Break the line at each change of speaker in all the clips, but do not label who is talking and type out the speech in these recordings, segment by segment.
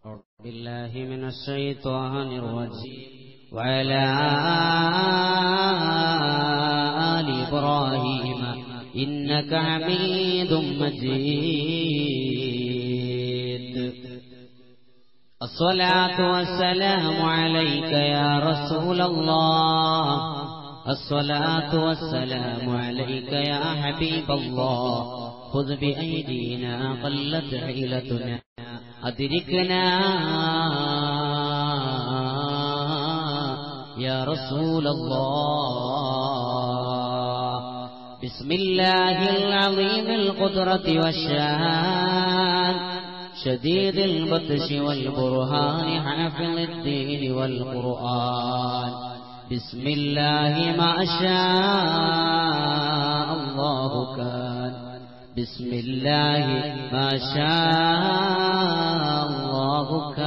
أعوذ بالله من الشيطان الرجيم وعلى آل إبراهيم إنك حميد مجيد الصلاة والسلام عليك يا رسول الله الصلاة والسلام عليك يا حبيب الله خذ بأيدينا قلت حيلتنا أدركنا يا رسول الله بسم الله العظيم القدرة والشان شديد البطش والبرهان حافظ الدين والقرآن بسم الله ما شاء الله كان بسم الله ما شاء الله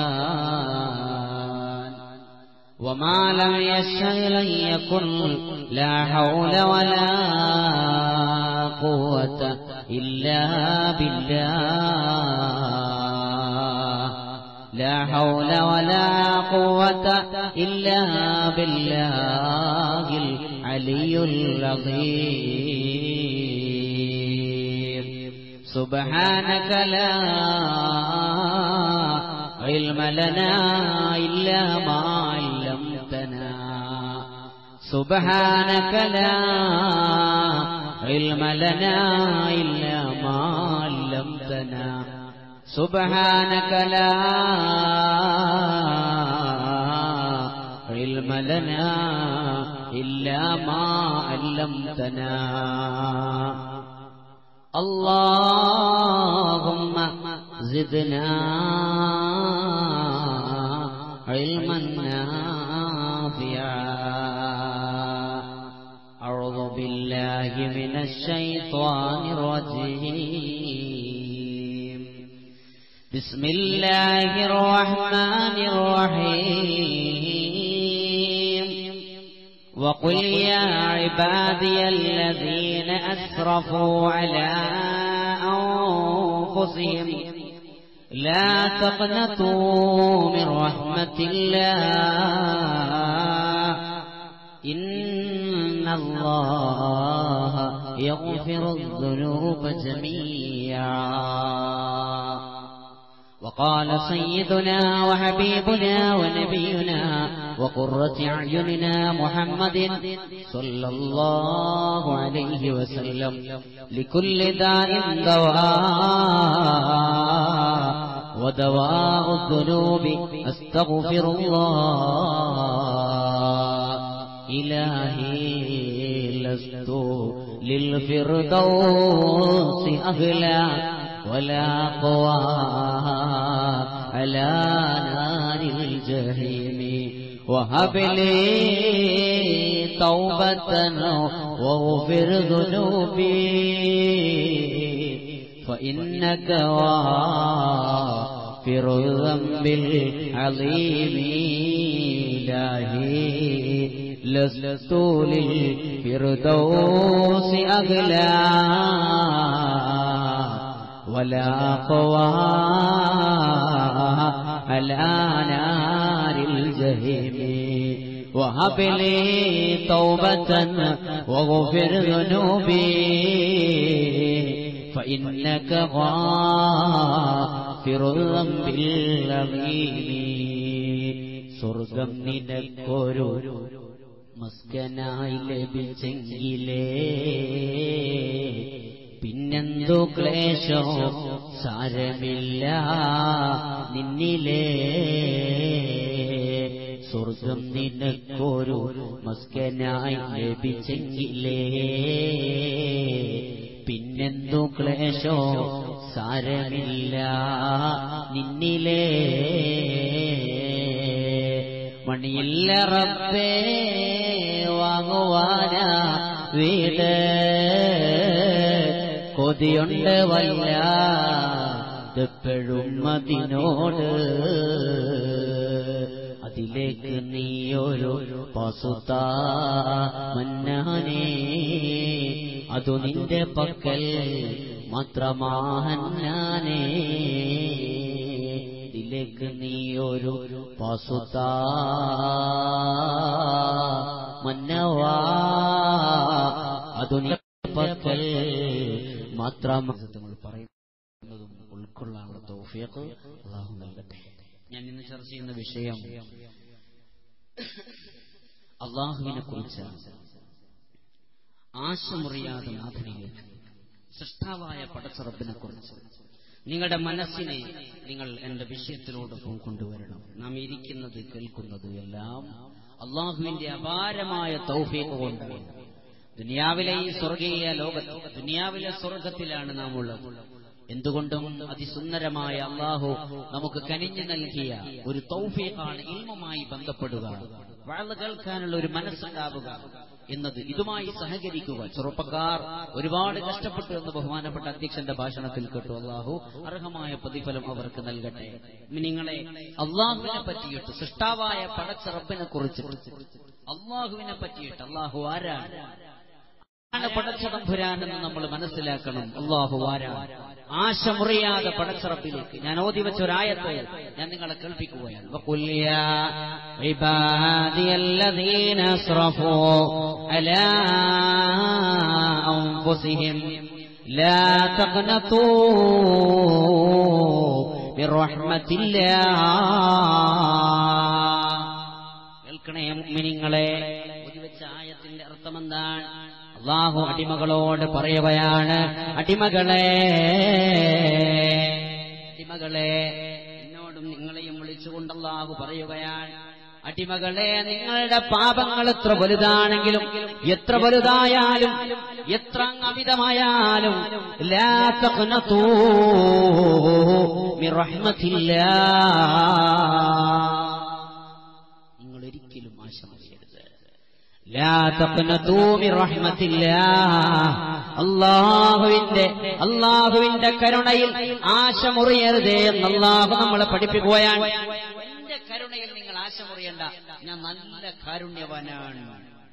كان وما لم يشاء لن يكن لا حول ولا قوة إلا بالله لا حول ولا قوة إلا بالله العلي العظيم سبحانك لا علم لنا إلا ما علمتنا سبحانك لا علم لنا إلا ما علمتنا سبحانك لا علم لنا إلا ما علمتنا اللهم زدنا علما نافعا أعوذ بالله من الشيطان الرجيم بسم الله الرحمن الرحيم وقل يا عبادي الذين أسرفوا على أنفسهم لا تقنطوا من رحمة الله إن الله يغفر الذنوب جميعا وقال سيدنا وحبيبنا ونبينا وقرة أعيننا محمد صلى الله عليه وسلم لكل داء دواء ودواء الذنوب أستغفر الله إلهي لست للفردوس أهلا ولا قوى على نار الجحيم وهب لي توبة واغفر ذنوبي فإنك غافر الذنب العظيم إلهي لست للفردوس أغلى ولا قوى على نار الجحيم وهب لي توبة واغفر ذنوبي فإنك غافر الذنب العظيم സ്വർഗം നിനക്കൊരു മസ്കനായി ലഭിച്ചെങ്കിലേ പിന്നെന്തു ക്ലേശോ സാരമില്ല നിന്നിലേ സ്വർഗം നിനക്കൊരു മസ്കനായി ലഭിച്ചെങ്കിലേ പിന്നെന്തു ക്ലേശോ സാരമില്ല നിന്നിലേ മണിയില്ല റബ്ബേ വാങ്ങുവാനാ വീട് കൊതിയുണ്ട് വല്ല എപ്പോഴും അതിനോട് അതിലേക്ക് നീയൊരു പസുത മന്നാനേ അതു നിന്റെ പക്കൽ മാത്രമാഹന്നാനേ എന്നിലേക്ക് നീയൊരു പാസുത്താ മന്നവാ അതുനിപ്പൽ മാത്രം നമ്മൾ പറയുന്നതും ഉൾക്കൊള്ളാനുള്ള തൗഫീഖ് അള്ളാഹു നൽകട്ടെ ഞാൻ ഇന്ന് ചർച്ച ചെയ്യുന്ന വിഷയം അള്ളാഹുവിനെ കുറിച്ച് ആശമുറിയാതെ നാഥനിലേക്ക് സൃഷ്ടാവായ പടച്ചറബിനെ കുറിച്ച് നിങ്ങളുടെ മനസ്സിനെ നിങ്ങൾ എന്റെ വിഷയത്തിലോടൊപ്പം കൊണ്ടുവരണം നാം ഇരിക്കുന്നത് കേൾക്കുന്നത് എല്ലാം അള്ളാഹുവിന്റെ അപാരമായ തൗഫീഖ് കൊണ്ട് ദുനിയാവിലെ ഈ സ്വർഗീയ ലോകത്ത് ദുനിയാവിലെ സ്വർഗത്തിലാണ് നാം ഉള്ളത് എന്തുകൊണ്ടും അതിസുന്ദരമായ അള്ളാഹു നമുക്ക് കനിഞ്ഞു നൽകിയ ഒരു തൗഫീഖാണ് ഇൽമുമായി ബന്ധപ്പെടുക വാഴ കേൾക്കാനുള്ള ഒരു മനസ്സുണ്ടാവുക എന്നത് ഇതുമായി സഹകരിക്കുക ചെറുപ്പക്കാർ ഒരുപാട് കഷ്ടപ്പെട്ടു എന്ന് ബഹുമാനപ്പെട്ട അധ്യക്ഷന്റെ ഭാഷണത്തിൽ കേട്ടു അള്ളാഹു അർഹമായ പ്രതിഫലം അവർക്ക് നൽകട്ടെ നിങ്ങളെ അള്ളാഹുവിനെ പറ്റിയിട്ട് സൃഷ്ടാവായ പടച്ച റബ്ബിനെ കുറിച്ച് അള്ളാഹുവിനെ പറ്റിയിട്ട് അള്ളാഹു ആരാണ് ആണ് പടച്ചതമ്പുരാനെന്ന് നമ്മൾ മനസ്സിലാക്കണം അള്ളാഹു ആരാണ് ആശ മുറിയാതെ പടച്ചറപ്പിലേക്ക് ഞാൻ ഓതി വെച്ച ഒരായത്ത് ഞാൻ നിങ്ങളെ കേൾപ്പിക്കുകയാണ് وقل يا عبادي الذين اسرفوا على أنفسهم لا تقنطوا من رحمة الله കേൾക്കണേ മുഅ്മിനീങ്ങളെ ഓതി വെച്ച ആയത്തിന്റെ അർത്ഥം എന്താണ് അള്ളാഹു അടിമകളോട് പറയുകയാണ് അടിമകളെ അടിമകളെ എന്നോടും നിങ്ങളെയും വിളിച്ചുകൊണ്ട് അള്ളാഹു പറയുകയാണ് അടിമകളെ നിങ്ങളുടെ പാപങ്ങൾ എത്ര വലുതാണെങ്കിലും എത്ര വലുതായാലും എത്ര അമിതമായാലും ലാ തഖ്നതൂ മിർ റഹ്മത്തില്ലാ നിങ്ങൾ ഒരിക്കലും ആശമറിയരുത് ലാ തഖ്നതൂ മിർ റഹ്മത്തില്ലാ അള്ളാഹുവിന്റെ അള്ളാഹുവിന്റെ കരുണയിൽ ആശ മുറിയരുതേ എന്ന് അള്ളാഹു നമ്മളെ പഠിപ്പിക്കുകയാണ് എന്റെ കരുണയിൽ നിങ്ങൾ ആശ മുറിയണ്ട ഞാൻ നല്ല കാരുണ്യവാനാണ്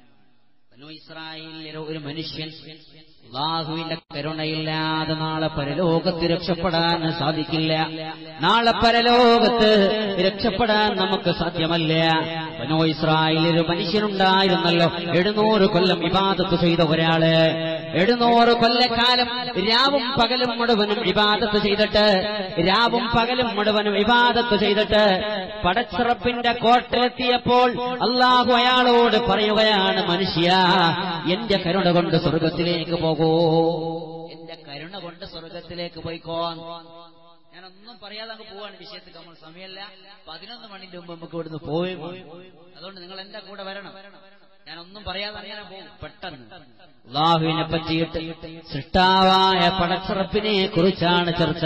ബനൂ ഇസ്രായേലിലെ ഒരു മനുഷ്യൻ അള്ളാഹുവിന്റെ കരുണയില്ലാതെ നാളെ പരലോകത്ത് രക്ഷപ്പെടാൻ സാധിക്കില്ല നാളെ പരലോകത്ത് രക്ഷപ്പെടാൻ നമുക്ക് സാധ്യമല്ല ബനോ ഇസ്രായേലിൽ ഒരു മനുഷ്യനുണ്ടായിരുന്നല്ലോ എഴുന്നൂറ് കൊല്ലം ഇബാദത്ത് ചെയ്ത ഒരാള് എഴുന്നൂറ് കൊല്ലക്കാലം രാവും പകലും മുഴുവനും ഇബാദത്ത് ചെയ്തിട്ട് രാവും പകലും മുഴുവനും ഇബാദത്ത് ചെയ്തിട്ട് പടച്ചിറപ്പിന്റെ കോട്ടയെത്തിയപ്പോൾ അള്ളാഹു അയാളോട് പറയുകയാണ് മനുഷ്യ എന്റെ കരുണ കൊണ്ട് സ്വർഗത്തിലേക്ക് പോകൂ എന്റെ കരുണ കൊണ്ട് സ്വർഗത്തിലേക്ക് പോയിക്കോ ഞാനൊന്നും പറയാതെ അങ്ങ് പോവാണ് വിഷയത്തിൽ നമ്മൾ സമയമല്ല പതിനൊന്ന് മണിന്റെ മുമ്പ് നമുക്ക് ഇവിടുന്ന് പോയി അതുകൊണ്ട് നിങ്ങൾ എന്റെ കൂടെ വരണം ഞാനൊന്നും പറയാതെ അങ്ങനെ പോകും പെട്ടെന്ന് അള്ളാഹുവിനെ പറ്റിയിട്ട് സൃഷ്ടാവായ പടച്ചിറപ്പിനെ കുറിച്ചാണ് ചർച്ച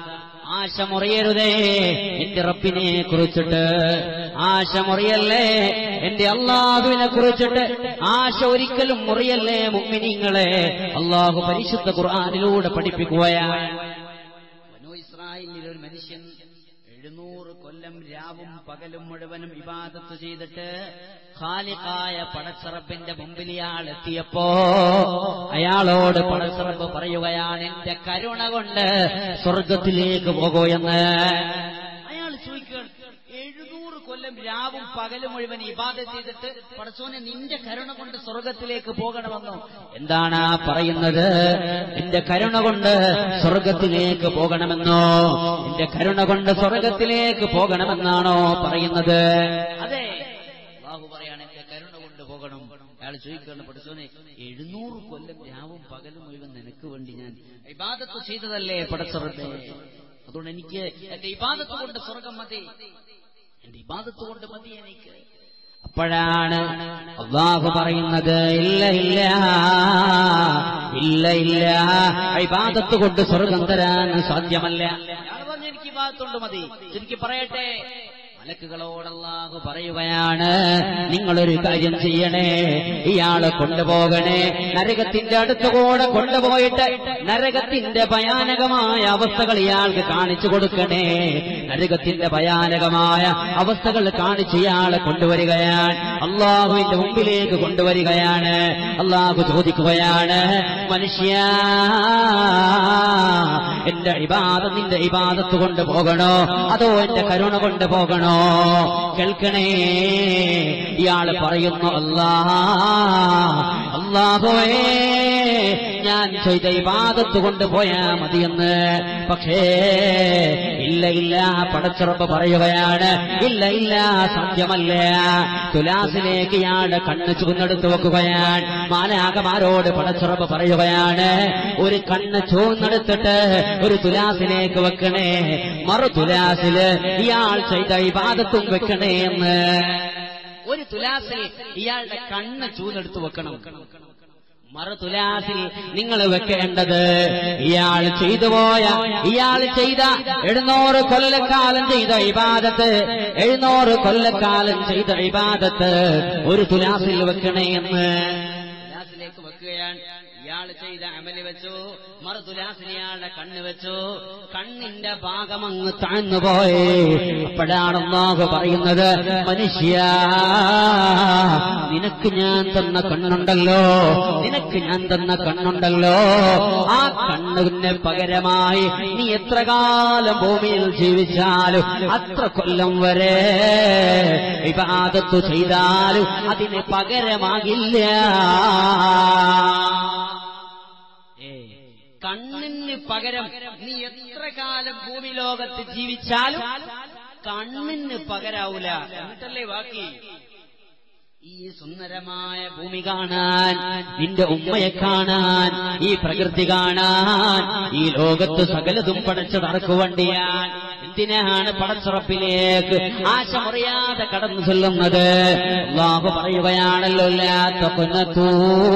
ആശ മുറിയരുതേ എന്റെ റബ്ബിനെ കുറിച്ചിട്ട് ആശ മുറിയല്ലേ എന്റെ അള്ളാഹുവിനെ കുറിച്ചിട്ട് ആശ ഒരിക്കലും മുറിയല്ലേ മുമ്മിനിങ്ങളെ അള്ളാഹു പരിശുദ്ധ ഖുർആാനിലൂടെ പഠിപ്പിക്കുകയാണ് ബനൂ ഇസ്രായേലിൽ ഒരു മനുഷ്യൻ എഴുന്നൂറ് കൊല്ലം രാവും പകലും മുഴുവനും ഇബാദത്ത് ചെയ്തിട്ട് ഖാലിഖായ പടച്ചറപ്പിന്റെ മുമ്പിൽ ഇയാൾ എത്തിയപ്പോ അയാളോട് പടച്ചറപ്പ് പറയുകയാണ് എന്റെ കരുണ കൊണ്ട് സ്വർഗത്തിലേക്ക് പോകൂ എന്ന് അയാൾ ചോദിക്കുകയാണ് എഴുന്നൂറ് കൊല്ലം രാവും പകലും മുഴുവൻ ഇബാദത്ത് ചെയ്തിട്ട് പടച്ചോനെ നിന്റെ കരുണ കൊണ്ട് സ്വർഗത്തിലേക്ക് പോകണമെന്നോ എന്താണ് ആ പറയുന്നത് എന്റെ കരുണ കൊണ്ട് സ്വർഗത്തിലേക്ക് പോകണമെന്നോ എന്റെ കരുണ കൊണ്ട് സ്വർഗത്തിലേക്ക് പോകണമെന്നാണോ പറയുന്നത് അതെ ബാഹു പറയാണ് എന്റെ കരുണ കൊണ്ട് പോകണം അയാൾ ചോദിക്കുകയാണ് പഠിച്ചോനെ എഴുന്നൂറ് കൊല്ലം രാവും പകലും മുഴുവൻ നിനക്ക് വേണ്ടി ഞാൻ ഇബാദത്ത് ചെയ്തതല്ലേ പടച്ചറബേ അതുകൊണ്ട് എനിക്ക് എന്റെ ഇബാദത്ത് കൊണ്ട് സ്വർഗം മതി എന്റെ ഇബാദത്ത് കൊണ്ട് മതി എനിക്ക് അപ്പോഴാണ് അള്ളാഹു പറയുന്നത് ഇല്ല ഇല്ല ഇല്ല ഇല്ല ഇബാദത്ത് കൊണ്ട് സ്വർഗം തരാൻ സാധ്യമല്ല അയാൾ പറഞ്ഞു എനിക്ക് ഇബാദത്ത് കൊണ്ട് മതി എനിക്ക് പറയട്ടെ മലക്കുകളോട് അള്ളാഹു പറയുകയാണ് നിങ്ങളൊരു കാര്യം ചെയ്യണേ ഇയാളെ കൊണ്ടുപോകണേ നരകത്തിന്റെ അടുത്തുകൂടെ കൊണ്ടുപോയിട്ട് നരകത്തിന്റെ ഭയാനകമായ അവസ്ഥകൾ ഇയാൾക്ക് കാണിച്ചു കൊടുക്കണേ നരകത്തിന്റെ ഭയാനകമായ അവസ്ഥകൾ കാണിച്ച് ഇയാളെ കൊണ്ടുവരികയാണ് അള്ളാഹുവിന്റെ മുമ്പിലേക്ക് കൊണ്ടുവരികയാണ് അള്ളാഹു ചോദിക്കുകയാണ് മനുഷ്യ എന്റെ എന്റെ ഇബാദ നിന്റെ ഇബാദത്ത് കൊണ്ട് പോകണോ അതോ എന്റെ കരുണ കൊണ്ട് പോകണോ കേൾക്കണേ ഇയാള് പറയുന്നു അല്ലാ അല്ലാഹുവേ ഞാൻ ചെയ്ത ഇബാദത്ത് കൊണ്ട് പോയാ മതിയെന്ന് പക്ഷേ ഇല്ല ഇല്ല പടച്ചുറപ്പ് പറയുകയാണ് ഇല്ല ഇല്ല സത്യമല്ല തുലാസിലേക്ക് ഇയാളുടെ കണ്ണ് ചൂന്നെടുത്ത് വെക്കുകയാണ് മാലാകമാരോട് പടച്ചുറപ്പ് പറയുകയാണ് ഒരു കണ്ണ് ചൂന്നെടുത്തിട്ട് ഒരു തുലാസിലേക്ക് വെക്കണേ മറു തുലാസില് ഇയാൾ ചെയ്ത ഇബാദത്തും വെക്കണേ എന്ന് ഒരു തുലാസിൽ ഇയാളുടെ കണ്ണ് ചൂന്നെടുത്ത് വെക്കണം മറുതുലാസിൽ നിങ്ങൾ വെക്കേണ്ടത് ഇയാൾ ചെയ്തു പോയ ഇയാൾ ചെയ്ത എഴുന്നൂറ് കൊല്ലക്കാലം ചെയ്ത ഇബാദത്ത് എഴുന്നൂറ് കൊല്ലക്കാലം ചെയ്ത ഇബാദത്ത് ഒരു തുലാസിൽ വെക്കണേ എന്ന് തുലാസിലേക്ക് വെക്കുകയാണ് ഇയാൾ ചെയ്ത അമല് വെച്ചു മറുതുലാസിൽ ഇയാളുടെ കണ്ണ് വെച്ചു കണ്ണിന്റെ ഭാഗം അങ്ങ് താഴ്ന്നുപോയി അപ്പോഴാണ് അള്ളാഹു പറയുന്നത് മനുഷ്യ നിനക്ക് ഞാൻ തന്ന കണ്ണുണ്ടല്ലോ നിനക്ക് ഞാൻ തന്ന കണ്ണുണ്ടല്ലോ ആ കണ്ണിന് പകരമായി നീ എത്ര കാലം ഭൂമിയിൽ ജീവിച്ചാലും അത്ര കൊല്ലം വരെ വിവാദത്തു ചെയ്താലും അതിന് പകരമാകില്ല കണ്ണിന് പകരം നീ എത്ര കാലം ഭൂമി ലോകത്ത് ജീവിച്ചാലും കണ്ണിന് പകരാവൂല എന്നിട്ടല്ലേ ബാക്കി ഈ സുന്ദരമായ ഭൂമി കാണാൻ നിന്റെ ഉമ്മയെ കാണാൻ ഈ പ്രകൃതി കാണാൻ ഈ ലോകത്ത് സകലതും പടച്ചു നടക്കുവണ്ടിയാൻ എന്തിനാണ് പടച്ചുറപ്പിലേക്ക് ആശമറിയാതെ കടന്നു ചെല്ലുന്നത് അള്ളാഹു പറയുകയാണല്ലോ ലാത്തൂ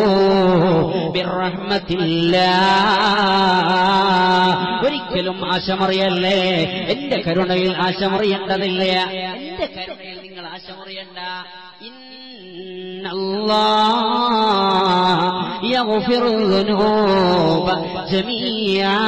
ഒരിക്കലും ആശമറിയല്ലേ എന്റെ കരുണയിൽ ആശമറിയേണ്ടതില്ല എന്റെ കരുണയിൽ നിങ്ങൾ ആശമറിയണ്ട إن الله يغفر الذنوب جميعا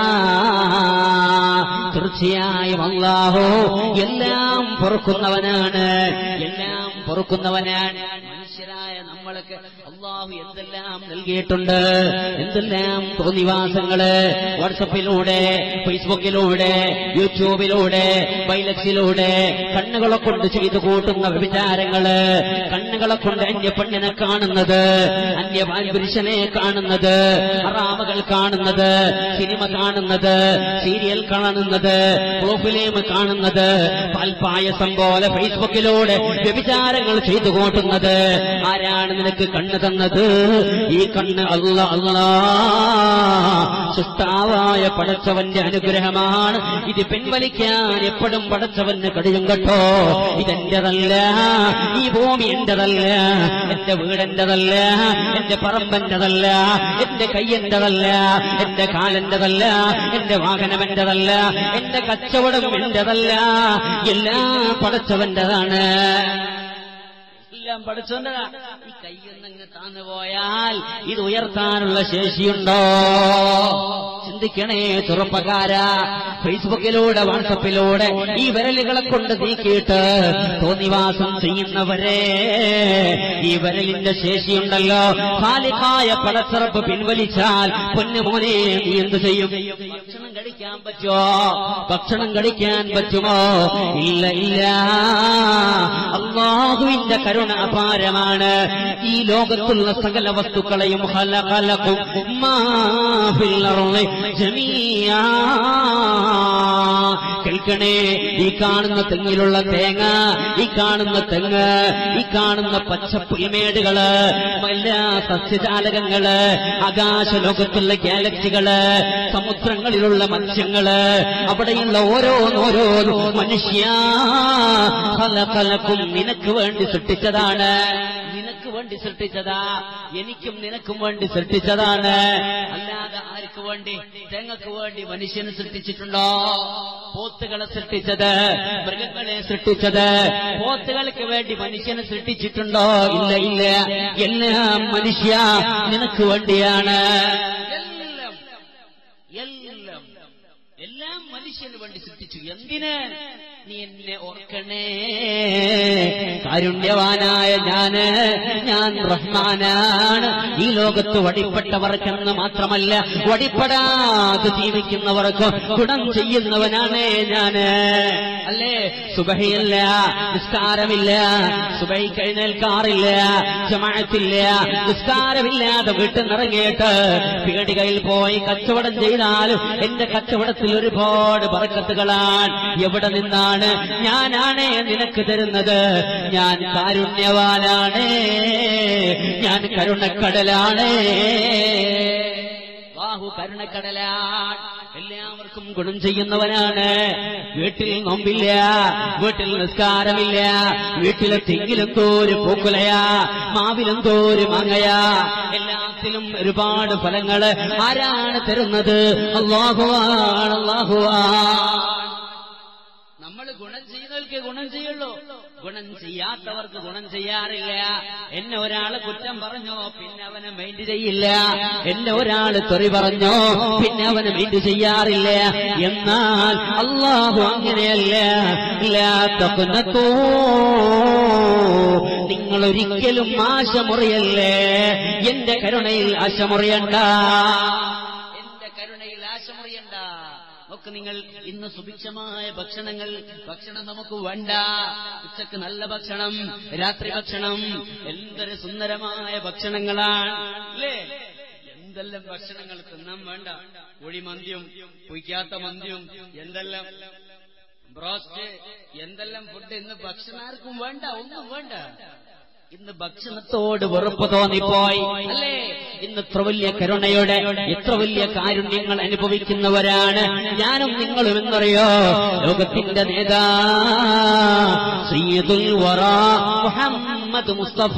തീർച്ചയായും അള്ളാഹു എല്ലാം പൊറുക്കുന്നവനാണ് എല്ലാം പൊറുക്കുന്നവനാണ് മനുഷ്യരായ നമ്മൾക്ക് അള്ളാഹു എന്തെല്ലാം നൽകിയിട്ടുണ്ട് എന്തെല്ലാം തോന്നിവാസങ്ങള് വാട്സപ്പിലൂടെ ഫേസ്ബുക്കിലൂടെ യൂട്യൂബിലൂടെ ബൈലക്സിലൂടെ കണ്ണുകളെ കൊണ്ട് ചെയ്തു കൂട്ടുന്ന വ്യഭിചാരങ്ങള് കണ്ണുകളെ കൊണ്ട് അന്യ പെണ്ണിനെ കാണുന്നത് അന്യ പുരുഷനെ കാണുന്നത് ഹറാമുകൾ കാണുന്നത് സിനിമ കാണുന്നത് സീരിയൽ കാണുന്നത് പ്രോഫിലേം കാണുന്നത് പാൽപായസം പോലെ ഫേസ്ബുക്കിലൂടെ വ്യഭിചാരങ്ങൾ ചെയ്തു കൂട്ടുന്നത് ആരാണ് നിനക്ക് കണ്ണ് തന്നത് ഈ കണ്ണ് അല്ല അല്ലാ സുഷ്ടാവായ പടച്ചവന്റെ അനുഗ്രഹമാണ് ഇത് പിൻവലിക്കാൻ എപ്പോഴും പടച്ചവന് കഴിയും കേട്ടോ ഇതെന്റെതല്ല ഈ ഭൂമി എന്റെതല്ല എന്റെ വീടെന്റെതല്ല എന്റെ പറമ്പെന്റെതല്ല എന്റെ കൈയെന്റെതല്ല എന്റെ കാലെന്റെതല്ല എന്റെ വാഹനം എന്റെതല്ല എന്റെ കച്ചവടം എന്റെതല്ല എല്ലാം പടച്ചവന്റെതാണ് എല്ലാം പഠിച്ചോണ്ടതാ ഈ കയ്യൊന്നങ്ങ് താന്നു പോയാൽ ഇത് ഉയർത്താനുള്ള ശേഷിയുണ്ടോ ചിന്തിക്കണേ ചെറുപ്പക്കാര ഫേസ്ബുക്കിലൂടെ വാട്സപ്പിലൂടെ ഈ വിരലുകളെ കൊണ്ട് നീക്കിയിട്ട് തോന്നിവാസം ചെയ്യുന്നവരെ ഈ വിരലിന്റെ ശേഷിയുണ്ടല്ലോ കാലിക്കായ പടച്ചിറപ്പ് പിൻവലിച്ചാൽ പൊന്നുമോനെ നീ എന്ത് ചെയ്യും ഭക്ഷണം കഴിക്കാൻ പറ്റുമോ ഭക്ഷണം കഴിക്കാൻ പറ്റുമോ ഇല്ല ഇല്ല അള്ളാഹുവിന്റെ കരുണ അപാരമാണ് ഈ ലോകത്തുള്ള സകല വസ്തുക്കളെയും ഹലകലക്കും മാ ഫിൽ അർളി ജമീആ. കേൾക്കണേ ഈ കാണുന്ന തെങ്ങിലുള്ള തേങ്ങ ഈ കാണുന്ന തെങ്ങ് ഈ കാണുന്ന പച്ചപ്പുൽമേടുകള് എല്ലാ സസ്യജാലകങ്ങള് ആകാശ ലോകത്തുള്ള ഗാലക്സികള് സമുദ്രങ്ങളിലുള്ള മത്സ്യങ്ങള് അവിടെയുള്ള ഓരോന്നോരോന്നും മനുഷ്യ ഹലകലക്കും നിനക്ക് വേണ്ടി സൃഷ്ടിച്ചതാണ് നിനക്ക് വേണ്ടി സൃഷ്ടിച്ചതാ എനിക്കും നിനക്കും വേണ്ടി സൃഷ്ടിച്ചതാണ് അല്ലാതെ ആർക്ക് വേണ്ടി തേങ്ങക്ക് വേണ്ടി മനുഷ്യന് സൃഷ്ടിച്ചിട്ടുണ്ടോ പോത്തുകളെ സൃഷ്ടിച്ചത് മൃഗങ്ങളെ സൃഷ്ടിച്ചത് പോത്തുകൾക്ക് വേണ്ടി മനുഷ്യനെ സൃഷ്ടിച്ചിട്ടുണ്ടോ ഇല്ല ഇല്ല എല്ലാം മനുഷ്യ നിനക്ക് വേണ്ടിയാണ് എല്ലാം എല്ലാം എല്ലാം മനുഷ്യന് വേണ്ടി സൃഷ്ടിച്ചു എന്തിന് നീ എന്നെ ഓർക്കണേ കാരുണ്യവാനായ ഞാന് ഞാൻ റഹ്മാനാണ് ഈ ലോകത്ത് വടിപ്പെട്ടവർക്കെന്ന് മാത്രമല്ല വടിപ്പെടാതെ ജീവിക്കുന്നവർക്ക് ഗുണം ചെയ്യുന്നവനാണ് ഞാന് അല്ലേ സുബഹയില്ല നിസ്കാരമില്ല സുബൈ കഴിഞ്ഞേൽക്കാറില്ല ജമാഅത്തില്ല നിസ്കാരമില്ലാതെ വീട്ടിൽ നിറങ്ങിയിട്ട് പീടികയിൽ പോയി കച്ചവടം ചെയ്താലും എന്റെ കച്ചവടത്തിൽ ഒരുപാട് പറക്കത്തുകളാണ് എവിടെ നിന്നാണ് ഞാനാണ് നിനക്ക് തരുന്നത് ഞാൻ കാരുണ്യവാനാണ് ഞാൻ കരുണക്കടലാണ് ബാഹു കരുണക്കടലാണ് എല്ലാവർക്കും ഗുണം ചെയ്യുന്നവനാണ് വീട്ടിൽ നോമ്പില്ല വീട്ടിൽ നിസ്കാരമില്ല വീട്ടിലെ തെങ്ങിലെന്തോ ഒരു പൂക്കുലയാ മാവിലെന്തോ ഒരു മാങ്ങയാ എല്ലാത്തിലും ഒരുപാട് ഫലങ്ങള് ആരാണ് തരുന്നത് അള്ളാഹുവാണ് അള്ളാഹുവാണ് നമ്മൾ ഗുണം ചെയ്യുന്നവർക്ക് ഗുണം ചെയ്യുള്ളൂ ഗുണം ചെയ്യാത്തവർക്ക് ഗുണം ചെയ്യാറില്ല എന്നെ ഒരാള് കുറ്റം പറഞ്ഞോ പിന്നെ അവനെ മൈൻഡ് ചെയ്യില്ല എന്നെ ഒരാള് തെറി പറഞ്ഞോ പിന്നെ അവനെ മൈൻഡ് ചെയ്യാറില്ല എന്നാൽ അള്ളാഹു അങ്ങനെയല്ല ലാ തഖ്നതൂ. നിങ്ങൾ ഒരിക്കലും ആശമുറിയല്ലേ എന്റെ കരുണയിൽ ആശമുറിയണ്ട എന്റെ കരുണയിൽ ആശമുറിയണ്ട ഒക്കെ നിങ്ങൾ ഇന്ന് സുഭിക്ഷമായ ഭക്ഷണങ്ങൾ ഭക്ഷണം നമുക്ക് വേണ്ട ഉച്ചക്ക് നല്ല ഭക്ഷണം രാത്രി ഭക്ഷണം എന്തൊരു സുന്ദരമായ ഭക്ഷണങ്ങളാണ് അല്ലേ എന്തെല്ലാം ഭക്ഷണങ്ങൾ തിന്നാൻ വേണ്ട ഒഴിമന്തിയും പൊയ്ക്കാത്ത മന്തിയും എന്തെല്ലാം ബ്രോസ്റ്റ് എന്തെല്ലാം ഫുഡ് ഇന്ന് ഭക്ഷണാർക്കും വേണ്ട ഒന്നും വേണ്ട ഇന്ന് ഭക്ഷണത്തോട് വെറുപ്പ് തോന്നിപ്പോയി അല്ലേ ഇന്ന് ഇത്ര വലിയ കരുണയുടെ എത്ര വലിയ കാരുണ്യങ്ങൾ അനുഭവിക്കുന്നവരാണ് ഞാനും നിങ്ങളും എന്നറിയോ ലോകത്തിന്റെ നേതാ സയ്യിദുൽ വറ മുഹമ്മദ് മുസ്തഫ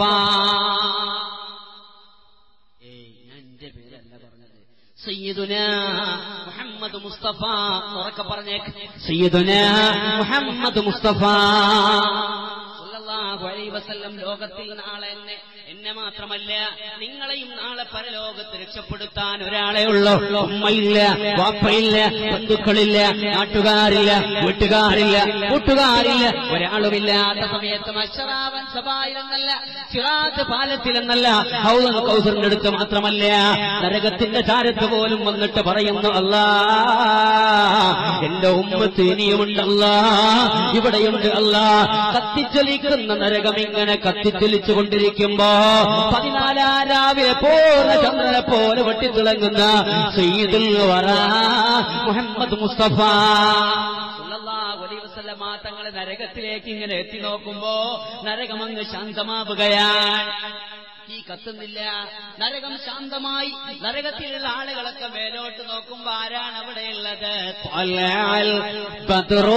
ഏയ് ഞാൻ എന്റെ പേരല്ല പറഞ്ഞത് സയ്യിദുന മുഹമ്മദ് മുസ്തഫ ഉറക്കെ പറഞ്ഞേക്ക് സയ്യിദുന മുഹമ്മദ് മുസ്തഫ സല്ലല്ലാഹു അലൈഹി വസല്ലം ലോകത്തിൽ നാളെ എന്നെ എന്നെ മാത്രമല്ല നിങ്ങളെയും നാളെ പരലോകത്ത് രക്ഷപ്പെടുത്താൻ ഒരാളെ ഉള്ളൂ ഉമ്മയില്ല വാപ്പയില്ല ബന്ധുക്കളില്ല നാട്ടുകാരില്ല വീട്ടുകാരില്ല കൂട്ടുകാരില്ല ഒരാളുമില്ലാത്ത സമയത്ത് മഷറാവൻ സഭായിലെന്നല്ല സിറാത്ത് പാലത്തിലെന്നല്ല ഹൗദൻ കൗസറിന്റെ അടുത്ത് മാത്രമല്ല നരകത്തിന്റെ ചാരത്ത് പോലും വന്നിട്ട് പറയുന്നു അല്ലാ എന്റെ ഉമ്മത്ത് ഇനിയുമുണ്ടല്ല ഇവിടെയുണ്ട് അല്ല കത്തിച്ചൊലിക്കുന്ന നരകം ഇങ്ങനെ കത്തിച്ചൊലിച്ചു കൊണ്ടിരിക്കുമ്പോ പതിനാലാം രാവിലെ പൂർണ്ണ ചന്ദ്രനെ പോലെ വെട്ടിത്തിളങ്ങുന്ന സയ്യിദുൽ വറ മുഹമ്മദ് മുസ്തഫ സല്ലല്ലാഹു അലൈഹി വസല്ലമ തങ്ങളെ നരകത്തിലേക്ക് ഇങ്ങനെ എത്തി നോക്കുമ്പോ നരകമങ്ങ് ശാന്തമാവുകയാണ് തീ കത്തുന്നില്ല നരകം ശാന്തമായി നരകത്തിലുള്ള ആളുകളൊക്കെ മേലോട്ട് നോക്കുമ്പോ ആരാണ് അവിടെയുള്ളത്
طلع البدر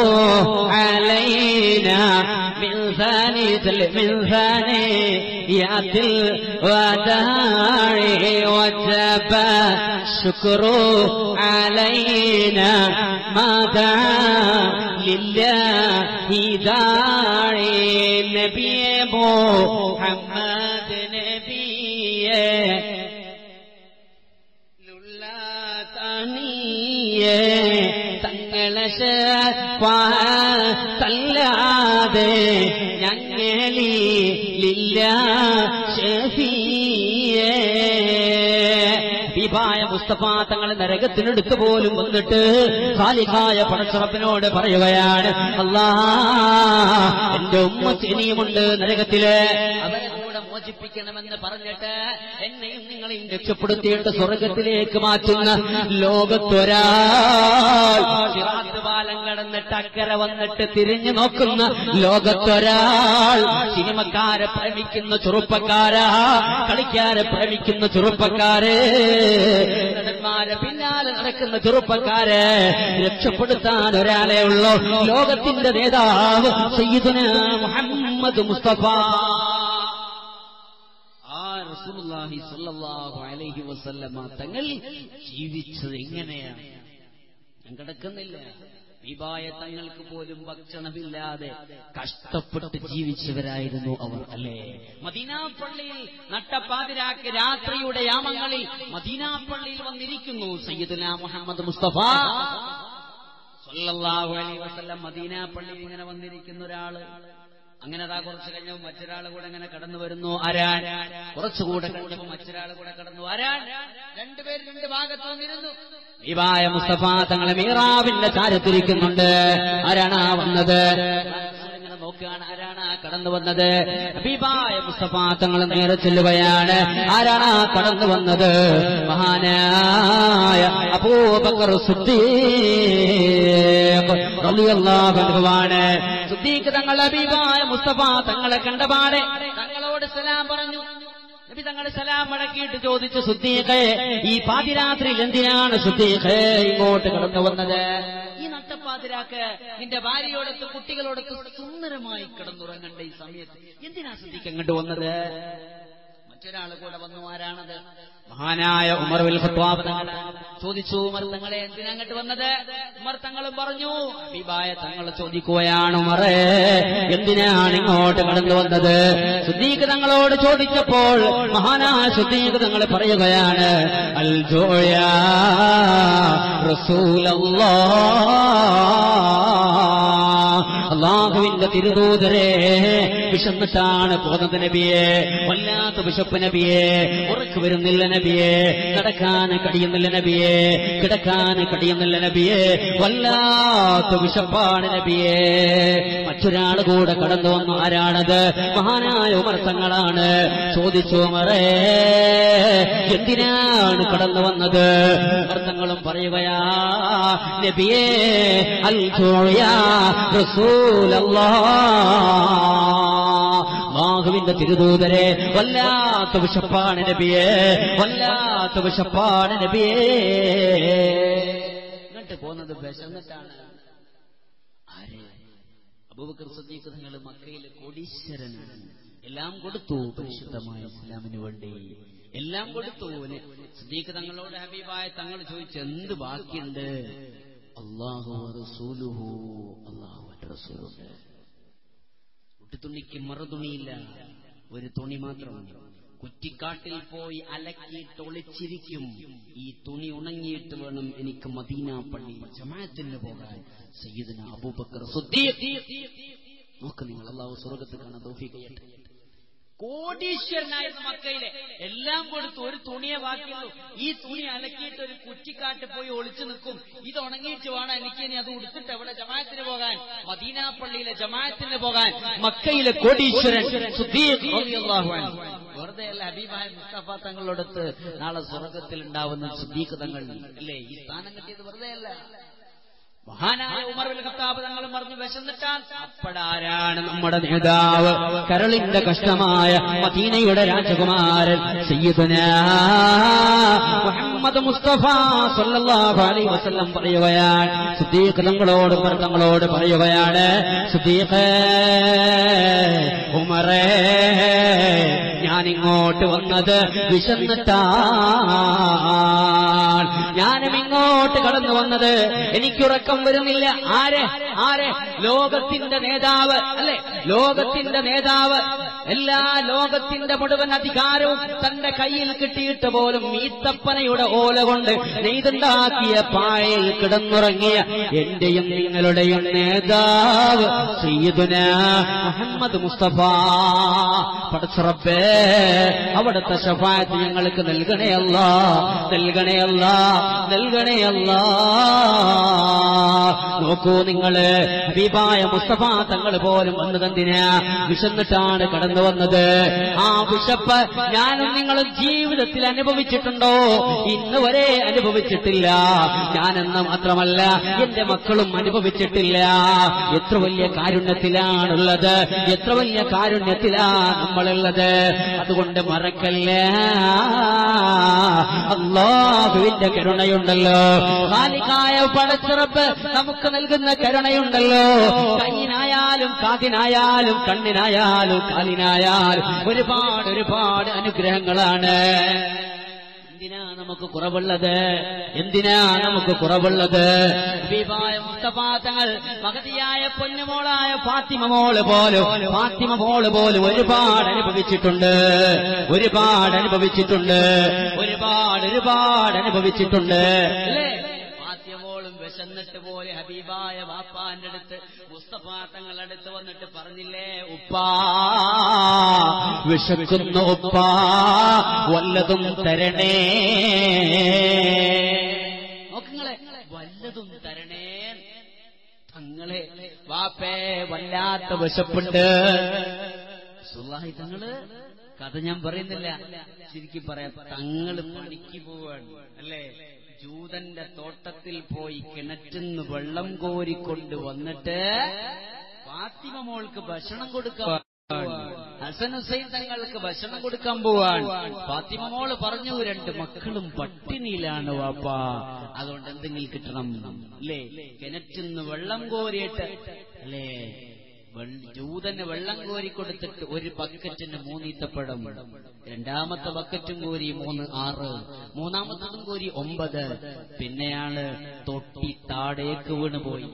علينا من ثانية من ثانيات الوداع وجب الشكر علينا ما دعا لله داعي نبي محمد نبيه ലുള്ളാതണിയേ തങ്ങളെ തല്ലാതെ ഞങ്ങളിലില്ല ഷെഫിയേ
ഹബീബായ മുസ്തഫ തങ്ങൾ നരകത്തിനടുത്ത് പോലും വന്നിട്ട് ഖാലിഖായ പടച്ചറപ്പിനോട് പറയുകയാണ് അല്ലാ എന്റെ ഉമ്മ ഇനിയുമുണ്ട് നരകത്തില് അവരെ കൂടെ മോചിപ്പിക്കണമെന്ന് പറഞ്ഞിട്ട് എന്നെയും നിങ്ങളെയും രക്ഷപ്പെടുത്തിയിട്ട് സ്വർഗത്തിലേക്ക് മാറ്റുന്ന ലോകത്തൊരാൾ സിറാത്ത് പാലം കടന്നിട്ട് അക്കരെ വന്നിട്ട് തിരിഞ്ഞു നോക്കുന്ന ലോകത്തൊരാൾ സിനിമക്കാരെ പ്രേമിക്കുന്ന ചെറുപ്പക്കാരാ കളിക്കാരെ പ്രേമിക്കുന്ന ചെറുപ്പക്കാരെ നടന്മാരെ പിന്നാലെ നടക്കുന്ന ചെറുപ്പക്കാരെ രക്ഷപ്പെടുത്താൻ ഒരാളെ ഉള്ളൂ ലോകത്തിന്റെ നേതാവ് സയ്യിദുന മുഹമ്മദ് മുസ്തഫ ആ റസൂലുള്ളാഹി സ്വല്ലല്ലാഹു അലൈഹി വസല്ലമ തങ്ങൾ ജീവിച്ചത് എങ്ങനെയാണ് ഞാൻ കിടക്കുന്നില്ല വിവായ തങ്ങൾക്ക് പോലും ഭക്ഷണമില്ലാതെ കഷ്ടപ്പെട്ട് ജീവിച്ചവരായിരുന്നു അവർ അല്ലേ മദീനാപ്പള്ളിയിൽ നട്ടപ്പാതിരാക്ക് രാത്രിയുടെ യാമങ്ങളിൽ മദീനാപ്പള്ളിയിൽ വന്നിരിക്കുന്നു സയ്യിദുന മുഹമ്മദ് മുസ്തഫ സല്ലല്ലാഹു അലൈഹി വസല്ലം മദീന പള്ളിയിൽ ഇങ്ങനെ വന്നിരിക്കുന്ന ഒരാള് അങ്ങനെ അതാ കുറച്ച് കഴിഞ്ഞപ്പോൾ മറ്റൊരാൾ കൂടെ ഇങ്ങനെ കടന്നു വരുന്നു ആരാൻ കുറച്ചുകൂടെ കഴിഞ്ഞപ്പോൾ മറ്റൊരാൾ കൂടെ കടന്നു ആരാൻ രണ്ടുപേർ രണ്ട് ഭാഗത്ത് വന്നിരുന്നു
വിവായ മുസ്തഫ തങ്ങളെ മീറാവിന്റെ ചാരത്തിരിക്കുന്നുണ്ട് ആരാണ് ആ വന്നത്
ഇങ്ങനെ നോക്കുകയാണ് ആരാണ് ആ കടന്നു വന്നത്
ഹബീബായ മുസ്തഫ തങ്ങൾ നേരെ ചെല്ലുകയാണ് ആരാണ് ആ കടന്നു വന്നത് മഹാനായ അബൂബക്കർ സിദ്ദീഖ് റളിയല്ലാഹു അൻഹുവാണ് സിദ്ദീഖ് തങ്ങൾ ഹബീബായ മുസ്തഫ തങ്ങളെ കണ്ടപാടെ
തങ്ങളോട് സലാം പറഞ്ഞു
നബി തങ്ങളെ സലാം മടക്കിയിട്ട് ചോദിച്ചു സുദ്ദീഖേ ഈ പാതിരാത്രിയിൽ എന്തിനാണ് സുദ്ദീഖേ ഇങ്ങോട്ട് കടന്നു വന്നത്
ഈ നട്ടപ്പാതിരാക്ക് നിന്റെ ഭാര്യയോടൊത്ത് കുട്ടികളോടൊത്ത് സുന്ദരമായി കിടന്നുറങ്ങേണ്ട ഈ സമയത്ത് എന്തിനാ ശ്രദ്ധിക്കാൻ
ഇങ്ങോട്ട് വന്നത്
മറ്റൊരാൾ കൂടെ വന്നു ആരാണത്
മഹാനായ ഉമർ ബിൻ ഖത്താബ് തങ്ങൾ
ചോദിച്ചു ഉമർ തങ്ങളെ എന്തിനാ അങ്ങോട്ട് വന്നത് ഉമർ തങ്ങളും പറഞ്ഞു
ഹബീബായ തങ്ങൾ ചോദിക്കുകയാണ് ഉമറേ എന്തിനാണ് ഇങ്ങോട്ട് കടന്നു വന്നത് സുദ്ദീഖ് തങ്ങളോട് ചോദിച്ചപ്പോൾ മഹാനായ സുദ്ദീഖ് തങ്ങൾ പറയുകയാണ് അൽ ജോയ അള്ളാഹുവിന്റെ തിരുദൂതരെ വിശന്നിട്ടാണ് പോകുന്നത് നബിയെ വല്ലാത്ത ബിഷപ്പ് നബിയെ ഉറക്കു വരുന്നില്ല നബിയെ കിടക്കാൻ കഴിയുന്നില്ല നബിയെ കിടക്കാൻ കഴിയുന്നില്ല നബിയെ വല്ലാത്ത വിശപ്പാണ് നബിയെ മറ്റൊരാൾ കൂടെ കടന്നു വന്നു ആരാണത് മഹാനായ ഉമർത്തങ്ങളാണ് ചോദിച്ചു ഉമറേ എന്തിനാണ് കടന്നു വന്നത് ഉമർത്തങ്ങളും പറയുകയാ നബിയെ അൽ ബാഹുവിന്റെ തിരുദൂതരെ വല്ലാത്ത വിശപ്പാണ് നബിയെ വല്ലാത്ത വിശപ്പാണ് നബിയെ
ഇങ്ങോട്ട് പോകുന്നത് വിശന്നിട്ടാണ് ആര് അബൂബക്കർ സദ്ദീഖ് തങ്ങൾ മക്കയിലെ കോടീശ്വരനാണ് എല്ലാം കൊടുത്തു പരിശുദ്ധമായ ഇസ്ലാമിന് വേണ്ടി എല്ലാം കൊടുത്തു സദ്ദീഖ് തങ്ങളോട് ഹബീബായ തങ്ങൾ ചോദിച്ചു എന്ത് ബാക്കിയുണ്ട് അള്ളാഹു റസൂലുഹു അള്ളാഹു റസൂലുണ്ട് തുണിക്ക് മറുതുണിയില്ല ഒരു തുണി മാത്രം കുറ്റിക്കാട്ടിൽ പോയി അലക്കിയിട്ട് ഒളിച്ചിരിക്കും ഈ തുണി ഉണങ്ങിയിട്ട് വേണം എനിക്ക് മദീന പള്ളി ജമാഅത്തിന് പോകാൻ സയ്യിദിന അബൂബക്കർ സുദ്ദീഖ് നോക്ക് നിങ്ങൾ അള്ളാഹു സ്വർഗത്ത് കാണാൻ തോഫിക്കയട്ടെ കോടീശ്വരനായിരുന്നു മക്കയിലെ എല്ലാം കൊടുത്തു ഒരു തുണിയെ ബാക്കിയുള്ളൂ ഈ തുണി അലക്കിയിട്ട് ഒരു കുറ്റിക്കാട്ട് പോയി ഒളിച്ചു നിൽക്കും ഇത് ഉണങ്ങിയിട്ട് വേണം എനിക്ക് ഇനി അത് ഉടുത്തിട്ട് എവിടെ ജമാഅത്തിന് പോകാൻ മദീന പള്ളിയിലെ ജമാഅത്തിന് പോകാൻ മക്കയിലെ കോടീശ്വരൻ സുദ്ദീഖ് റളിയല്ലാഹു അൻഹു. വെറുതെ അല്ല ഹബീബായ മുസ്തഫ തങ്ങളോടത്ത് നാളെ സ്വർഗത്തിൽ ഉണ്ടാവുന്ന സുദ്ദീഖ് തങ്ങൾ അല്ലേ ഈ സ്ഥാനം കിട്ടിയത് വെറുതെ അല്ല മഹാനായ ഉമർ ബിൻ ഖത്താബ് തങ്ങളും പറഞ്ഞു വിശന്നിട്ടാൽ
അപ്പോഴാരാണ് നമ്മുടെ നേതാവ് കരളിന്റെ കഷ്ടമായ മദീനയുടെ രാജകുമാരൻ സയ്യിദുന മുഹമ്മദ് മുസ്തഫ സല്ലല്ലാഹു അലൈഹി വസല്ലം പറയുകയാണ് സിദ്ദീഖ് തങ്ങളോട് ഉമർ തങ്ങളോട് പറയുകയാണ് സിദ്ദീഖ് ഉമറേ ഞാൻ ഇങ്ങോട്ട് വന്നത് വിശന്നിട്ടാണ് ഞാനും ഇങ്ങോട്ട് കടന്നു വന്നത് എനിക്കുറക്കം വരുന്നില്ല ആരെ ആരെ ലോകത്തിന്റെ നേതാവ് അല്ലെ ലോകത്തിന്റെ നേതാവ് എല്ലാ ലോകത്തിന്റെ മുഴുവൻ അധികാരവും തന്റെ കയ്യിൽ കിട്ടിയിട്ട് പോലും ഈത്തപ്പനയുടെ ഓല കൊണ്ട് നെയ്തുണ്ടാക്കിയ പായയിൽ കിടന്നുറങ്ങിയ എന്റെയും നിങ്ങളുടെയും നേതാവ് സയ്യിദുന മുഹമ്മദ് മുസ്തഫ പടച്ചറപ്പേ അവിടുത്തെ ഷഫായത്ത് ഞങ്ങൾക്ക് നൽകണേ അല്ല നൽകണേ അല്ല നൽകണേ അല്ല നോക്കൂ നിങ്ങള് ഹബീബായ മുസ്തഫ തങ്ങൾ പോലും വന്നതെന്തിനാ വിശന്നിട്ടാണ് കടന്നു വന്നത് ആ വിശപ്പ് ഞാനും നിങ്ങളും ജീവിതത്തിൽ അനുഭവിച്ചിട്ടുണ്ടോ ഇന്ന് വരെ അനുഭവിച്ചിട്ടില്ല ഞാനെന്ന് മാത്രമല്ല എന്റെ മക്കളും അനുഭവിച്ചിട്ടില്ല എത്ര വലിയ കാരുണ്യത്തിലാണുള്ളത് എത്ര വലിയ കാരുണ്യത്തിലാണ് നമ്മളുള്ളത് അതുകൊണ്ട് മറക്കല്ല അള്ളാഹുവിന്റെ കരുണയുണ്ടല്ലോ കാലികായ പടച്ചിറപ്പ് നമുക്ക് നൽകുന്ന കരുണയുണ്ടല്ലോ കൈയിനായാലും കാതിനായാലും കണ്ണിനായാലും കാലിനായാലും ഒരുപാട് ഒരുപാട് അനുഗ്രഹങ്ങളാണ് എന്തിനാ നമുക്ക് കുറവുള്ളത് എന്തിനാ നമുക്ക് കുറവുള്ളത് ഹബീബായ മുസ്തഫ തങ്ങൾ മഹതിയായ പൊന്നുമോളായ ഫാത്തിമ മോള് പോലും ഫാത്തിമ മോള് പോലും ഒരുപാട് അനുഭവിച്ചിട്ടുണ്ട് ഒരുപാട് അനുഭവിച്ചിട്ടുണ്ട് ഒരുപാട് ഒരുപാട് അനുഭവിച്ചിട്ടുണ്ട് അല്ലേ
ഫാത്തിമോളും വിശന്നിട്ട് പോയി ഇതുപോലെ ഹബീബായ വാപ്പാന്റെ അടുത്ത് മുസ്തഫ തങ്ങളുടെ അടുത്ത് വന്നിട്ട് പറഞ്ഞില്ലേ ഉപ്പാ
വിശക്കുന്നു ഉപ്പാ വല്ലതും തരണേ
നോക്കുങ്ങളെ വല്ലതും തരണേ തങ്ങളെ വാപ്പേ വല്ലാത്ത വിശപ്പുണ്ട് സുല്ലാഹി തങ്ങള് കഥ ഞാൻ പറയുന്നില്ല ശരിക്കും പറയാം തങ്ങള് പണിക്ക് പോവാണ് അല്ലേ ജൂതന്റെ തോട്ടത്തിൽ പോയി കിണറ്റിന്ന് വെള്ളം കോരിക്കൊണ്ട് വന്നിട്ട് ഫാത്തിമ മോൾക്ക് ഭക്ഷണം കൊടുക്കാൻ ഹസൻ ഹുസൈൻ തങ്ങൾക്ക് ഭക്ഷണം കൊടുക്കാൻ പോവാൻ ഫാത്തിമ മോള് പറഞ്ഞു രണ്ട് മക്കളും പട്ടിണിയിലാണ് വാപ്പ അതുകൊണ്ട് എന്തെങ്കിലും കിട്ടണം അല്ലേ കിണറ്റിന്ന് വെള്ളം കോരിയിട്ട് അല്ലേ വെൾ- ജൂതന് വെള്ളം കോരി കൊടുത്തിട്ട് ഒരു ബക്കറ്റിന് മൂന്നീത്തപ്പഴം രണ്ടാമത്തെ ബക്കറ്റും കോരി മൂന്ന് ആറ് മൂന്നാമത്തതും കോരി ഒമ്പത് പിന്നെയാണ് തൊട്ടി താടേക്ക് വീണുപോയി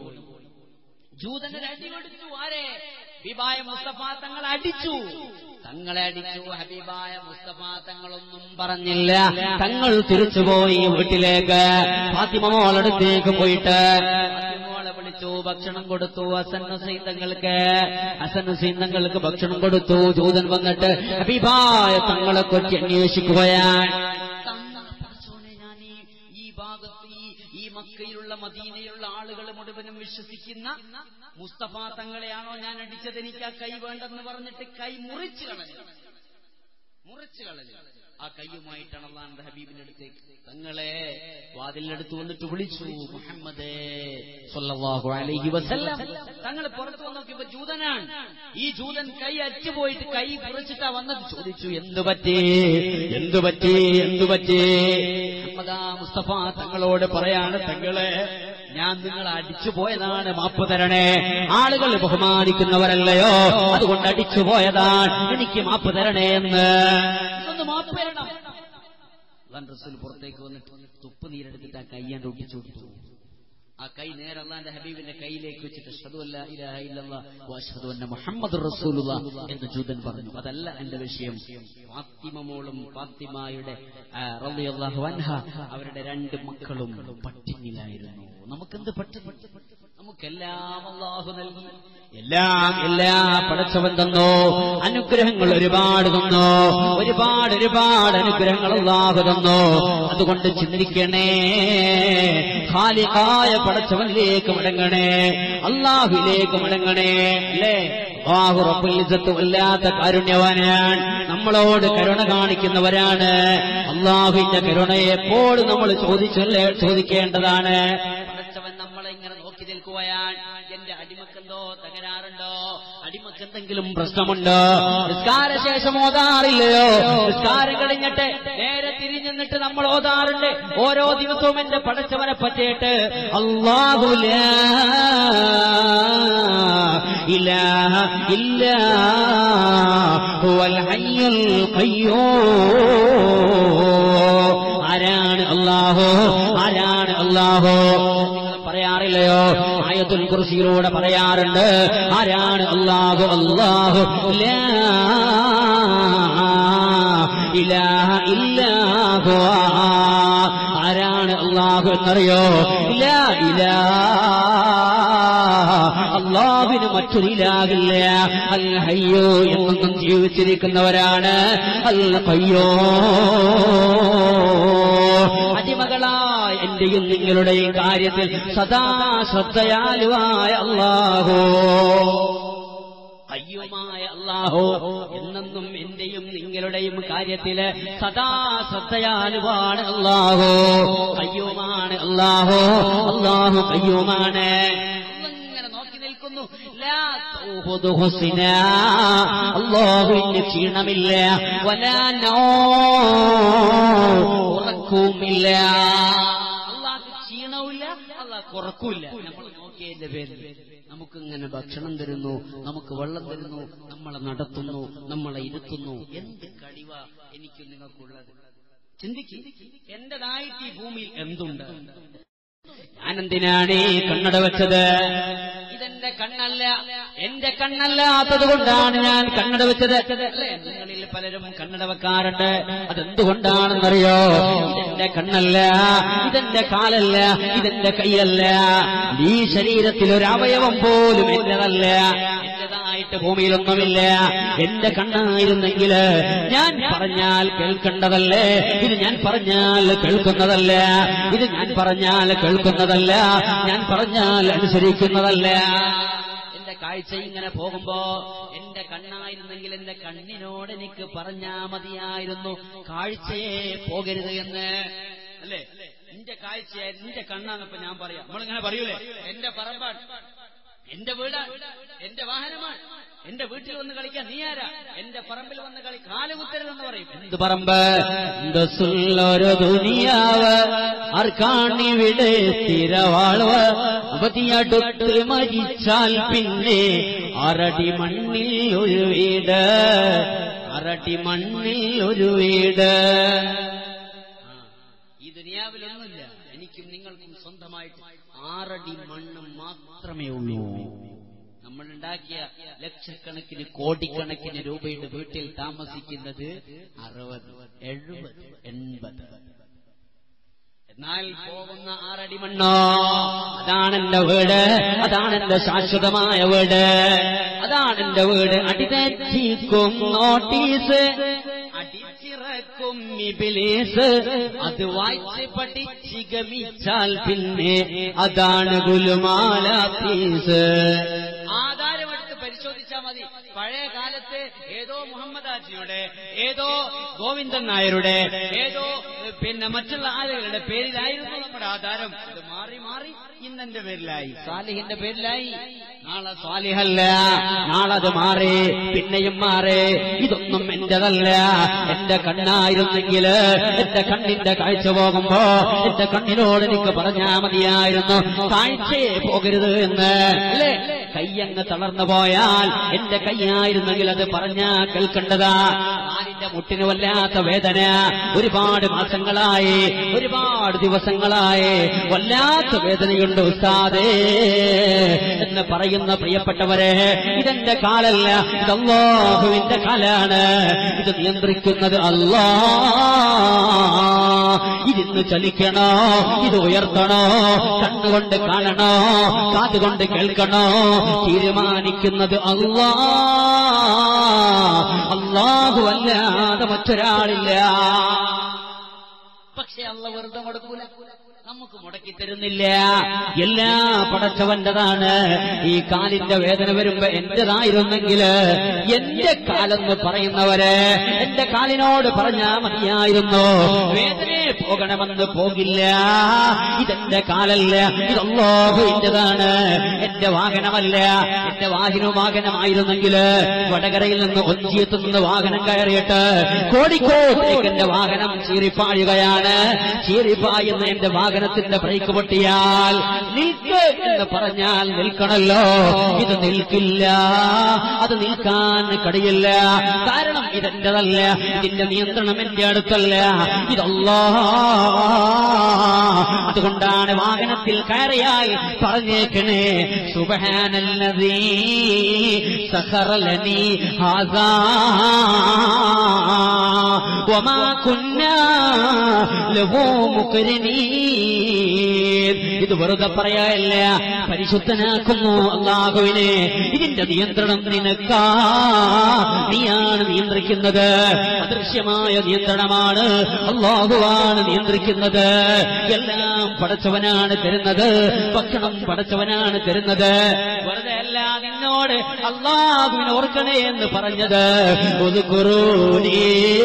ജൂതനൊരു അടി കൊടുത്തു ആരെ ഹബീബായ മുസ്തഫ തങ്ങൾ അടിച്ചു തങ്ങളെ അടിച്ചു ഹബീബായ മുസ്തഫ തങ്ങളൊന്നും
പറഞ്ഞില്ല തങ്ങൾ തിരിച്ചുപോയി വീട്ടിലേക്ക് ഫാത്തിമ മോളടുത്തേക്ക് പോയിട്ട്
മോളെ വിളിച്ചു ഭക്ഷണം കൊടുത്തു ഹസൻ ഹുസൈൻ തങ്ങൾക്ക്
ഹസൻ ഹുസൈൻ തങ്ങൾക്ക് ഭക്ഷണം കൊടുത്തു ജൂതൻ വന്നിട്ട് ഹബീബായ തങ്ങളെ കൊറ്റി അന്വേഷിക്കുകയാണ്
തങ്ങളെ പടച്ചോനെ ഞാൻ ഈ ഈ ഭാഗത്ത് ഈ ഈ മക്കയിലുള്ള മദീനയിലുള്ള ആളുകൾ മുഴുവനും വിശ്വസിക്കുന്ന മുസ്തഫ തങ്ങളെയാണോ ഞാൻ അടിച്ചത് എനിക്ക് ആ കൈ വേണ്ടെന്ന് പറഞ്ഞിട്ട് കൈ മുറിച്ചു കളഞ്ഞു മുറിച്ചു കളഞ്ഞു ആ കൈയുമായിട്ടാണ് അള്ളാന്റെ ഹബീബിന്റെ അടുത്തേക്ക് തങ്ങളെ വാതിലിനടുത്ത് വന്നിട്ട് വിളിച്ചു മുഹമ്മദേ
സ്വല്ലല്ലാഹു അലൈഹി വസല്ലം
തങ്ങൾ പുറത്തു വന്ന് നോക്കിയപ്പോ ജൂതനാണ് ഈ ജൂതൻ കൈ അറ്റുപോയിട്ട് കൈ കുറിച്ചിട്ടാ വന്നത് ചോദിച്ചു
എന്തു പറ്റി എന്തു പറ്റി എന്തു പറ്റി
മുഹമ്മദാ
മുസ്തഫ തങ്ങളോട് പറയാണ് തങ്ങളെ ഞാൻ നിങ്ങളെ അടിച്ചു പോയതാണ് മാപ്പ് തരണേ ആളുകൾ ബഹുമാനിക്കുന്നവരല്ലയോ അതുകൊണ്ട് അടിച്ചു പോയതാണ് എനിക്ക് മാപ്പ് തരണേ എന്ന്
ഇതൊന്ന് മാപ്പ് തരണം അള്ളാൻ റസൂൽ പുറത്തേക്ക് വന്നിട്ട് തുപ്പ് നീരെടുത്തിട്ട് ആ കൈയാണ്ട് ഒട്ടിച്ചു കൊടുത്തു ആ കൈ നേരെ അള്ളാന്റെ ഹബീബിന്റെ കയ്യിലേക്ക് വെച്ചിട്ട് അഷ്ഹദു അല്ലാ ഇലാഹ ഇല്ലല്ലാഹ് വ അഷ്ഹദു അന്ന മുഹമ്മദ് റസൂലുള്ള എന്ന് ജൂതൻ പറഞ്ഞു അതല്ല എന്റെ വിഷയം ഫാത്തിമ മോളും ഫാത്തിമായുടെ ആ, റളിയല്ലാഹു അൻഹ അവരുടെ രണ്ട് മക്കളും പട്ടിണിയിലായിരുന്നു നമുക്കെന്ത് പട്ടിണി നമുക്കെല്ലാം അള്ളാഹു നൽകി
എല്ലാം എല്ലാം പടച്ചവൻ തന്നു അനുഗ്രഹങ്ങൾ ഒരുപാട് തന്നു ഒരുപാട് ഒരുപാട് അനുഗ്രഹങ്ങൾ അള്ളാഹു തന്നു അതുകൊണ്ട് ചിന്തിക്കണേ ഖാലിഖായ പടച്ചവനിലേക്ക് മടങ്ങണേ അള്ളാഹുവിലേക്ക് മടങ്ങണേ അല്ലേ അള്ളാഹു റബ്ബുൽ ഇസ്സത്ത് വല്ലാത്ത കാരുണ്യവാനാണ് നമ്മളോട് കരുണ കാണിക്കുന്നവരാണ് അള്ളാഹുവിന്റെ കരുണയെ എപ്പോഴും നമ്മൾ ചോദിച്ചല്ലേ ചോദിക്കേണ്ടതാണ്
പടച്ചവൻ നമ്മളെ ഇങ്ങനെ നോക്കി നിൽക്കുകയാണ് എന്റെ അടിമക്കെന്തോ തകരാറുണ്ടോ അടിമക്ക് എന്തെങ്കിലും
പ്രശ്നമുണ്ടോ നിസ്കാരശേഷം ഓതാറില്ലയോ നിസ്കാരം കഴിഞ്ഞിട്ട് നേരെ തിരിഞ്ഞിട്ട് നമ്മൾ ഓതാറുണ്ട് ഓരോ ദിവസവും എന്റെ പടച്ചവനെ പറ്റിയിട്ട് അള്ളാഹു ലാ ഇലാഹ ഇല്ലാ ഹുവൽ ഹയ്യുൽ ഖയ്യൂം ആരാണ് അള്ളാഹു ആരാണ് അള്ളാഹു നിങ്ങൾ പറയാറില്ലയോ ആയത്തുൽ കുർസിയിലൂടെ പറയാറുണ്ട് ആരാണ് അള്ളാഹു അള്ളാഹു ലാ ഇലാഹ ഇല്ലാഹു ആരാണ് അള്ളാഹു എന്നറിയോ ലാ ഇലാഹ അള്ളാഹുവിന് മറ്റൊരു ഇലാഹില്ല അൽ ഹയ്യോ എന്നും ജീവിച്ചിരിക്കുന്നവരാണ് അൽ കയ്യോ അടിമകളായ എന്റെയും നിങ്ങളുടെയും കാര്യത്തിൽ സദാ ശ്രദ്ധയാലുവായ അള്ളാഹോ അയ്യുമായ അള്ളാഹോ എന്നെന്നും എന്റെയും നിങ്ങളുടെയും കാര്യത്തില് സദാ ശ്രദ്ധയാലുവാണ് അള്ളാഹോ അയ്യുമാണ് അള്ളാഹോ അള്ളാഹു അയ്യുമാണ്
ഇങ്ങനെ നോക്കി നിൽക്കുന്നു
അള്ളാഹുവിന് ക്ഷീണമില്ല വലാനോ ഉറക്കവുമില്ല
അള്ളാഹ് ക്ഷീണവുമില്ല അള്ളാഹ് കുറക്കൂല്ല നമ്മൾ നോക്കിയതിന്റെ പേരിൽ നമുക്കിങ്ങനെ ഭക്ഷണം തരുന്നു നമുക്ക് വെള്ളം തരുന്നു നമ്മളെ നടത്തുന്നു നമ്മളെ ഇരുത്തുന്നു എന്ത് കഴിവ എനിക്ക് നിങ്ങൾക്കുള്ളത് ചിന്തിക്ക് എന്റേതായിട്ട് ഈ ഭൂമിയിൽ എന്തുണ്ട്
ഞാൻ എന്തിനാണ് ഈ കണ്ണട വെച്ചത് ഇതെന്റെ കണ്ണല്ല എന്റെ കണ്ണല്ലാത്തത് കൊണ്ടാണ് ഞാൻ കണ്ണട വെച്ചത് അല്ലേ നിങ്ങളിൽ പലരും കണ്ണട വെക്കാറുണ്ട് അതെന്തുകൊണ്ടാണെന്നറിയോ ഇതെന്റെ കണ്ണല്ല ഇതെന്റെ കാലല്ല ഇതെന്റെ കൈയല്ല ഈ ശരീരത്തിൽ ഒരു അവയവം പോലും എന്റേതല്ല എന്റേതായിട്ട് ഭൂമിയിലൊന്നുമില്ല എന്റെ കണ്ണായിരുന്നെങ്കിൽ ഞാൻ പറഞ്ഞാൽ കേൾക്കേണ്ടതല്ലേ ഇത് ഞാൻ പറഞ്ഞാൽ കേൾക്കുന്നതല്ല ഇത് ഞാൻ പറഞ്ഞാൽ കേൾക്കുന്നതല്ല ഞാൻ പറഞ്ഞാൽ അനുസരിക്കുന്നതല്ല എന്റെ കാഴ്ച ഇങ്ങനെ പോകുമ്പോ എന്റെ കണ്ണായിരുന്നെങ്കിൽ എന്റെ കണ്ണിനോട് എനിക്ക് പറഞ്ഞാ മതിയായിരുന്നു കാഴ്ചയെ പോകരുത് എന്ന് അല്ലേ എന്റെ കാഴ്ച എന്റെ കണ്ണാന്നപ്പോ ഞാൻ പറയാം നമ്മളിങ്ങനെ പറയൂലേ എന്റെ പറമ്പാണ് എന്റെ വീടാണ് എന്റെ വാഹനമാണ് എന്റെ വീട്ടിൽ വന്ന് കളിക്കാൻ നീ ആരാ എന്റെ പറമ്പിൽ വന്ന് കളി കാലുകുത്തരുതെന്ന് പറയും എന്ത് പറമ്പ് ഒരു ദുനിയാവ് ആർക്കാണിവിടെ സ്ഥിരവാൾവ് അവധിയടുത്ത് മരിച്ചാൽ പിന്നെ അരടി മണ്ണിൽ ഒരു വീട് അരടി മണ്ണിൽ ഒരു വീട് ഈ ദുനിയാവിലൊന്നുമില്ല എനിക്കും നിങ്ങൾക്കും സ്വന്തമായിട്ട് ആറടി മണ്ണ് മാത്രമേ ഉള്ളൂ നമ്മൾ ഉണ്ടാക്കിയ ലക്ഷക്കണക്കിന് കോടിക്കണക്കിന് രൂപയുടെ വീട്ടിൽ താമസിക്കുന്നത് അറുപത് എഴുപത് എൺപത് എന്നാൽ പോകുന്ന ആറടി മണ്ണോ അതാണ് എന്റെ വീട് അതാണ് എന്റെ ശാശ്വതമായ വീട് അതാണ് എന്റെ വീട് അടിതെറ്റിക്കും നോട്ടീസ് അടിച്ചിറക്കും ഇബിലീസ് അത് വായിച്ച് പഠിച്ച് ഗമിച്ചാൽ പിന്നെ അതാണ് ഗുലുമാല പീസ് ആധാരമെടുത്ത് പരിശോധിച്ചാൽ മതി പഴയ കാലത്ത് ഏതോ മുഹമ്മദ് ആജിയുടെ ഏതോ ഗോവിന്ദൻ നായരുടെ ഏതോ പിന്നെ മറ്റുള്ള ആളുകളുടെ പേരിലായിരുന്നു നമ്മുടെ ആധാരം അത് മാറി മാറി ഇന്നെന്റെ പേരിലായി സാലിഹിന്റെ പേരിലായി നാളെ സ്വാലിഹല്ല നാളെ അത് മാറി പിന്നെയും മാറി ഇതൊന്നും എന്റേതല്ല എന്റെ കണ്ണായിരുന്നെങ്കിൽ എന്റെ കണ്ണിന്റെ കാഴ്ച പോകുമ്പോ എന്റെ കണ്ണിനോട് എനിക്ക് പറഞ്ഞാ മതിയായിരുന്നു കാഴ്ചയെ പോകരുത് എന്ന് അല്ലേ കയ്യങ്ങ് തളർന്നു പോയാൽ എന്റെ കൈയായിരുന്നെങ്കിൽ അത് പറഞ്ഞാ കേൾക്കേണ്ടതാ കാലിന്റെ മുട്ടിന് വല്ലാത്ത വേദന ഒരുപാട് മാസങ്ങളായി ഒരുപാട് ദിവസങ്ങളായി വല്ലാത്ത വേദനയുണ്ട് ഉസ്താദേ എന്ന് പറയുന്ന പ്രിയപ്പെട്ടവരെ ഇതെന്റെ കാലല്ല ഇത് അള്ളാഹുവിന്റെ കാലാണ് ഇത് നിയന്ത്രിക്കുന്നത് അല്ലാ ഇതിന്ന് ചലിക്കണോ ഇത് ഉയർത്തണോ കണ്ണുകൊണ്ട് കാണണോ കാതുകൊണ്ട് കേൾക്കണോ തീരുമാനിക്കുന്നത് അല്ലാ അള്ളാഹു അല്ലാതെ മറ്റൊരാളില്ല പക്ഷെ അള്ള വെറുതെ കൊടുക്കൂല നമുക്ക് മുടക്കി തരുന്നില്ല എല്ലാ പടച്ചവന്റെതാണ് ഈ കാലിന്റെ വേദന വരുമ്പോ എന്റേതായിരുന്നെങ്കിൽ എന്റെ കാലെന്ന് പറയുന്നവര് എന്റെ കാലിനോട് പറഞ്ഞാ മതിയായിരുന്നു വേദനയെ പോകണമെന്ന് പോകില്ല ഇതെന്റെ കാലല്ല ഇതല്ലാഹുവിന്റെതാണ് എന്റെ വാഹനമല്ല എന്റെ വാഹന വാഹനമായിരുന്നെങ്കിൽ വടകരയിൽ നിന്ന് ഒഞ്ചിയത്തു നിന്ന് വാഹനം കയറിയിട്ട് കോഴിക്കോട്ടേക്ക് എന്റെ വാഹനം ചീറിപ്പാഴുകയാണ് ചീറിപ്പായുന്ന എന്റെ വാഹനത്തിന്റെ ബ്രേക്ക് പൊട്ടിയാൽ നിൽക്ക് എന്ന് പറഞ്ഞാൽ നിൽക്കണല്ലോ ഇത് നിൽക്കില്ല അത് നിൽക്കാൻ കഴിയില്ല കാരണം ഇതെന്റെതല്ല ഇതിന്റെ നിയന്ത്രണം എന്റെ അടുത്തല്ല ഇതല്ലാ അതുകൊണ്ടാണ് വാഹനത്തിൽ കയറിയാൽ പറഞ്ഞേക്കണേ സുബഹാനല്ലതീ സഹറലനി ഹാസാ വമാ കുന്നാ ലഹു മുക്രിനീൻ ഇത് വെറുതെ പറയാല്ല പരിശുദ്ധനാക്കുന്നു അള്ളാഹുവിനെ ഇതിന്റെ നിയന്ത്രണം നിനക്കാ നീയാണ് നിയന്ത്രിക്കുന്നത് അദൃശ്യമായ നിയന്ത്രണമാണ് അള്ളാഹുവാണ് നിയന്ത്രിക്കുന്നത് എല്ലാം പടച്ചവനാണ് തരുന്നത് ഭക്ഷണം പടച്ചവനാണ് തരുന്നത് വെറുതെ അല്ല നിന്നോട് അള്ളാഹുവിനെ ഓർക്കണേ എന്ന് പറഞ്ഞത് ഒരു കുറൂനീ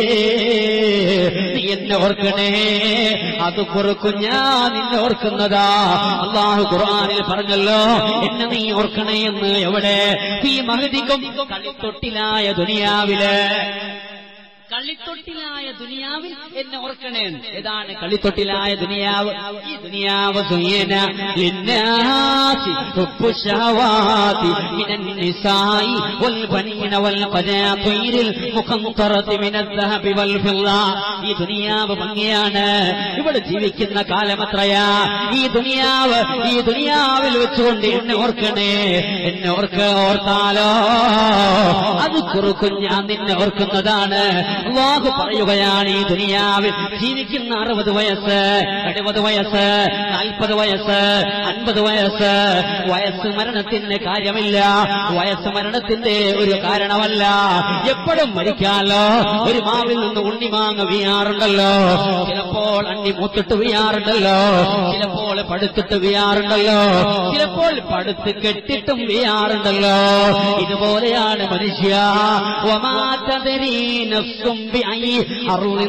നീ എന്നെ ഓർക്കണേ അത് കുറുക്കും ഞാൻ നിന്നെ ഓർക്കുന്നതാ അള്ളാഹു ഖുർആനിൽ പറഞ്ഞല്ലോ എന്നെ നീ ഓർക്കണേ എന്ന് എവിടെ ഈ മഹതിക്കും കളിത്തൊട്ടിലായ ദുനിയാവില്
കളിത്തൊട്ടിലായ ദുനിയാവിൽ എന്നെ ഓർക്കണേ ഏതാണ് കളിത്തൊട്ടിലായ ദുനിയാവ് ഈ ദുനിയാവ് സുയന ലിന്നാസി ഹുബ്ബു ശഹവാതി മിനൻ നിസായി വൽ ബനീന വൽ ഖനാതീരിൽ മുഖന്തറതി മിനൽ ദഹബി വൽ ഫിദ്ദ ഈ ദുനിയാവ് ഭംഗിയാണ് ഇവിടെ ജീവിക്കുന്ന കാലം എത്രയാ ഈ ദുനിയാവ് ഈ ദുനിയാവിൽ വെച്ചുകൊണ്ട് എന്നെ ഓർക്കണേ എന്നെ ഓർക്ക ഓർത്താലോ അത് കുറുക്കും ഞാൻ നിന്നെ ഓർക്കുന്നതാണ് അള്ളാഹു പറയുകയാണ് ഈ ദുനിയാവിൽ ജീവിക്കുന്ന അറുപത് വയസ്സ് എഴുപത് വയസ്സ് നാൽപ്പത് വയസ്സ് അൻപത് വയസ്സ് വയസ്സ് മരണത്തിന് കാര്യമില്ല വയസ്സ് മരണത്തിന്റെ ഒരു കാരണമല്ല എപ്പോഴും മരിക്കാലോ ഒരു മാവിൽ നിന്ന് ഉണ്ണിമാങ്ങ വീയാറുണ്ടല്ലോ ചിലപ്പോൾ അണ്ണി മൂത്തിട്ട് വീയാറുണ്ടല്ലോ ചിലപ്പോൾ പടുത്തിട്ട് വീയാറുണ്ടല്ലോ ചിലപ്പോൾ പടുത്ത് കെട്ടിട്ടും വീയാറുണ്ടല്ലോ ഇതുപോലെയാണ് മനുഷ്യ وما تدري نفس بأي أرض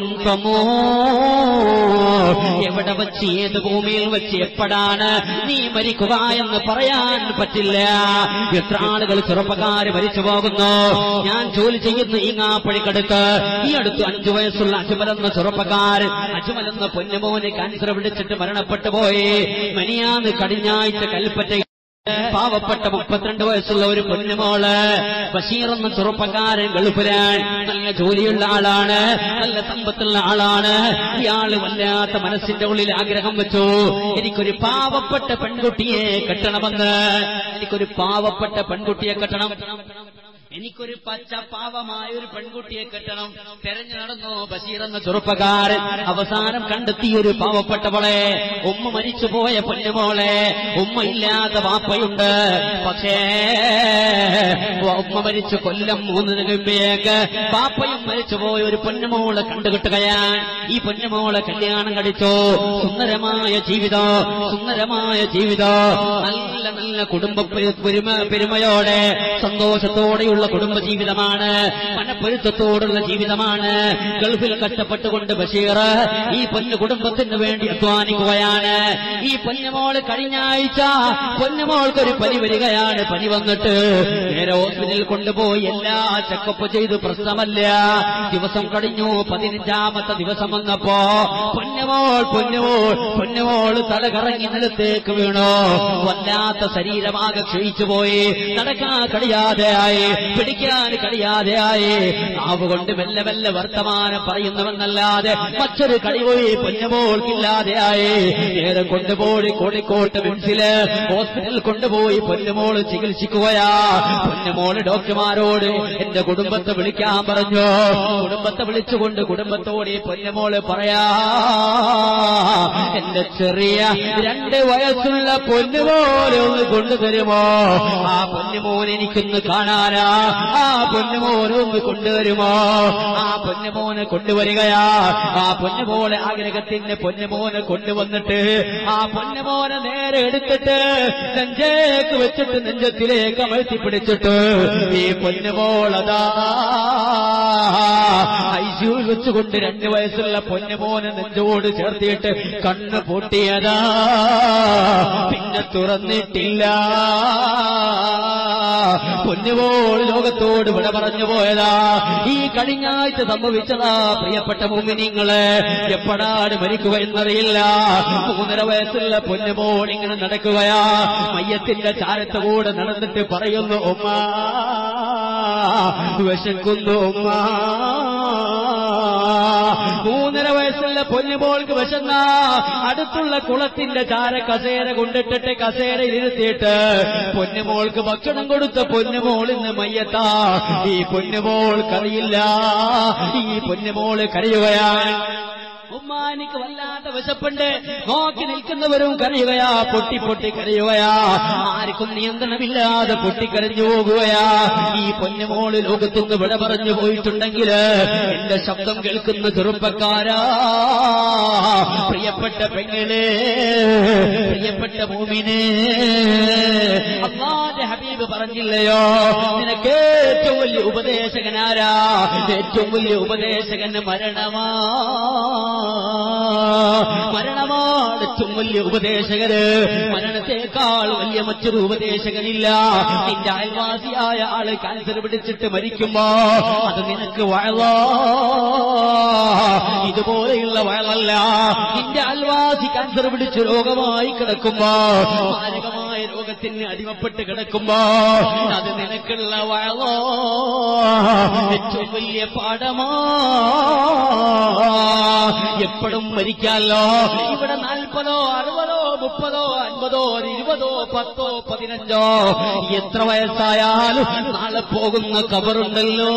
تموت എവിടെ വെച്ച് ഏത് ഭൂമിയിൽ വെച്ച് എപ്പോഴാണ് നീ മരിക്കുക എന്ന് പറയാൻ പറ്റില്ല എത്ര ആളുകൾ ചെറുപ്പക്കാര് മരിച്ചു പോകുന്നു ഞാൻ ജോലി ചെയ്യുന്ന ഈങ്ങാപ്പഴിക്കടുത്ത് ഈ അടുത്ത് അഞ്ചു വയസ്സുള്ള അജ്മലെന്ന ചെറുപ്പക്കാരൻ അജ്മലെന്ന പൊന്നുമോന് ക്യാൻസർ പിടിച്ചിട്ട് മരണപ്പെട്ടു പോയി മനിയാന്ന് കടിഞ്ഞാഴ്ച കൽപ്പറ്റ പാവപ്പെട്ട മുപ്പത്തിരണ്ട് വയസ്സുള്ള ഒരു പൊന്നുമോള് ബഷീർ എന്ന ചെറുപ്പക്കാരൻ ഗൾഫിലാൻ നല്ല ജോലിയുള്ള ആളാണ് നല്ല സമ്പത്തുള്ള ആളാണ് ഇയാള് വല്ലാത്ത മനസ്സിന്റെ ഉള്ളിൽ ആഗ്രഹം വെച്ചു എനിക്കൊരു പാവപ്പെട്ട പെൺകുട്ടിയെ കെട്ടണമെന്ന് എനിക്കൊരു പാവപ്പെട്ട പെൺകുട്ടിയെ കെട്ടണം എനിക്കൊരു പച്ച പാവമായ ഒരു പെൺകുട്ടിയെ കെട്ടണം തെരഞ്ഞു നടന്നു ബഷീർ എന്ന ചെറുപ്പക്കാരൻ അവസാനം കണ്ടെത്തിയ ഒരു പാവപ്പെട്ടവളെ ഉമ്മ മരിച്ചുപോയ പൊന്നുമോളെ ഉമ്മ ഇല്ലാത്ത വാപ്പയുണ്ട് പക്ഷേ ഉമ്മ മരിച്ചു കൊല്ലം മൂന്നിന് മുമ്പേക്ക് പാപ്പയും മരിച്ചുപോയ ഒരു പൊന്നുമോളെ കണ്ടുകിട്ടുകയാണ് ഈ പൊന്നുമോളെ കല്യാണം കഴിച്ചു സുന്ദരമായ ജീവിതം സുന്ദരമായ ജീവിതം നല്ല നല്ല കുടുംബ പെരുമ പെരുമയോടെ സന്തോഷത്തോടെയുള്ള കുടുംബ ജീവിതമാണ് മനപ്പൊരുത്തത്തോടുള്ള ജീവിതമാണ് ഗൾഫിൽ കഷ്ടപ്പെട്ടുകൊണ്ട് ബഷീർ ഈ പൊന്നു കുടുംബത്തിന് വേണ്ടി അധ്വാനിക്കുകയാണ് ഈ പൊന്നുമോള് കഴിഞ്ഞ ആഴ്ച പൊന്നുമോൾക്കൊരു പനി വരികയാണ് പനി വന്നിട്ട് നേരെ ഹോസ്പിറ്റലിൽ കൊണ്ടുപോയി എല്ലാ ചെക്കപ്പ് ചെയ്ത് പ്രശ്നമല്ല ദിവസം കഴിഞ്ഞു പതിനഞ്ചാമത്തെ ദിവസം വന്നപ്പോ പൊന്നുമോൾ പൊന്നുമോൾ പൊന്നുമോൾ തല കറങ്ങി നിലത്തേക്ക് വീണു വല്ലാത്ത ശരീരമാകെ ക്ഷയിച്ചു പോയി നടക്കാൻ കഴിയാതെയായി പിടിക്കാൻ കഴിയാതെയായി നാവ് കൊണ്ട് മെല്ലെ മെല്ലെ വർത്തമാനം പറയുന്നുവെന്നല്ലാതെ മറ്റൊരു കഴിവോയി പൊന്നുമോൾക്കില്ലാതെയായി നേരെ കൊണ്ടുപോയി കോഴിക്കോട്ട് മിംസില് ഹോസ്പിറ്റലിൽ കൊണ്ടുപോയി പൊന്നുമോള് ചികിത്സിക്കുകയാ പൊന്നുമോള് ഡോക്ടർമാരോട് എന്റെ കുടുംബത്തെ വിളിക്കാൻ പറഞ്ഞു കുടുംബത്തെ വിളിച്ചുകൊണ്ട് കുടുംബത്തോട് ഈ പൊന്നുമോള് പറയാ എന്റെ ചെറിയ രണ്ട് വയസ്സുള്ള പൊന്നുമോനെ ഒന്ന് കൊണ്ടുതരുമോ ആ പൊന്നുമോൻ എനിക്കൊന്ന് കാണാനാ ആ പൊന്നുമോനെ ഒന്ന് കൊണ്ടുവരുമോ ആ പൊന്നുമോനെ കൊണ്ടുവരികയാ ആ പൊന്നുമോളെ ആഗ്രഹത്തിന്റെ പൊന്നുമോനെ കൊണ്ടുവന്നിട്ട് ആ പൊന്നുമോനെ നേരെ എടുത്തിട്ട് നെഞ്ചേക്ക് വെച്ചിട്ട് നെഞ്ചത്തിലേക്ക് അമഴ്ത്തി പിടിച്ചിട്ട് ഈ പൊന്നുമോളതാ ഐസിയുവിൽ വെച്ചുകൊണ്ട് രണ്ട് വയസ്സുള്ള പൊന്നുമോനെ നെഞ്ചോട് ചേർത്തിയിട്ട് കണ്ണ് പൊട്ടിയതാ പിന്നെ തുറന്നിട്ടില്ല പൊന്നുപോൾ ലോകത്തോട് വിട പറഞ്ഞു പോയതാ ഈ കഴിഞ്ഞ ആഴ്ച സംഭവിച്ചതാ പ്രിയപ്പെട്ട മുമിനിങ്ങള് എപ്പോഴാണ് മരിക്കുക എന്നറിയില്ല മൂന്നര വയസ്സുള്ള പൊന്നുപോൾ ഇങ്ങനെ നടക്കുകയാ മയ്യത്തിന്റെ ചാരത്ത് കൂടെ നടന്നിട്ട് പറയുന്നു ഉമ്മ വിശക്കുന്നു ഉമ്മ മൂന്നര വയസ്സുള്ള പൊന്നുമോൾക്ക് വിശന്ന അടുത്തുള്ള കുളത്തിന്റെ ചാര കസേര കൊണ്ടിട്ടിട്ട് കസേരയിൽ ഇരുത്തിയിട്ട് പൊന്നുമോൾക്ക് ഭക്ഷണം കൊടുത്ത പൊന്നുമോൾ ഇന്ന് മയ്യത്താ ഈ പൊന്നുമോൾ കറിയില്ല ഈ പൊന്നുമോള് കരയുകയാണ് ഉമ്മ എനിക്ക് വല്ലാത്ത വിശപ്പുണ്ട് നോക്കി നിൽക്കുന്നവരും കരയുകയാ പൊട്ടി പൊട്ടി കരയുകയാ ആർക്കും നിയന്ത്രണമില്ലാതെ പൊട്ടിക്കരഞ്ഞു പോകുകയാ ഈ പൊന്നുമോള് ലോകത്തുനിന്ന് വിട പറഞ്ഞു പോയിട്ടുണ്ടെങ്കിൽ എന്റെ ശബ്ദം കേൾക്കുന്ന ചെറുപ്പക്കാരാ പ്രിയപ്പെട്ട പെങ്ങളെ പ്രിയപ്പെട്ട ഭൂമിനെ അള്ളാന്റെ ഹബീബ് പറഞ്ഞില്ലയോ നിനക്ക് ഏറ്റവും വലിയ ഉപദേശകനാരാ ഏറ്റവും വലിയ ഉപദേശകന് മരണമാ
മരണമാണ് ഏറ്റവും വലിയ ഉപദേശകര് മരണത്തെക്കാൾ വലിയ മറ്റൊരു ഉപദേശകനില്ല നിന്റെ അയൽവാസിയായ ആള് ക്യാൻസർ പിടിച്ചിട്ട് മരിക്കുമ്പോ അത് നിനക്ക് വയലാ ഇതുപോലെയുള്ള വയലല്ല നിന്റെ അയൽവാസി ക്യാൻസർ പിടിച്ച് രോഗമായി കിടക്കുമ്പോ മാരകമായ രോഗത്തിന് അടിമപ്പെട്ട് കിടക്കുമ്പോ അത് നിനക്കുള്ള വയലോ ഏറ്റവും വലിയ പാഠമാ എപ്പോഴും മരിക്കാലോ ഇവിടെ നാൽപ്പതോ അറുപതോ മുപ്പതോ അൻപതോ ഇരുപതോ പത്തോ പതിനഞ്ചോ എത്ര വയസ്സായാലും നാളെ പോകുന്ന കബറുണ്ടല്ലോ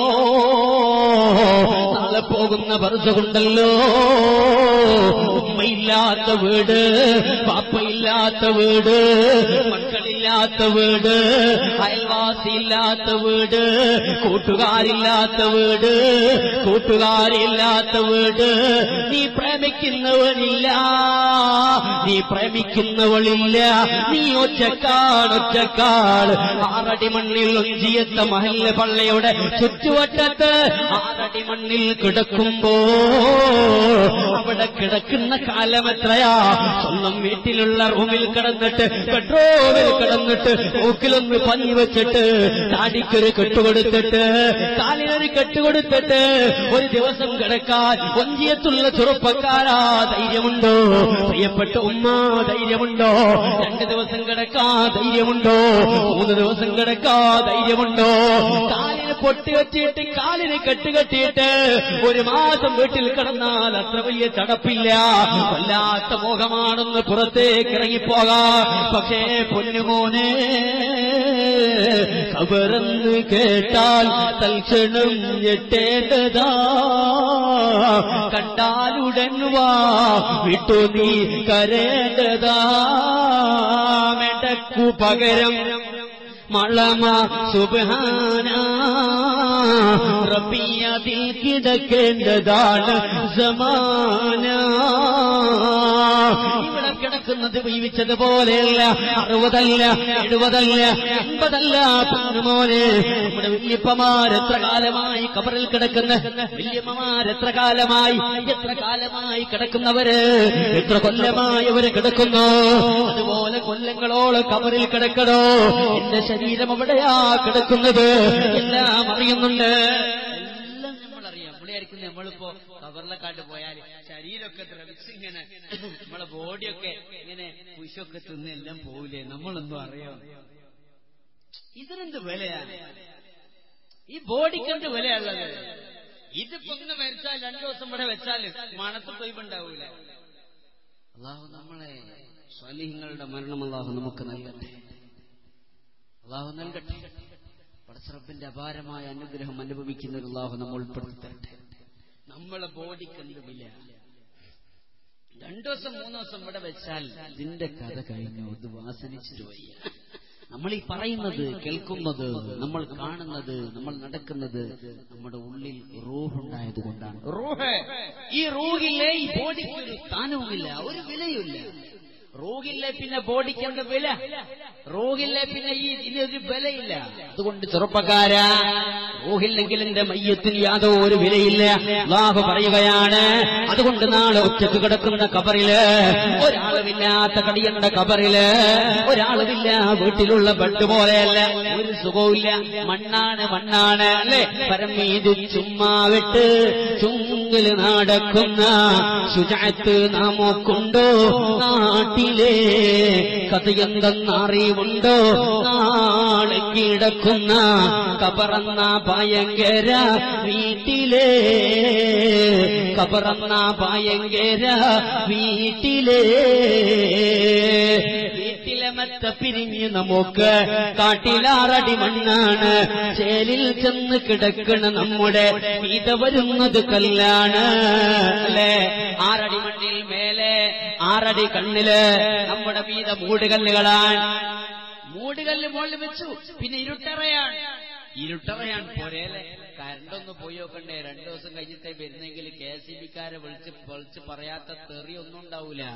നാളെ പോകുന്ന ബർസകുണ്ടല്ലോ ഉമ്മയില്ലാത്ത വീട് പാപ്പയില്ലാത്ത വീട് മക്കളില്ലാത്ത വീട് അയൽവാസിയില്ലാത്ത വീട് കൂട്ടുകാരില്ലാത്ത വീട് കൂട്ടുകാരില്ലാത്ത വീട് നീ പ്രേമിക്കുന്നവനില്ല നീ പ്രേമിക്കുന്നവളില്ല നീ ഒറ്റക്കാട് ഒറ്റക്കാട് ആറടി മണ്ണിൽ ഒഞ്ചിയത്ത മഹല്ല പള്ളയുടെ ചുറ്റുവട്ടത്ത് ആറടി മണ്ണിൽ കിടക്കുമ്പോ അവിടെ കിടക്കുന്ന കാലം എത്രയാ സ്വന്തം വീട്ടിലുള്ള റൂമിൽ കിടന്നിട്ട് ബെഡ്റൂമിൽ കിടന്നിട്ട് മൂക്കിലൊന്ന് പനി വെച്ചിട്ട് താടിക്കൊരു കെട്ടുകൊടുത്തിട്ട് കാലിനൊരു കെട്ടുകൊടുത്തിട്ട് ഒരു ദിവസം കിടക്കാൻ ഒഞ്ചിയത്തുള്ള ചെറുപ്പക്കാരാ ധൈര്യമുണ്ടോ പ്രിയപ്പെട്ട ഉമ്മ ധൈര്യമുണ്ടോ രണ്ട് ദിവസം കിടക്കാ ധൈര്യമുണ്ടോ മൂന്ന് ദിവസം കിടക്കാ ധൈര്യമുണ്ടോ കാലിന് പൊട്ടി വെച്ചിട്ട് കാലിന് കെട്ടുകെട്ടിയിട്ട് ഒരു മാസം വീട്ടിൽ കിടന്നാൽ അത്ര വലിയ ചടപ്പില്ല വല്ലാത്ത മോഹമാണെന്ന് പുറത്തേക്ക് ഇറങ്ങിപ്പോകാം പക്ഷേ പൊന്നുമോനെ കബറന്ന് കേട്ടാൽ തൽക്ഷണം ഞെട്ടേണ്ടതാ കണ്ടാലുടൻ വാ വിട്ടു നീ കരേണ്ടതാ മെടക്കു പകരം മളമ സുബാന റബിയതിൽ കിടക്കേണ്ടതാണ് സമാന ഇവിടെ കിടക്കുന്നത് ജീവിച്ചതുപോലെയല്ല അറുപതല്ല എഴുപതല്ല എൺപതല്ല പൊന്നുമോനെ നമ്മുടെ വല്യപ്പമാർ എത്ര കാലമായി കബറിൽ കിടക്കുന്ന വല്യമ്മമാർ എത്ര കാലമായി എത്ര കാലമായി കിടക്കുന്നവര് എത്ര കൊല്ലമായി അവര് കിടക്കുന്നു അതുപോലെ കൊല്ലങ്ങളോളം കബറിൽ കിടക്കണോ എന്റെ ശരീരം എവിടെയാ കിടക്കുന്നത് എല്ലാം അറിയുന്നുണ്ട് എല്ലാം നമ്മളറിയാം നമ്മളായിരിക്കും നമ്മളിപ്പോ കബറിലെക്കാട്ട് പോയാൽ ശരീരമൊക്കെ ദ്രവിച്ച് ഇങ്ങനെ നമ്മളെ ബോഡിയൊക്കെ ഇങ്ങനെ പുഷൊക്കെ തിന്ന് എല്ലാം പോവില്ലേ നമ്മളൊന്നും അറിയാം ഇതിനെന്ത് വിലയാണ് ഈ ബോഡിക്ക് എന്ത് വിലയുള്ളത് ഇതിപ്പോ ഇങ്ങനെ മരിച്ചാൽ രണ്ടു ദിവസം ഇവിടെ വെച്ചാൽ മണത്ത് തൊയ്വുണ്ടാവൂല അള്ളാഹു നമ്മളെ സ്വാലിഹങ്ങളുടെ മരണം അള്ളാഹു നമുക്ക് നൽകട്ടെ അള്ളാഹു നൽകട്ടെ പടച്ചറപ്പിന്റെ അപാരമായ അനുഗ്രഹം അനുഭവിക്കുന്ന ഒരു അള്ളാഹു നമ്മൾ ഉൾപ്പെടുത്തി തരട്ടെ നമ്മളെ ബോഡിക്ക് എന്ത് വില രണ്ടു ദിവസം മൂന്ന് ദിവസം ഇവിടെ വെച്ചാൽ ഇതിന്റെ കഥ കഴിഞ്ഞു ഇത് വാസനിച്ചിട്ട് വയ്യ നമ്മൾ ഈ പറയുന്നത് കേൾക്കുന്നത് നമ്മൾ കാണുന്നത് നമ്മൾ നടക്കുന്നത് നമ്മുടെ ഉള്ളിൽ റൂഹുണ്ടായത് കൊണ്ടാണ് റൂഹ് ഈ റൂഹിലെ ഈ ബോഡിക്ക് ഒരു സ്ഥാനവുമില്ല ഒരു വിലയുമില്ല റൂഹില്ലേ പിന്നെ ബോഡിക്ക് എന്ത് വില റൂഹില്ലേ പിന്നെ ഈ ഇതിനൊരു വിലയില്ല അതുകൊണ്ട് ചെറുപ്പക്കാരാ റൂഹില്ലെങ്കിൽ എന്റെ മയ്യത്തിന് യാതൊരു ഒരു വിലയില്ല അള്ളാഹു പറയുകയാണ് അതുകൊണ്ട് നാളെ ഒറ്റക്ക് കിടക്കുന്ന കബറില് ഒരാളുമില്ലാത്ത കടിയണ്ട കബറില് ഒരാളുമില്ല വീട്ടിലുള്ള ബെഡ് പോലെയല്ല ഒരു സുഖവുമില്ല മണ്ണാണ് മണ്ണാണ് അല്ലെ പരമീത് ചുമ്മാ വിട്ട് ചുങ്കില് നടക്കുന്ന ശുചാത്ത് നമുക്കുണ്ടോ നാട്ടിലെ കഥയെന്തെന്നറിവുണ്ടോ നാളെ കിടക്കുന്ന കബറന്ന ഭയങ്കര വീട്ടിലെ കബറന്ന ഭയങ്കര വീട്ടിലെ വീട്ടിലെ മറ്റ പിരിഞ്ഞ് നമുക്ക് കാട്ടിലാറടി മണ്ണാണ് ചേലിൽ ചെന്ന് കിടക്കണ നമ്മുടെ മീത വരുന്നത് കല്ലാണ് അല്ലേ ആറടി മണ്ണിൽ മേലെ ആറടി കണ്ണില് നമ്മുടെ മീത മൂടുകല്ലുകളാണ് മൂടുകല്ല് മുകളിൽ വെച്ചു പിന്നെ ഇരുട്ടറയാണ് ഇരുട്ടറയാണ് പോരേലെ കരണ്ടൊന്ന് പോയി നോക്കണ്ടേ രണ്ടു ദിവസം കഴിഞ്ഞിട്ടേ വരുന്നെങ്കിൽ കെ എസ് ഇ ബിക്കാരെ വിളിച്ച് വിളിച്ച് പറയാത്ത തെറി ഒന്നും ഉണ്ടാവൂല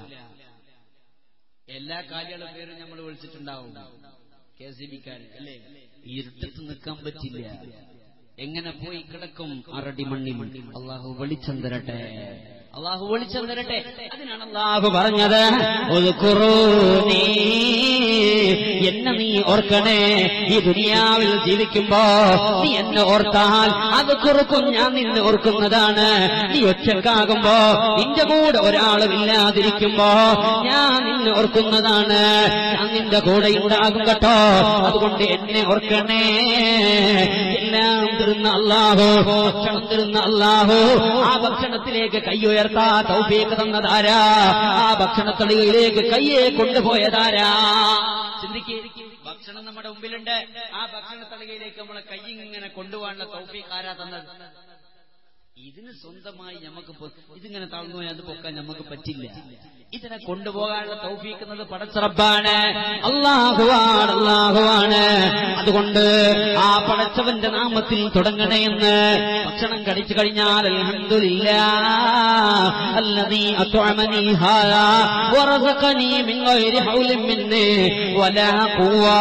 എല്ലാ കാര്യങ്ങളും പേരും നമ്മൾ വിളിച്ചിട്ടുണ്ടാവും കെ സി ബിക്കാരൻ അല്ലേ ഇരുട്ടത്ത് നിൽക്കാൻ പറ്റില്ല എങ്ങനെ പോയി കിടക്കും അറടി മണ്ണിൽ അള്ളാഹു വെളിച്ചം തരട്ടെ
അള്ളാഹു വിളിച്ചു തരട്ടെ അതിനാണ്
അള്ളാഹു പറഞ്ഞത് ഉദ്കുറൂനീ. എന്നെ നീ ഓർക്കണേ ഈ ദുനിയാവിൽ ജീവിക്കുമ്പോ നീ എന്നെ ഓർത്താൽ അത് കുറുക്കും ഞാൻ നിന്നെ ഓർക്കുന്നതാണ് നീ ഒറ്റക്കാകുമ്പോ നിന്റെ കൂടെ ഒരാളും ഇല്ലാതിരിക്കുമ്പോ ഞാൻ നിന്നെ ഓർക്കുന്നതാണ് ഞാൻ നിന്റെ കൂടെ ഉണ്ടാകും കേട്ടോ അതുകൊണ്ട് എന്നെ ഓർക്കണേ എല്ലാം തരുന്ന അള്ളാഹു ഭക്ഷണം തരുന്ന അള്ളാഹു ആ ഭക്ഷണത്തിലേക്ക് കൈ ഉയർത്താ തൗഫീക്ക് തന്നതാരാ ആ ഭക്ഷണത്തളികയിലേക്ക് കയ്യെ കൊണ്ടുപോയതാരാ
ചിന്തിക്ക് ഭക്ഷണം നമ്മുടെ മുമ്പിലുണ്ട് ആ ഭക്ഷണ തളികയിലേക്ക് നമ്മളെ കൈ ഇങ്ങനെ കൊണ്ടുപോകാനുള്ള തൗഫീഖ് ആരാ തന്നത് ഇതിന് സ്വന്തമായി നമുക്ക് പൊ- ഇതിങ്ങനെ താഴ്ന്നു പോയാൽ അത് പൊക്കാൻ നമുക്ക് പറ്റില്ല ഇതിനെ കൊണ്ടുപോകാനുള്ള തൗഫീക്കുന്നത് പടച്ചറബാണ്
അള്ളാഹുവാണ് അള്ളാഹുവാണ് അതുകൊണ്ട് ആ പടച്ചവന്റെ നാമത്തിൽ തുടങ്ങണേന്ന് ഭക്ഷണം കഴിച്ചു കഴിഞ്ഞാൽ അൽഹംദുലില്ലാ അല്ലദീ അത്അമനി ഹാദാ വറസഖനി മിൻ ഗൈരി ഹൗലിൻ മിന്നി വലാ ഖുവ്വാ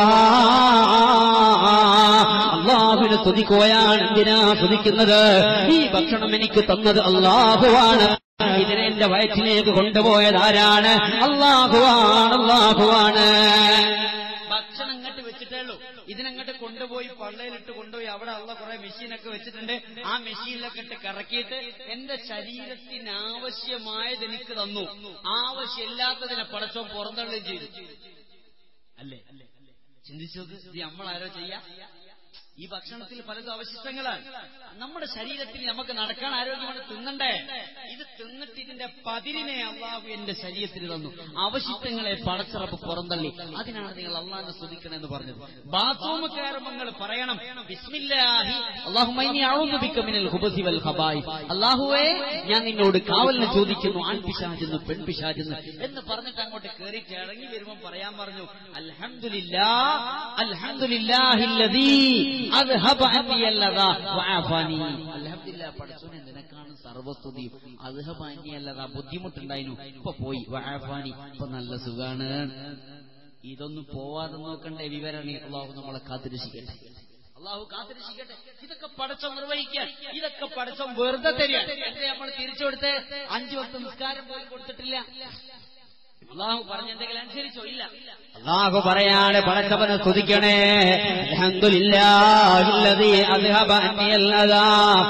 അള്ളാഹുവിനെ സ്തുതിക്കുകയാണ് എന്തിനാ സ്തുതിക്കുന്നത് ഈ ഭക്ഷണം എനിക്ക് തന്നത് അള്ളാഹുവാണ് ഇതിനെ എന്റെ വയറ്റിലേക്ക് കൊണ്ടുപോയത് ആരാണ് അള്ളാഹുവാണ് അള്ളാഹുവാണ്
ഭക്ഷണം ഇങ്ങോട്ട് വെച്ചിട്ടേ ഉള്ളൂ ഇതിനങ്ങോട്ട് കൊണ്ടുപോയി പള്ളയിലിട്ട് കൊണ്ടുപോയി അവിടെ ഉള്ള കുറെ മെഷീനൊക്കെ വെച്ചിട്ടുണ്ട് ആ മെഷീനിലൊക്കെ ഇട്ട് കറക്കിയിട്ട് എന്റെ ശരീരത്തിന് ആവശ്യമായത് എനിക്ക് തന്നു ആവശ്യമില്ലാത്തതിനെ പടച്ചോ പുറന്തള്ളുകയും ചെയ്തു അല്ലേ ചിന്തിച്ചു നോക്ക് ഇത് നമ്മളാരോ ചെയ്യാ ഈ ഭക്ഷണത്തിൽ പലതും അവശിഷ്ടങ്ങളാണ് നമ്മുടെ ശരീരത്തിൽ നമുക്ക് നടക്കാൻ ആരോഗ്യമാണ് തിന്നണ്ടേ ഇത് തിന്നിട്ട് ഇതിന്റെ പതിരിനെ അള്ളാഹു എന്റെ ശരീരത്തിൽ തന്നു അവശിഷ്ടങ്ങളെ പടച്ചിറപ്പ് പുറന്തള്ളി അതിനാണ് നിങ്ങൾ അള്ളാഹിനെ സ്തുതിക്കണമെന്ന് പറഞ്ഞത് ബാത്റൂം കയറുമ്പോൾ നിങ്ങൾ പറയണം ബിസ്മില്ലാഹി അള്ളാഹുമൈനി മിനൽ ഖുബസി വൽ ഖബായി അള്ളാഹുവേ ഞാൻ നിന്നോട് കാവലിനെ ചോദിക്കുന്നു ആൺപിശാചെന്ന് പെൺപിശാചെന്ന് എന്ന് പറഞ്ഞിട്ട് അങ്ങോട്ട് കയറിയിട്ട് ഇറങ്ങി വരുമ്പോൾ പറയാൻ പറഞ്ഞു അൽഹംദുലില്ലാ അൽഹംദുലില്ലാഹില്ലദീ അദ്ഹബ അന്നിയല്ലദാ വഅഫാനി അൽഹംദുലില്ലാ പടച്ചോനെ നിനക്കാണ് സർവസ്തുതിയും അദ്ഹബ അന്നിയല്ലദാ ബുദ്ധിമുട്ടുണ്ടായിരുന്നു ഇപ്പൊ പോയി വഅഫാനി ഇപ്പൊ നല്ല സുഖാണ് ഇതൊന്നും പോവാതെ നോക്കണ്ടേ വിവരണി അള്ളാഹു നമ്മളെ കാത്തിരക്ഷിക്കട്ടെ അള്ളാഹു കാത്തിരക്ഷിക്കട്ടെ ഇതൊക്കെ പടച്ചം നിർവഹിക്കാൻ ഇതൊക്കെ പടച്ചം വെറുതെ തരിക എന്റെ നമ്മൾ തിരിച്ചു കൊടുത്ത് അഞ്ചു വക്ത നിസ്കാരം പോലും കൊടുത്തിട്ടില്ല അള്ളാഹു പറഞ്ഞെന്തെങ്കിലും അനുസരിച്ചോ ഇല്ല
അള്ളാഹു പറയാണ് പടച്ചവനെ സ്തുതിക്കണേ അൽഹംദുലില്ലാഹില്ലദീ അദ്ഹബ അന്നിയല്ലദാ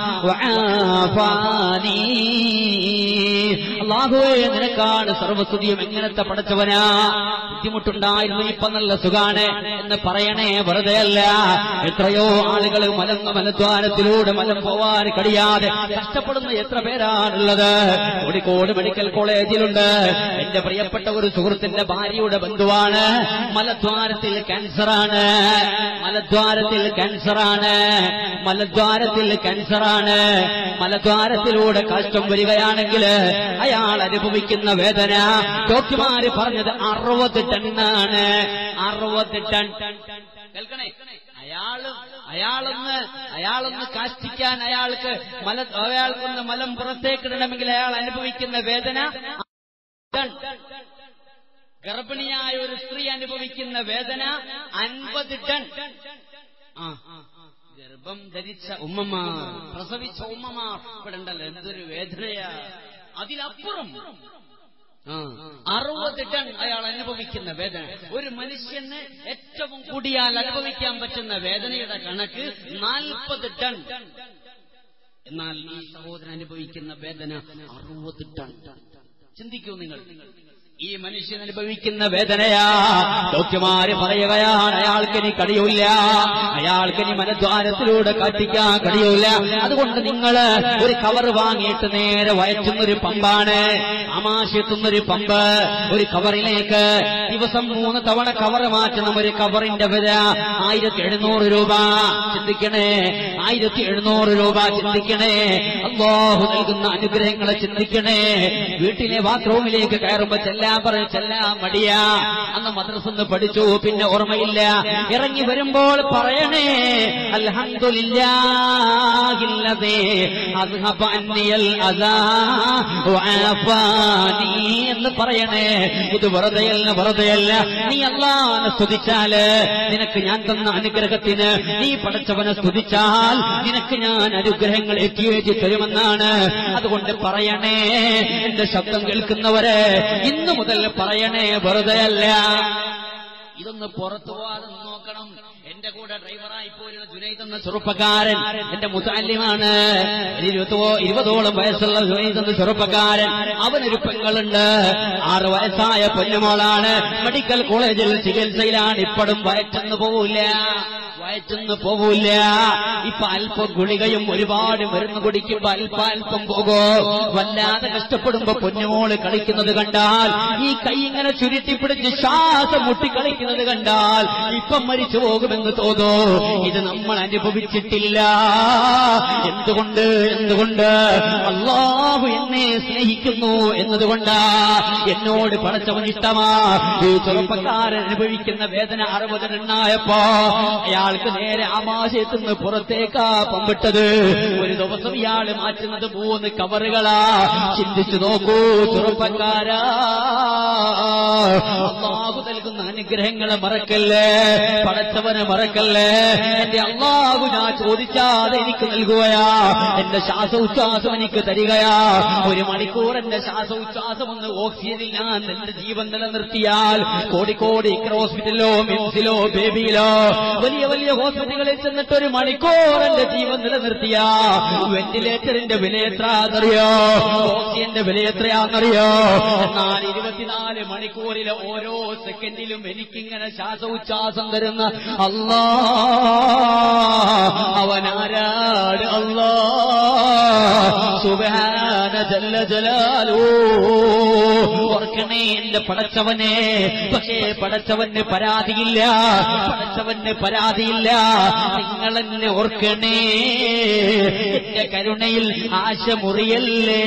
വആഫാനി അള്ളാഹുവേ നിനക്കാണ് സർവസ്തുതിയും എങ്ങനത്തെ പടച്ചവനാ ബുദ്ധിമുട്ടുണ്ടായിരുന്നു ഇപ്പൊ നല്ല സുഖാണ് എന്ന് പറയണേ വെറുതെ അല്ല എത്രയോ ആളുകൾ മലന്ന മലദ്വാരത്തിലൂടെ മലം പോവാൻ കഴിയാതെ കഷ്ടപ്പെടുന്ന എത്ര പേരാണുള്ളത് കോഴിക്കോട് മെഡിക്കൽ കോളേജിലുണ്ട് എന്റെ പ്രിയപ്പെട്ട ഒരു സുഹൃത്തിന്റെ ഭാര്യയുടെ ബന്ധുവാണ് മലദ്വാരത്തിൽ ക്യാൻസറാണ് മലദ്വാരത്തിൽ ക്യാൻസറാണ് മലദ്വാരത്തിൽ ക്യാൻസറാണ് മലദ്വാരത്തിലൂടെ കഷ്ടം വരികയാണെങ്കിൽ അയാൾ അനുഭവിക്കുന്ന വേദന ഡോക്ടർമാര് പറഞ്ഞത് അറുപത് ടണ്ണാണ് അറുപത് ടൺ
കേൾക്കണേ അയാള് അയാളൊന്ന് അയാളൊന്ന് കാഷ്ടിക്കാൻ അയാൾക്ക് മല അയാൾക്കൊന്ന് മലം പുറത്തേക്കിടണമെങ്കിൽ അയാൾ അനുഭവിക്കുന്ന വേദന ടൺ. ഗർഭിണിയായ ഒരു സ്ത്രീ അനുഭവിക്കുന്ന വേദന അൻപത് ടൺ ആ ഗർഭം ധരിച്ച ഉമ്മമാർ പ്രസവിച്ച ഉമ്മമാർ ഇവിടെ ഉണ്ടല്ലോ എന്തൊരു വേദനയാ അതിലപ്പുറം ആ, അറുപത് ടൺ അയാൾ അനുഭവിക്കുന്ന വേദന ഒരു മനുഷ്യന് ഏറ്റവും കൂടിയാൽ അനുഭവിക്കാൻ പറ്റുന്ന വേദനയുടെ കണക്ക് നാൽപ്പത് ടൺ എന്നാൽ ഈ സഹോദരൻ അനുഭവിക്കുന്ന വേദന അറുപത് ടൺ ചിന്തിക്കൂ നിങ്ങൾ ഈ മനുഷ്യൻ അനുഭവിക്കുന്ന വേദനയാ
ഡോക്ടർമാര് പറയുകയാണ് അയാൾക്ക് ഇനി കഴിയൂല അയാൾക്ക് ഇനി മനദ്വാരത്തിലൂടെ കാട്ടിക്കാൻ കഴിയൂല അതുകൊണ്ട് നിങ്ങൾ ഒരു കവർ വാങ്ങിയിട്ട് നേരെ വയറ്റുന്നൊരു പമ്പാണ് ആമാശെത്തുന്നൊരു പമ്പ് ഒരു കവറിലേക്ക് ദിവസം മൂന്ന് തവണ കവർ മാറ്റണം ഒരു കവറിന്റെ വില ആയിരത്തി എഴുന്നൂറ് രൂപ ചിന്തിക്കണേ ആയിരത്തി എഴുന്നൂറ് രൂപ ചിന്തിക്കണേ അള്ളാഹു നൽകുന്ന അനുഗ്രഹങ്ങളെ ചിന്തിക്കണേ വീട്ടിലെ ബാത്റൂമിലേക്ക് കയറുമ്പോ ചെല്ലാൻ ചെല്ലാൻ പറഞ്ഞു ചെല്ലാൻ മടിയാ അന്ന് മദ്രസന്ന് പഠിച്ചു പിന്നെ ഓർമ്മയില്ല ഇറങ്ങി വരുമ്പോൾ പറയണേ അൽഹംദുലില്ലാഹില്ലദേ അസ്ഹബ അന്നിയൽ അദാ വഅഫാനി എന്ന് പറയണേ ഇത് വെറുതെയല്ല വെറുതെയല്ല നീ അള്ളാനെ സ്തുതിച്ചാല് നിനക്ക് ഞാൻ തന്ന അനുഗ്രഹത്തിന് നീ പഠിച്ചവനെ സ്തുതിച്ചാൽ നിനക്ക് ഞാൻ അനുഗ്രഹങ്ങൾ എത്തിയേറ്റി തരുമെന്നാണ് അതുകൊണ്ട് പറയണേ എന്റെ ശബ്ദം കേൾക്കുന്നവരെ ഇന്നു മുതൽ പറയണേ വെറുതെയല്ല ഇതൊന്ന് പുറത്തു പോവാതെ നോക്കണം എന്റെ കൂടെ ഡ്രൈവറായി പോരുന്ന ജുനൈദ് എന്ന ചെറുപ്പക്കാരൻ എന്റെ മുസാല്യമാണ് ഇരുപതോ ഇരുപതോളം വയസ്സുള്ള ജുനൈദ് എന്ന ചെറുപ്പക്കാരൻ അവനൊരു പെങ്ങളുണ്ട് ആറ് വയസ്സായ പൊന്നുമോളാണ് മെഡിക്കൽ കോളേജിൽ ചികിത്സയിലാണ് ഇപ്പോഴും വയറ്റെന്ന് പോവില്ല വയറ്റെന്ന് പോകൂല ഇപ്പൊ അല്പം ഗുളികയും ഒരുപാട് മരുന്ന് കുടിക്കുമ്പോ അല്പ അല്പം പോകോ വല്ലാതെ കഷ്ടപ്പെടുമ്പോ പൊന്നുമോള് കളിക്കുന്നത് കണ്ടാൽ ഈ കൈ ഇങ്ങനെ ചുരുട്ടിപ്പിടിച്ച് ശ്വാസം മുട്ടി കളിക്കുന്നത് കണ്ടാൽ ഇപ്പം മരിച്ചു പോകുമെന്ന് തോന്നോ ഇത് നമ്മൾ അനുഭവിച്ചിട്ടില്ല എന്തുകൊണ്ട് എന്തുകൊണ്ട് അള്ളാഹു എന്നെ സ്നേഹിക്കുന്നു എന്നതുകൊണ്ടാ എന്നോട് പടച്ചവൻ ഇഷ്ടമാ ഈ ചെറുപ്പക്കാരൻ അനുഭവിക്കുന്ന വേദന അറുപതിനെണ്ണായപ്പോ അയാൾക്ക് നേരെ ആമാശയത്തുനിന്ന് പുറത്തേക്കാ പമ്പിട്ടത് ഒരു ദിവസം ഇയാൾ മാറ്റുന്നത് മൂന്ന് കവറുകളാ ചിന്തിച്ചു നോക്കൂ ചെറുപ്പക്കാരാ അള്ളാഹു നൽകുന്ന അനുഗ്രഹങ്ങളെ മറക്കല്ലേ പടച്ചവനെ മറക്കല്ലേ എന്റെ അള്ളാഹു ഞാൻ ചോദിച്ചാതെ എനിക്ക് നൽകുകയാ എന്റെ ശ്വാസോച്ഛ്വാസം എനിക്ക് തരികയാ ഒരു മണിക്കൂർ എന്റെ ശ്വാസോച്ഛ്വാസം ഒന്ന് ഓക്സിജനിൽ ഞാൻ എന്റെ ജീവൻ നിലനിർത്തിയാൽ കോടിക്കോടി ഇക്ര ഹോസ്പിറ്റലിലോ മിംസിലോ ബേബിയിലോ വലിയ വലിയ ഹോസ്പിറ്റലുകളിൽ ചെന്നിട്ട് ഒരു മണിക്കൂർ എന്റെ ജീവൻ നിലനിർത്തിയ വെന്റിലേറ്ററിന്റെ വില എത്രയാണെന്നറിയോ ഓക്സിജന്റെ വില എത്രയാണെന്നറിയോ എന്നാൽ ഇരുപത്തിനാല് മണിക്കൂറിലെ ഓരോ സെക്കൻഡിലും എനിക്കിങ്ങനെ ശ്വാസോച്ഛ്വാസം തരുന്ന അല്ലാ അവനാരാട് അല്ലാ സുബാന ജല്ല ജലാലോ ഓർക്കണേ എന്റെ പടച്ചവനെ പക്ഷേ പടച്ചവന് പരാതിയില്ല പടച്ചവന് പരാതിയില്ല നിങ്ങളെന്നെ ഓർക്കണേ എന്റെ കരുണയിൽ ആശ മുറിയല്ലേ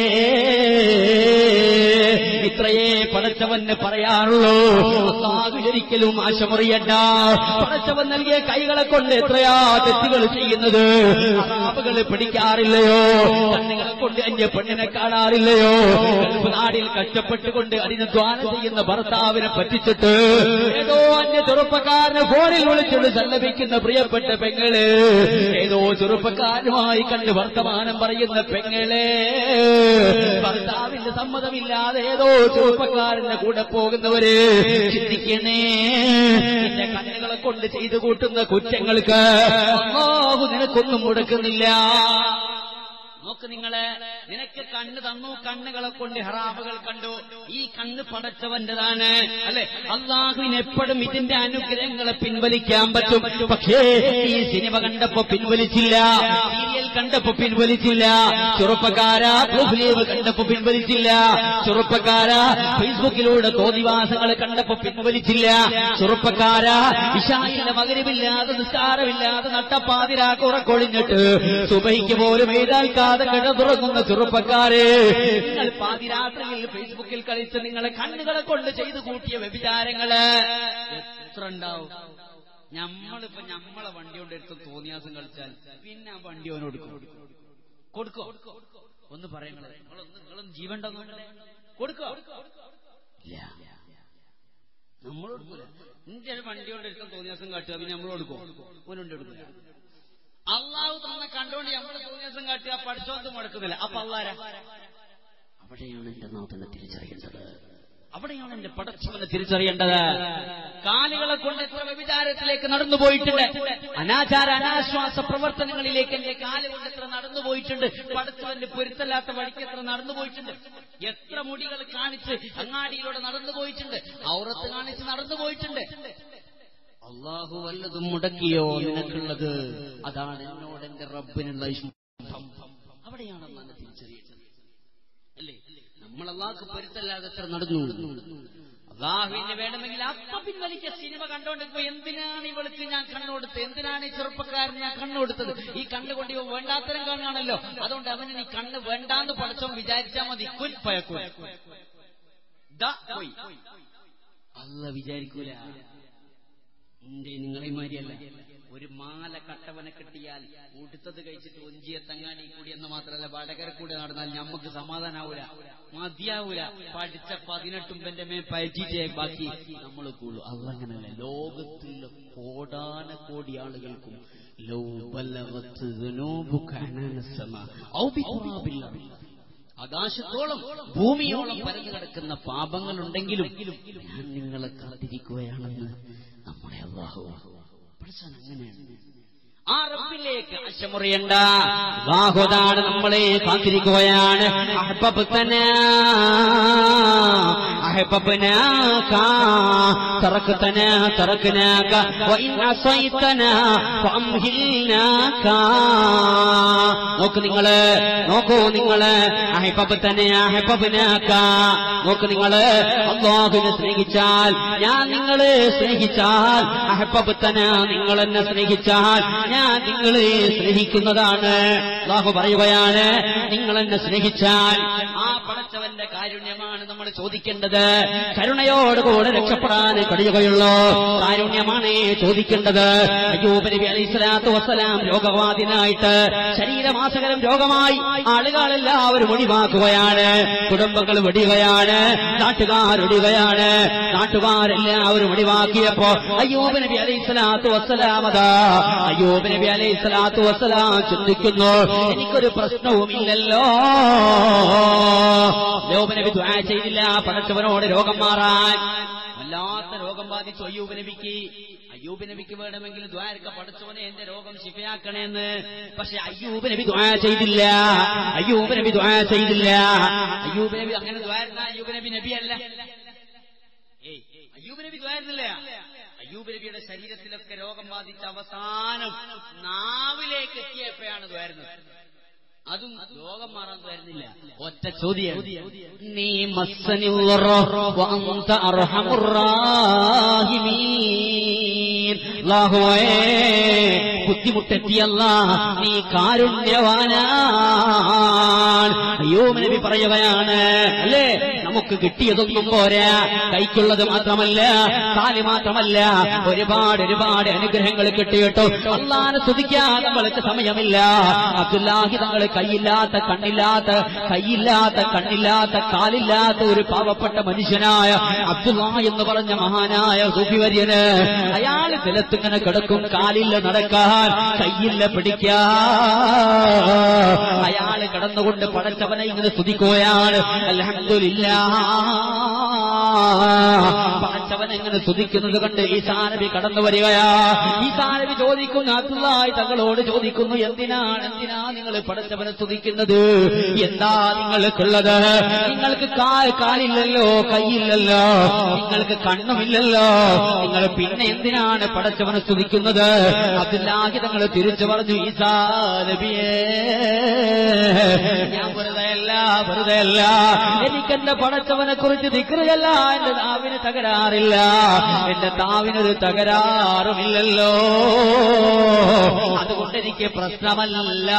ഇത്രയേ പടച്ചവന് പറയാറുള്ളൂ അള്ളാഹു ഒരിക്കലും ആശ മുറിയണ്ട പടച്ചവൻ നൽകിയ കൈകളെ കൊണ്ട് എത്രയാ തെറ്റുകൾ ചെയ്യുന്നത് അറാബുകൾ പിടിക്കാറില്ലയോ കണ്ണുകളെ കൊണ്ട് അന്യ പെണ്ണിനെ കാണാറില്ലയോ ഗൾഫ് നാടിൽ കഷ്ടപ്പെട്ടുകൊണ്ട് അതിന് ദ്വാരം ചെയ്യുന്ന ഭർത്താവിനെ പറ്റിച്ചിട്ട് ഏതോ അന്യ ചെറുപ്പക്കാരനെ ഫോണിൽ വിളിച്ചുകൊണ്ട് സല്ലപിക്കുന്ന പ്രിയപ്പെട്ട പെങ്ങള് ഏതോ ചെറുപ്പക്കാരുമായി കണ്ട് വർത്തമാനം പറയുന്ന പെങ്ങളെ ഭർത്താവിന്റെ സമ്മതമില്ലാതെ ഏതോ ചെറുപ്പക്കാരന്റെ കൂടെ പോകുന്നവര് ചിന്തിക്കണേ നിന്റെ കണ്ണുകളെ കൊണ്ട് ചെയ്തു കൂട്ടുന്ന കുറ്റങ്ങൾക്ക് അല്ലാഹു നിനക്കൊന്നും മുടക്കുന്നില്ല നോക്ക് നിങ്ങള് നിനക്ക് കണ്ണ് തന്നു കണ്ണുകളെ കൊണ്ട് ഹറാബുകൾ കണ്ടു ഈ കണ്ണ് പടച്ചവന്റേതാണ് അല്ലെ അള്ളാഹുവിന് എപ്പോഴും ഇതിന്റെ അനുഗ്രഹങ്ങളെ പിൻവലിക്കാൻ പറ്റും പക്ഷേ ഈ സിനിമ കണ്ടപ്പോ പിൻവലിച്ചില്ല സീരിയൽ കണ്ടപ്പോ പിൻവലിച്ചില്ല ചെറുപ്പക്കാര പ്രൂഫ്ലീവ് കണ്ടപ്പോ പിൻവലിച്ചില്ല ചെറുപ്പക്കാര ഫേസ്ബുക്കിലൂടെ തോന്നിവാസങ്ങൾ കണ്ടപ്പോ പിൻവലിച്ചില്ല ചെറുപ്പക്കാര ഇഷായിന്റെ മകരമില്ലാതെ നിസ്കാരമില്ലാതെ നട്ടപ്പാതിരാക്ക് ഉറക്കൊഴിഞ്ഞിട്ട് സുബഹിക്ക് പോലും എഴുതാൽക്കാതെ കിടതുറങ്ങുന്ന ചെറുപ്പക്കാരെ നിങ്ങൾ പാതിരാത്രിയിൽ ഫേസ്ബുക്കിൽ കളിച്ച് നിങ്ങളെ കണ്ണുകളെ കൊണ്ട് ചെയ്തു കൂട്ടിയ വ്യഭിചാരങ്ങള് എത്ര ഉണ്ടാവും ഞമ്മളിപ്പോ ഞമ്മളെ വണ്ടി കൊണ്ട് എടുത്ത് തോന്നിയാസം കളിച്ചാൽ പിന്നെ ആ വണ്ടി അവനോട് കൊടുക്കോ കൊടുക്കോ ഒന്ന് പറയങ്ങളെ നിങ്ങളൊന്ന് നിങ്ങളൊന്ന് ജീവൻ കൊടുക്കോ ഇല്ല നമ്മൾ കൊടുക്കൂല നിന്റെ ഒരു വണ്ടി കൊണ്ട് എടുക്കാൻ തോന്നിയാസം കാട്ടുക പിന്നെ നമ്മൾ കൊടുക്കും ഓനുണ്ട് എടുക്കില്ല അള്ളാഹു തന്നെ കണ്ടുകൊണ്ട് നമ്മൾ തോന്നിയാസം കാട്ടുക പഠിച്ചോന്ത് മുടക്കുന്നില്ല അപ്പൊ അള്ളാര അവിടെയാണ് എന്റെ നാഥനെ തിരിച്ചറിയേണ്ടത് അവിടെയാണ് എന്റെ പടച്ചവനെ തിരിച്ചറിയേണ്ടത് കാലുകളെ കൊണ്ട് എത്ര വ്യഭിചാരത്തിലേക്ക് നടന്നു പോയിട്ടുണ്ട് അനാചാര അനാശ്വാസ പ്രവർത്തനങ്ങളിലേക്ക് എന്റെ കാല് കൊണ്ട് എത്ര നടന്നു പോയിട്ടുണ്ട് പടച്ചവന്റെ പൊരുത്തല്ലാത്ത വഴിക്ക് എത്ര നടന്നു പോയിട്ടുണ്ട് എത്ര മുടികൾ കാണിച്ച് അങ്ങാടിയിലൂടെ നടന്നു പോയിട്ടുണ്ട് ഔറത്ത് കാണിച്ച് നടന്നു പോയിട്ടുണ്ട് അള്ളാഹു വല്ലതും മുടക്കിയോ നിനക്കുള്ളത് അതാണ് എന്നോട് എന്റെ റബ്ബിനുള്ള ഇഷ്ടം അവിടെയാണ് അള്ളാഹ് തിരിച്ചറിയുന്നത് അല്ലേ നമ്മൾ അള്ളാഹ്ക്ക് പൊരുത്തല്ലാതെ എത്ര നടന്നു അള്ളാഹുവിനെ വേണമെങ്കിൽ അപ്പ പിൻവലിക്ക സിനിമ കണ്ടോണ്ടിരിക്കുമ്പോ എന്തിനാണ് ഈ വിളിച്ച് ഞാൻ കണ്ണുകൊടുത്തത് എന്തിനാണ് ഈ ചെറുപ്പക്കാരൻ ഞാൻ കണ്ണുകൊടുത്തത് ഈ കണ്ണ് കൊണ്ട് ഇവ വേണ്ടാത്തരം കാണാണല്ലോ അതുകൊണ്ട് അവന് നീ കണ്ണ് വേണ്ടാന്ന് പഠിച്ചോ വിചാരിച്ചാൽ മതി കുൻ പയക്കുൻ
ദാ പോയി അല്ല വിചാരിക്കൂല എന്റെ നിങ്ങളെ മാതിരിയല്ല ഒരു മാല കട്ടവനെ കിട്ടിയാൽ ഉടുത്തത് കഴിച്ചിട്ട് ഒഞ്ചിയ തങ്ങാടി കൂടി എന്ന് മാത്രമല്ല വടകര കൂടി നടന്നാൽ ഞമ്മക്ക് സമാധാനാവൂല മതിയാവൂല പഠിച്ച പതിനെട്ടുമ്പന്റെ മേ പറ്റിട്ടേ ബാക്കി നമ്മൾ കൂടും അതങ്ങനല്ല ലോകത്തിലെ കോടാന കോടി ആളുകൾക്കും ലൗ ബലഗത്ത് ദുനൂബുക അനാന സമ ഔ ബിഖുറാബിൽ അർള്. ആകാശത്തോളം ഭൂമിയോളം പരന്നു കിടക്കുന്ന പാപങ്ങളുണ്ടെങ്കിലും ഞാൻ നിങ്ങളെ കാത്തിരിക്കുകയാണെന്ന് നമ്മുടെ അള്ളാഹു പഠിച്ചാൻ അങ്ങനെയാണ് ആ റബ്ബിലേക്ക് ആശമുറിയണ്ട ബാഹുദാണ് നമ്മളെ കാത്തിരിക്കുകയാണ് അഹ്ബബ്തന അഹ്ബബ്നാക തറക്തന തറക്നാക വഇൻ അസൈതന ഫഅംഹിൽനാക നോക്ക് നിങ്ങള് നോക്കൂ നിങ്ങള് അഹ്ബബ്തന അഹ്ബബ്നാക നോക്ക് നിങ്ങള് അള്ളാഹുവിനെ സ്നേഹിച്ചാൽ ഞാൻ നിങ്ങളെ സ്നേഹിച്ചാൽ അഹ്ബബ്തന നിങ്ങൾ എന്നെ സ്നേഹിച്ചാൽ ഞാൻ നിങ്ങളെ സ്നേഹിക്കുന്നതാണ് അള്ളാഹു പറയുകയാണ് നിങ്ങൾ എന്നെ സ്നേഹിച്ചാൽ ആ പടച്ചവന്റെ കാരുണ്യമാണ് നമ്മൾ ചോദിക്കേണ്ടത് കരുണയോടുകൂടെ രക്ഷപ്പെടാൻ കഴിയുകയുള്ളൂ കാരുണ്യമാണ് ചോദിക്കേണ്ടത് അയ്യൂബ് നബി അലൈഹി സ്വലാത്തു വസ്സലാം രോഗവാദിനായിട്ട് ശരീരമാസകരം രോഗമായി ആളുകളെല്ലാവരും ഒഴിവാക്കുകയാണ് കുടുംബങ്ങൾ വെടിയുകയാണ് നാട്ടുകാരൊടിയുകയാണ് നാട്ടുകാരെല്ലാവരും ഒഴിവാക്കിയപ്പോ അയ്യൂബ് നബി അലൈഹി സ്വലാത്തു വസ്സലാമതാ അയ്യൂബ് നബി അലൈഹി സ്വലാത്തു വസ്സലാം ചിന്തിക്കുന്നു എനിക്കൊരു പ്രശ്നവുമില്ലല്ലോ അയ്യൂബ് നബി ദുആ ചെയ്തില്ല പടച്ചവനോട് രോഗം മാറാൻ വല്ലാത്ത രോഗം ബാധിച്ചു അയ്യൂബ് നബിക്ക് അയ്യൂബ് നബിക്ക് വേണമെങ്കിൽ ദ്വാരക്ക പഠിച്ചവനെ എന്റെ രോഗം ശിഫയാക്കണേന്ന് പക്ഷെ അയ്യൂബ് നബി ദ്വാ ചെയ്തില്ല അയ്യൂബ് നബി ദ്വാ ചെയ്തില്ല അയ്യൂബ് നബി അങ്ങനെ ദ്വാരുന്ന അയ്യൂബ് നബി നബിയല്ല ഏയ് അയ്യൂബ് നബി ദ്വാരുന്നില്ല അയ്യൂബ് നബിയുടെ ശരീരത്തിലൊക്കെ രോഗം ബാധിച്ച അവസാനം നാവിലേക്ക് എത്തിയപ്പോഴാണ് ദ്വാരുന്നത് അതും രോഗം മാറാൻ വരുന്നില്ല ഒറ്റ ചോദ്യം നീ മസ്സനിർ ബുദ്ധിമുട്ടെത്തിയല്ല നീ കാരുണ്യവാനാണ് അയ്യോ നബി പറയുകയാണ് അല്ലേ നമുക്ക് കിട്ടിയതൊന്നും പോരാ കൈക്കുള്ളത് മാത്രമല്ല കാലി മാത്രമല്ല ഒരുപാട് ഒരുപാട് അനുഗ്രഹങ്ങൾ കിട്ടിയിട്ടു അള്ളാനെ സ്തുതിക്കാൻ നമ്മൾക്ക് സമയമില്ല അബ്ദുല്ലാഹി തങ്ങൾ കൈയില്ലാത്ത കണ്ണില്ലാത്ത കൈയില്ലാത്ത കണ്ണില്ലാത്ത കാലില്ലാത്ത ഒരു പാവപ്പെട്ട മനുഷ്യനായ അബ്ദുല്ല എന്ന് പറഞ്ഞ മഹാനായ സൂഫിവര്യന് അയാൾ നിലത്തിങ്ങനെ കിടക്കും കാലില്ല നടക്കാൻ കയ്യില്ല പിടിക്കാൻ അയാൾ കിടന്നുകൊണ്ട് പടച്ചവനെ ഇങ്ങനെ സ്തുതിക്കുകയാണ് അലഹമില്ല പടച്ചവൻ എങ്ങനെ സ്തുതിക്കുന്നത് കണ്ട് ഈസാനബി കടന്നു വരികയാ ഈസാനബി ചോദിക്കുന്നു അബ്ദുല്ലായി തങ്ങളോട് ചോദിക്കുന്നു എന്തിനാണ് എന്തിനാ നിങ്ങൾ പടച്ചവനെ സ്തുതിക്കുന്നത് എന്താ നിങ്ങൾക്കുള്ളത് നിങ്ങൾക്ക് കാൽ കാലില്ലല്ലോ കൈയില്ലല്ലോ നിങ്ങൾക്ക് കണ്ണുമില്ലല്ലോ നിങ്ങൾ പിന്നെ എന്തിനാണ് പടച്ചവനെ സ്തുതിക്കുന്നത് അബ്ദുല്ലാഹി തങ്ങൾ തിരിച്ചു പറഞ്ഞു ഈസാ നബിയേ ഞാൻ വെറുതെ അല്ല വെറുതെ അല്ല എനിക്ക് എന്റെ പടച്ചവനെ കുറിച്ച് ദിക്കറിയല്ല എന്റെ നാവിന് തകരാറില്ല എന്റെ നാവിനൊരു തകരാറുമില്ലല്ലോ അതുകൊണ്ട് എനിക്ക് പ്രശ്നമല്ല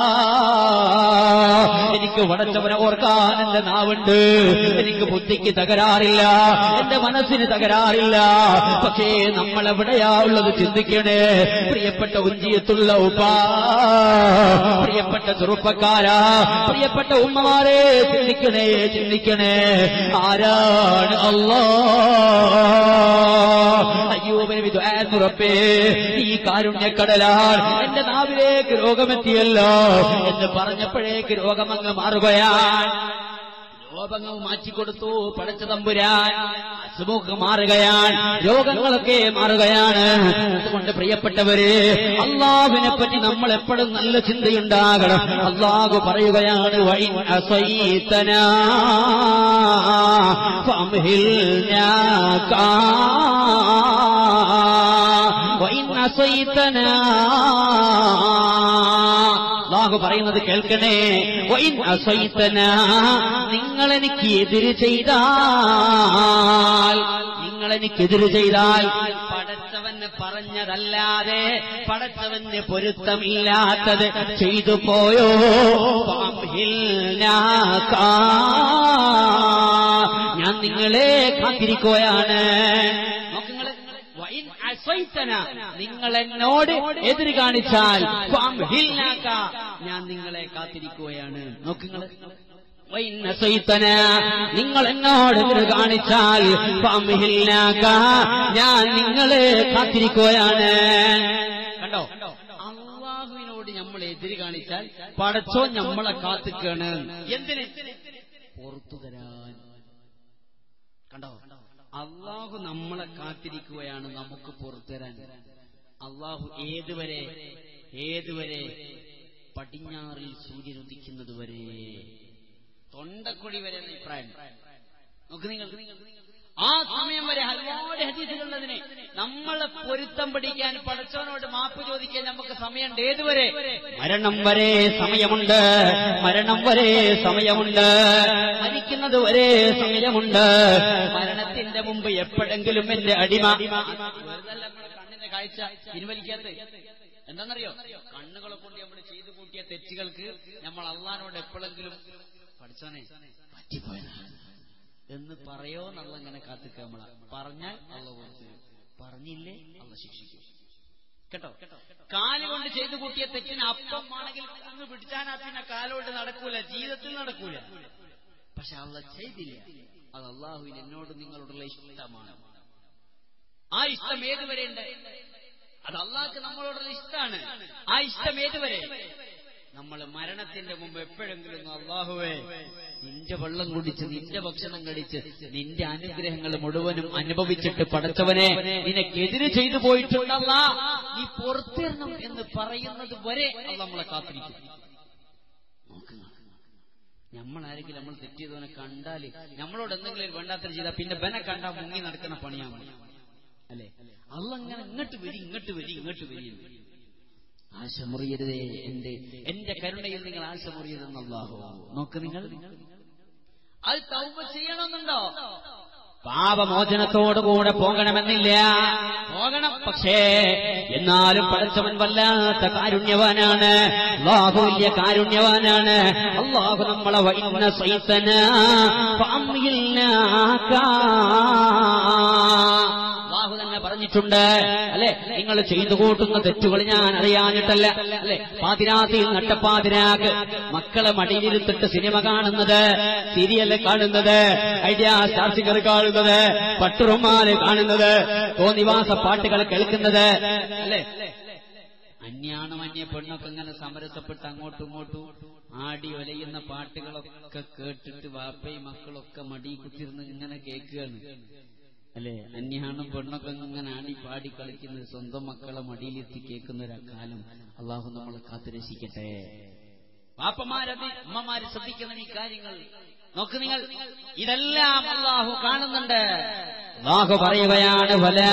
എനിക്ക് വടച്ചവനെ ഓർക്കാൻ എന്റെ നാവുണ്ട് എനിക്ക് ബുദ്ധിക്ക് തകരാറില്ല എന്റെ മനസ്സിന് തകരാറില്ല പക്ഷേ നമ്മൾ എവിടെയാ ഉള്ളത് ചിന്തിക്കണേ പ്രിയപ്പെട്ട ഉഞ്ചിയത്തുള്ള ഉപ്പ പ്രിയപ്പെട്ട ചെറുപ്പക്കാരാ പ്രിയപ്പെട്ട ഉമ്മമാരെ ചിന്തിക്കണേ ചിന്തിക്കണേ ആരാണ് അല്ലോ അയ്യൂബിന് വിദ്വാൻപുറപ്പേ ഈ കാരുണ്യക്കടലാണ് എന്റെ നാവിലേക്ക് രോഗമെത്തിയല്ലോ എന്ന് പറഞ്ഞപ്പോഴേക്ക് രോഗമങ്ങ് മാറുകയാണ് രോഗങ്ങൾ മാറ്റിക്കൊടുത്തു പടച്ച തമ്പുരാൻ അസുഖം മാറുകയാണ് രോഗങ്ങളൊക്കെ മാറുകയാണ് അതുകൊണ്ട് പ്രിയപ്പെട്ടവര് അള്ളാഹുവിനെ പറ്റി നമ്മൾ എപ്പോഴും നല്ല ചിന്തയുണ്ടാകണം അള്ളാഹു പറയുകയാണ് വഴി അസൈത്തന അള്ളാഹു പറയുന്നത് കേൾക്കണേ വൈൻ അസൈത്തന നിങ്ങൾ എനിക്ക് എതിര് ചെയ്താൽ നിങ്ങൾ എനിക്ക് എതിര് ചെയ്താൽ പടച്ചവന് പറഞ്ഞതല്ലാതെ പടച്ചവന് പൊരുത്തമില്ലാത്തത് ചെയ്തു പോയോ ഫഅംഹിൽനാക. ഞാൻ
നിങ്ങളെ കാത്തിരിക്കുകയാണ് നോക്കുങ്ങള് വഇൻ അസൈതന നിങ്ങൾ എന്നോട് എതിര് കാണിച്ചാൽ ഫംഹിൽനാക ഞാൻ നിങ്ങളെ കാത്തിരിക്കുകയാണ് നോക്കുങ്ങള് വഇൻ അസൈതന നിങ്ങൾ എന്നോട് എതിര് കാണിച്ചാൽ ഫംഹിൽനാക ഞാൻ നിങ്ങളെ കാത്തിരിക്കുകയാണ് കണ്ടോ അള്ളാഹുവിനോട് നമ്മൾ എതിര് കാണിച്ചാൽ പടച്ചോ നമ്മളെ കാത്തിക്കാണ് എന്തിന് പുറത്തു തരാൻ കണ്ടോ അള്ളാഹു നമ്മളെ കാത്തിരിക്കുകയാണ് നമുക്ക് പുറത്തുതരാൻ അള്ളാഹു ഏതുവരെ ഏതുവരെ പടിഞ്ഞാറിൽ സൂര്യൻ ഉദിക്കുന്നത് വരെ തൊണ്ടക്കുഴി വരെ എന്ന അഭിപ്രായം നോക്ക് നിങ്ങൾ ആ സമയം വരെ ഒരുപാട് ഹദീസുകളുള്ളതിന് നമ്മളെ പൊരുത്തം പഠിക്കാൻ പടച്ചവനോട് മാപ്പ് ചോദിക്കാൻ നമുക്ക് സമയമുണ്ട് ഏതുവരെ മരണം വരെ സമയമുണ്ട് മരണം വരെ സമയമുണ്ട് മരിക്കുന്നത് വരെ സമയമുണ്ട് മരണത്തിന്റെ മുമ്പ് എപ്പോഴെങ്കിലും എന്റെ അടിമ വെറുതല്ല നമ്മളെ കണ്ണിന്റെ കാഴ്ച പിൻവലിക്കാത്ത എന്താണെന്നറിയോ കണ്ണുകളെ കൊണ്ട് നമ്മൾ ചെയ്തു കൂട്ടിയ തെറ്റുകൾക്ക് നമ്മൾ അള്ളഹാനോട് എപ്പോഴെങ്കിലും പഠിച്ചോനെ പറ്റിപ്പോയതാണ് എന്ന് പറയോ എന്നുള്ള ഇങ്ങനെ കാത്തിക്കുക നമ്മളെ പറഞ്ഞാൽ അള്ള കൊടുത്തു പറഞ്ഞില്ലേ അള്ള ശിക്ഷിക്കും കേട്ടോ കാല് കൊണ്ട് ചെയ്തു കൂട്ടിയ തെറ്റിന് അപ്പം ആണെങ്കിൽ അങ്ങ് പിടിച്ചാനാ പിന്നെ കാലോട്ട് നടക്കൂല ജീവിതത്തിൽ നടക്കൂല പക്ഷെ അള്ള ചെയ്തില്ല അത് അള്ളാഹുവിന് എന്നോട് നിങ്ങളോടുള്ള ഇഷ്ടമാണ് ആ ഇഷ്ടം ഏതുവരെ ഉണ്ട് അത് അള്ളാഹ്ക്ക് നമ്മളോടുള്ള ഇഷ്ടമാണ് ആ ഇഷ്ടം ഏതുവരെ നമ്മൾ മരണത്തിന്റെ മുമ്പ് എപ്പോഴെങ്കിലും അള്ളാഹുവേ നിന്റെ വെള്ളം കുടിച്ച് നിന്റെ ഭക്ഷണം കടിച്ച് നിന്റെ അനുഗ്രഹങ്ങൾ മുഴുവനും അനുഭവിച്ചിട്ട് പടച്ചവനെ നിനക്കെതിര് ചെയ്തു പോയിട്ടുണ്ടല്ല നീ പുറത്തിരണം എന്ന് പറയുന്നത് വരെ അത് നമ്മളെ കാത്തിരിക്കും നോക്കുക നമ്മളാരെങ്കിലും നമ്മൾ തെറ്റിയതവനെ കണ്ടാല് നമ്മളോട് എന്തെങ്കിലും ഒരു വേണ്ടാത്തരം ചെയ്താൽ പിന്നെ ബനെ കണ്ടാൽ മുങ്ങി നടക്കുന്ന പണിയാണ് അല്ലെ അള്ളങ്ങനെ ഇങ്ങോട്ട് വരി ഇങ്ങോട്ട് വരി ഇങ്ങോട്ട് വരി ആശ മുറിയരുതേ എന്റെ എന്റെ കരുണയിൽ നിങ്ങൾ ആശ മുറിയരുതെന്നല്ലാഹോ നോക്ക് നിങ്ങൾ അത് തൗബ ചെയ്യണമെന്നുണ്ടോ പാപമോചനത്തോടുകൂടെ പോകണമെന്നില്ല പോകണം പക്ഷേ എന്നാലും പഠിച്ചവൻ വല്ലാത്ത കാരുണ്യവാനാണ് അള്ളാഹു വലിയ കാരുണ്യവാനാണ് അള്ളാഹു നമ്മളെ വൈന്ന സൈത്തന അള്ളാഹു തന്നെ പറഞ്ഞിട്ടുണ്ട് അല്ലെ നിങ്ങൾ ചെയ്തു കൂട്ടുന്ന തെറ്റുകൾ ഞാൻ അറിയാഞ്ഞിട്ടല്ല അല്ലെ പാതിരാതിയിൽ നട്ടപ്പാതിരാക്ക് മക്കളെ മടിയിലിരുത്തിട്ട് സിനിമ കാണുന്നത് സീരിയല് കാണുന്നത് ഐഡിയ സ്റ്റാർസിംഗർ കാണുന്നത് പട്ടുറുമാല് കാണുന്നത് തോന്നിവാസ പാട്ടുകൾ കേൾക്കുന്നത് അല്ലെ അന്യാണം അന്യ പെണ്ണൊക്കെ ഇങ്ങനെ സമരസപ്പെട്ട് അങ്ങോട്ടും ഇങ്ങോട്ടും ആടി ഒലയുന്ന പാട്ടുകളൊക്കെ കേട്ടിട്ട് വാപ്പയും മക്കളൊക്കെ മടി കുത്തിരുന്ന് ഇങ്ങനെ കേൾക്കുകയാണ് അല്ലെ അന്യാണം പെണ്ണൊക്കെ ഇങ്ങനെ ആടി പാടി കളിക്കുന്നത് സ്വന്തം മക്കളെ മടിയിലെത്തി കേൾക്കുന്ന ഒരു കാലം അള്ളാഹു നമ്മളെ കാത്തുരക്ഷിക്കട്ടെ പാപ്പമാരത് അമ്മമാര് ശ്രദ്ധിക്കണം ഈ കാര്യങ്ങൾ നോക്ക് നിങ്ങൾ ഇതെല്ലാം അള്ളാഹു കാണുന്നുണ്ട് അള്ളാഹു പറയുകയാണ് വലാ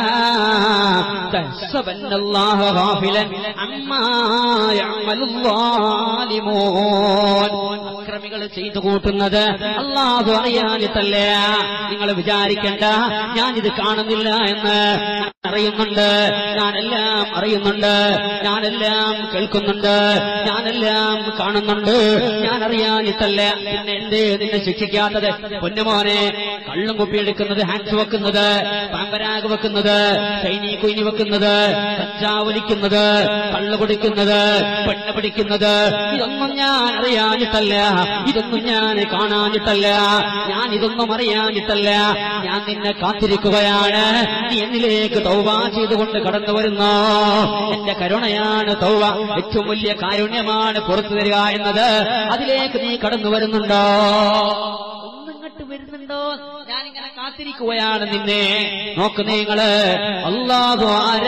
തഹ്സബന്നല്ലാഹ ഗാഫിലൻ അമ്മാ യഅമലുൽ ളാലിമൂൻ അക്രമികൾ ചെയ്തു കൂട്ടുന്നത് അള്ളാഹു അറിയാനിട്ടല്ല നിങ്ങൾ വിചാരിക്കണ്ട ഞാനിത് കാണുന്നില്ല എന്ന് അറിയുന്നുണ്ട് ഞാനെല്ലാം അറിയുന്നുണ്ട് ഞാനെല്ലാം കേൾക്കുന്നുണ്ട് ഞാനെല്ലാം കാണുന്നുണ്ട് ഞാൻ അറിയാനിട്ടല്ല പിന്നെ എന്തേ നിന്നെ ശിക്ഷിക്കാത്തത് പൊന്നുമോനെ കള്ളും കുപ്പിയെടുക്കുന്നത് ഹാൻഡ്സ് വെക്കുന്നത് പാമ്പരാഗ് വെക്കുന്നത് ചൈനി കുഞ്ഞു വെക്കുന്നത് കഞ്ചാവലിക്കുന്നത് കള്ളു കുടിക്കുന്നത് പെണ്ണ് പിടിക്കുന്നത് ഇതൊന്നും ഞാൻ അറിയാനിട്ടല്ല ഇതൊന്നും ഞാൻ കാണാനിട്ടല്ല ഞാൻ ഇതൊന്നും അറിയാനിട്ടല്ല ഞാൻ നിന്നെ കാത്തിരിക്കുകയാണ് നീ എന്നിലേക്ക് തൗവ ചെയ്തുകൊണ്ട് കടന്നു വരുന്നു എന്റെ കരുണയാണ് തൗവ ഏറ്റവും വലിയ കാരുണ്യമാണ് പുറത്തു തരിക എന്നത് അതിലേക്ക് നീ കടന്നു വരുന്നുണ്ടോ ഒന്നിങ്ങോട്ട് വരുന്നുണ്ടോ ഞാനിങ്ങനെ കാത്തിരിക്കുകയാണ് നിന്നെ നോക്ക് നിങ്ങള് അള്ളാഹു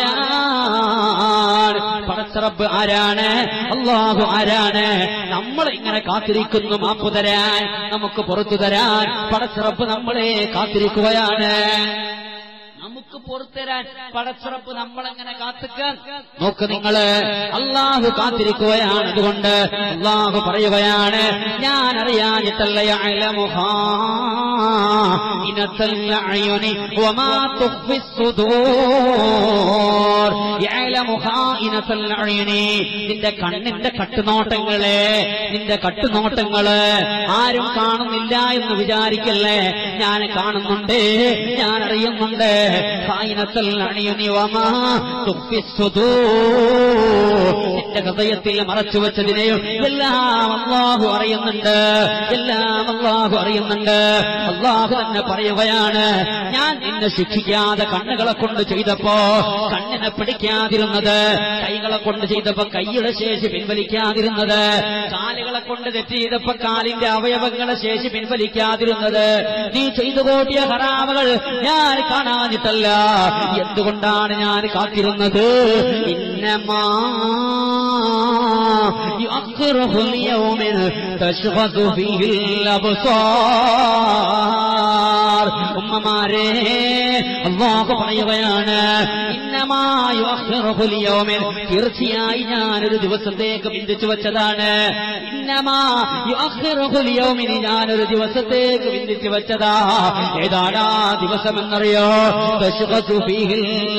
ആരാണ് പടച്ചറബ് ആരാണ് അള്ളാഹു ആരാണ് നമ്മൾ ഇങ്ങനെ കാത്തിരിക്കുന്നു മാപ്പു തരാൻ നമുക്ക് പുറത്തു തരാൻ പടച്ചറബ് നമ്മളെ കാത്തിരിക്കുകയാണ് നമുക്ക് പുറത്തുതരാൻ പടച്ചുറപ്പ് നമ്മളെങ്ങനെ കാത്തിക്കാൻ നോക്ക് നിങ്ങള് അള്ളാഹു കാത്തിരിക്കുകയാണ് അതുകൊണ്ട് അള്ളാഹു പറയുകയാണ് ഞാൻ അറിയാനിട്ടല്ല യഅലമുഹാ ഇനത്തൽ അഅയുനി വമാ തുഖ്ഫി الصدور يعلم യഅലമു ഖായിനത്തൽ അയ്നി നിന്റെ കണ്ണിന്റെ കട്ടുനോട്ടങ്ങളെ നിന്റെ കട്ടുനോട്ടങ്ങള് ആരും കാണുന്നില്ല എന്ന് വിചാരിക്കല്ലേ ഞാൻ കാണുന്നുണ്ട് ഞാൻ അറിയുന്നുണ്ട് ഖായിനത്തൽ അയ്നി വമാ തുഖ്ഫി സുദൂർ നിന്റെ ഹൃദയത്തിൽ മറച്ചു വെച്ചതിനെയും എല്ലാം അള്ളാഹു അറിയുന്നുണ്ട് എല്ലാം അള്ളാഹു അറിയുന്നുണ്ട് അള്ളാഹു തന്നെ പറയുകയാണ് ഞാൻ നിന്നെ ശിക്ഷിക്കാതെ കണ്ണുകളെ കൊണ്ട് ചെയ്തപ്പോ കണ്ണിനെ പിടിക്കാതിരുന്നത് കൈകളെ കൊണ്ട് ചെയ്തപ്പോ കൈയുടെ ശേഷി പിൻവലിക്കാതിരുന്നത് കാലുകളെ കൊണ്ട് തെറ്റ് ചെയ്തപ്പോ കാലിന്റെ അവയവങ്ങളെ ശേഷി പിൻവലിക്കാതിരുന്നത് നീ ചെയ്തു കൂട്ടിയ ഹറാമകൾ ഞാൻ കാണാനിട്ടല്ല എന്തുകൊണ്ടാണ് ഞാൻ കാത്തിരുന്നത് ഇന്നമാ يؤخره ليوم تشغل فيه الأبصار ഉമ്മമാരെ അള്ളാഹു പറയുകയാണ് ഇന്നമായു അഹ്റഹുലിയോമിൻ തീർച്ചയായി ഞാനൊരു ദിവസത്തേക്ക് ബന്ധിച്ചു വെച്ചതാണ് ഇന്നമായു അഹ്റഹുലിയോമിന് ഞാനൊരു ദിവസത്തേക്ക് ബന്ധിച്ചു വെച്ചതാ ഏതാടാ ദിവസമെന്നറിയോ തശ്ഗസു ഫീഹിൽ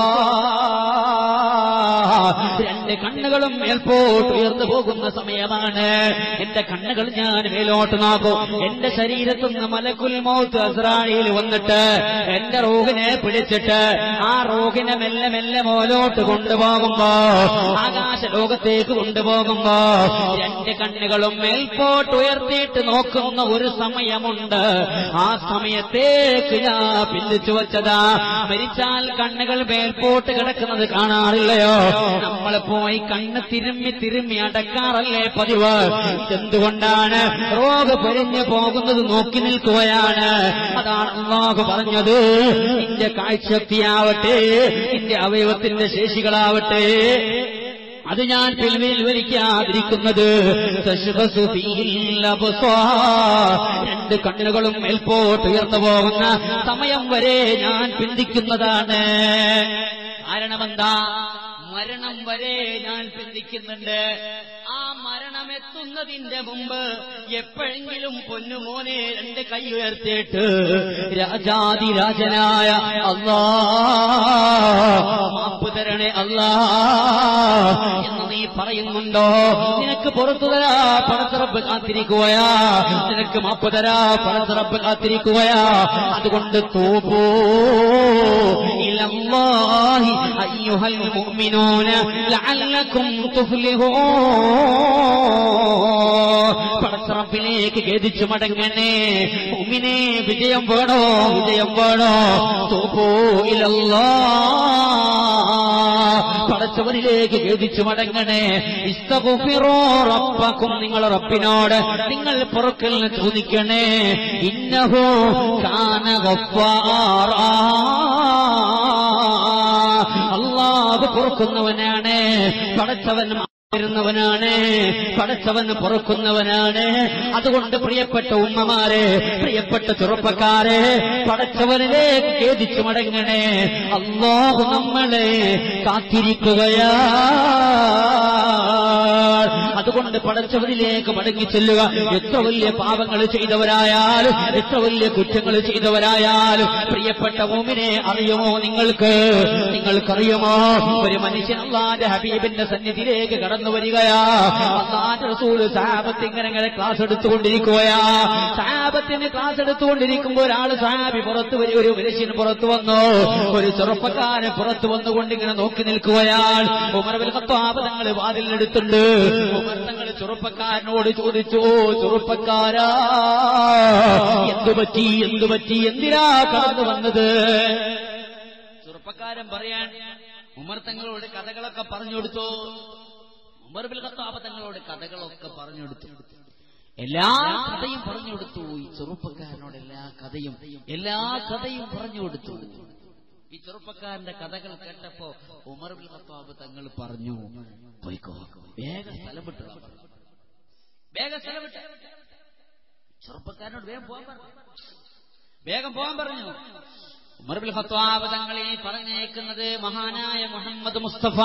അബ്സാർ. രണ്ട് കണ്ണുകളും മേൽപോട്ട് ഉയർന്നു പോകുന്ന സമയമാണ് എന്റെ കണ്ണുകൾ ഞാൻ മേലോട്ട് നോക്കും എന്റെ ശരീരത്തുനിന്ന് മലക്കുൽ മൗത്ത് അസ്രാണിയിൽ വന്നിട്ട് എന്റെ റോഹിനെ പിടിച്ചിട്ട് ആ റോഹിനെ മെല്ലെ മെല്ലെ മോലോട്ട് കൊണ്ടുപോകുമ്പോ ആകാശ ലോകത്തേക്ക് കൊണ്ടുപോകുമ്പോ രണ്ട് കണ്ണുകളും മേൽപോട്ട് ഉയർത്തിയിട്ട് നോക്കുന്ന ഒരു സമയമുണ്ട് ആ സമയത്തേക്ക് ഞാൻ പിന്തിച്ചു വച്ചതാ മരിച്ചാൽ കണ്ണുകൾ മേൽപോട്ട് കിടക്കുന്നത് കാണാറില്ലയോ നമ്മൾ പോയി കണ്ണ് തിരുമ്മി തിരുമ്മി അടക്കാറല്ലേ പതിവ് എന്തുകൊണ്ടാണ് റോഗ് പൊരിഞ്ഞു പോകുന്നത് നോക്കി നിൽക്കുകയാണ് അതാണ് അള്ളാഹു പറഞ്ഞത് നിന്റെ കാഴ്ചശക്തിയാവട്ടെ നിന്റെ അവയവത്തിന്റെ ശേഷികളാവട്ടെ അത് ഞാൻ പിൽവിൽ വലിക്കാതിരിക്കുന്നത് തശ്ബസു ഫീഹിൽ അബ്സാർ. രണ്ട് കണ്ണുകളും മേൽപോട്ട് ഉയർന്നു പോകുന്ന സമയം വരെ ഞാൻ പിന്തിക്കുന്നതാണ് കാരണമെന്താ മരണം വരെ ഞാൻ പിന്തിക്കുന്നുണ്ട് ആ മരണം എത്തുന്നതിന്റെ മുമ്പ് എപ്പോഴെങ്കിലും പൊന്നുമോനെ രണ്ട് കൈ ഉയർത്തിയിട്ട് രാജാതിരാജനായ അല്ലാ മാപ്പ് തരണേ അല്ലാ എന്ന് നീ പറയുന്നുണ്ടോ നിനക്ക് പുറത്തു തരാ പണത്തിറപ്പ് കാത്തിരിക്കുകയാ നിനക്ക് മാപ്പ് തരാ പണത്തിറപ്പ് കാത്തിരിക്കുകയാ അതുകൊണ്ട് തോപ്പോ ഇലല്ലാഹി അയ്യുഹൽ മുഅ്മിനൂന ലഅല്ലക്കും തുഫ്ലിഹൂൻ പടച്ചറപ്പിലേക്ക് ഖേദിച്ചു മടങ്ങണേ ഉമ്മിനെ വിജയം വേണോ വിജയം വേണോ തോപ്പോ ഇലല്ലാ പടച്ചവനിലേക്ക് ഖേദിച്ചു മടങ്ങണേ ഇസ്തഗുഫിറോ റബ്ബക്കും നിങ്ങൾ റബ്ബിനോട് നിങ്ങൾ പുറക്കലിന് ചോദിക്കണേ ഇന്നഹു കാന ഗഫ്ഫാറാ അള്ളാഹു പൊറുക്കുന്നവനാണ് പടച്ചവൻ ാണ് പടച്ചവൻ പൊറുക്കുന്നവനാണ് അതുകൊണ്ട് പ്രിയപ്പെട്ട ഉമ്മമാരെ പ്രിയപ്പെട്ട ചെറുപ്പക്കാരെ പടച്ചവനിലേക്ക് ഖേദിച്ചു മടങ്ങണേ അള്ളാഹു നമ്മളെ കാത്തിരിക്കുകയാ അതുകൊണ്ട് പടച്ചവനിലേക്ക് മടങ്ങി ചെല്ലുക എത്ര വലിയ പാപങ്ങൾ ചെയ്തവരായാലും എത്ര വലിയ കുറ്റങ്ങൾ ചെയ്തവരായാലും പ്രിയപ്പെട്ട മോമിനെ അറിയുമോ നിങ്ങൾക്ക് നിങ്ങൾക്കറിയുമോ ഒരു മനുഷ്യൻ അള്ളാന്റെ ഹബീബിന്റെ സന്നിധിയിലേക്ക് കടന്നു വരികയാ അള്ളാന്റെ റസൂല് സാബത്ത് ഇങ്ങനെ ഇങ്ങനെ ക്ലാസ് എടുത്തുകൊണ്ടിരിക്കുകയാ സാബത്തിന് ക്ലാസ് എടുത്തുകൊണ്ടിരിക്കുമ്പോൾ ഒരാൾ സാബി പുറത്ത് വരി ഒരു മനുഷ്യൻ പുറത്തു വന്നു ഒരു ചെറുപ്പക്കാരൻ പുറത്തു വന്നുകൊണ്ട് ഇങ്ങനെ നോക്കി നിൽക്കുകയാൽ ഉമർവിൽ കത്താപതങ്ങൾ വാതിലിനെടുത്തുണ്ട് ഉമർ തങ്ങൾ ചെറുപ്പക്കാരനോട് ചോദിച്ചു "ഓ, ചെറുപ്പക്കാരാ എന്തു പറ്റി എന്തു പറ്റി എന്തിനാ കടന്നു വന്നത് ചെറുപ്പക്കാരൻ പറയാൻ ഉമർ തങ്ങളോട് കഥകളൊക്കെ പറഞ്ഞു കൊടുത്തു ഉമർ ബിൽ ഖത്താബ് തങ്ങളോട് കഥകളൊക്കെ പറഞ്ഞു കൊടുത്തു എല്ലാ കഥയും പറഞ്ഞു കൊടുത്തു ഈ ചെറുപ്പക്കാരനോട് എല്ലാ കഥയും എല്ലാ കഥയും പറഞ്ഞു കൊടുത്തു ഈ ചെറുപ്പക്കാരന്റെ കഥകൾ കേട്ടപ്പോ ഉമർ ബിൽ ഖത്താബ് തങ്ങൾ പറഞ്ഞു പോയിക്കോ വേഗം സ്ഥലം വിട്ടു വേഗം സ്ഥലം വിട്ടു ചെറുപ്പക്കാരനോട് വേഗം പോകാൻ പറഞ്ഞു വേഗം പോകാൻ പറഞ്ഞു ഉമർ ബിൽ ഖത്താബ് തങ്ങളെ പറഞ്ഞേക്കുന്നത് മഹാനായ മുഹമ്മദ് മുസ്തഫ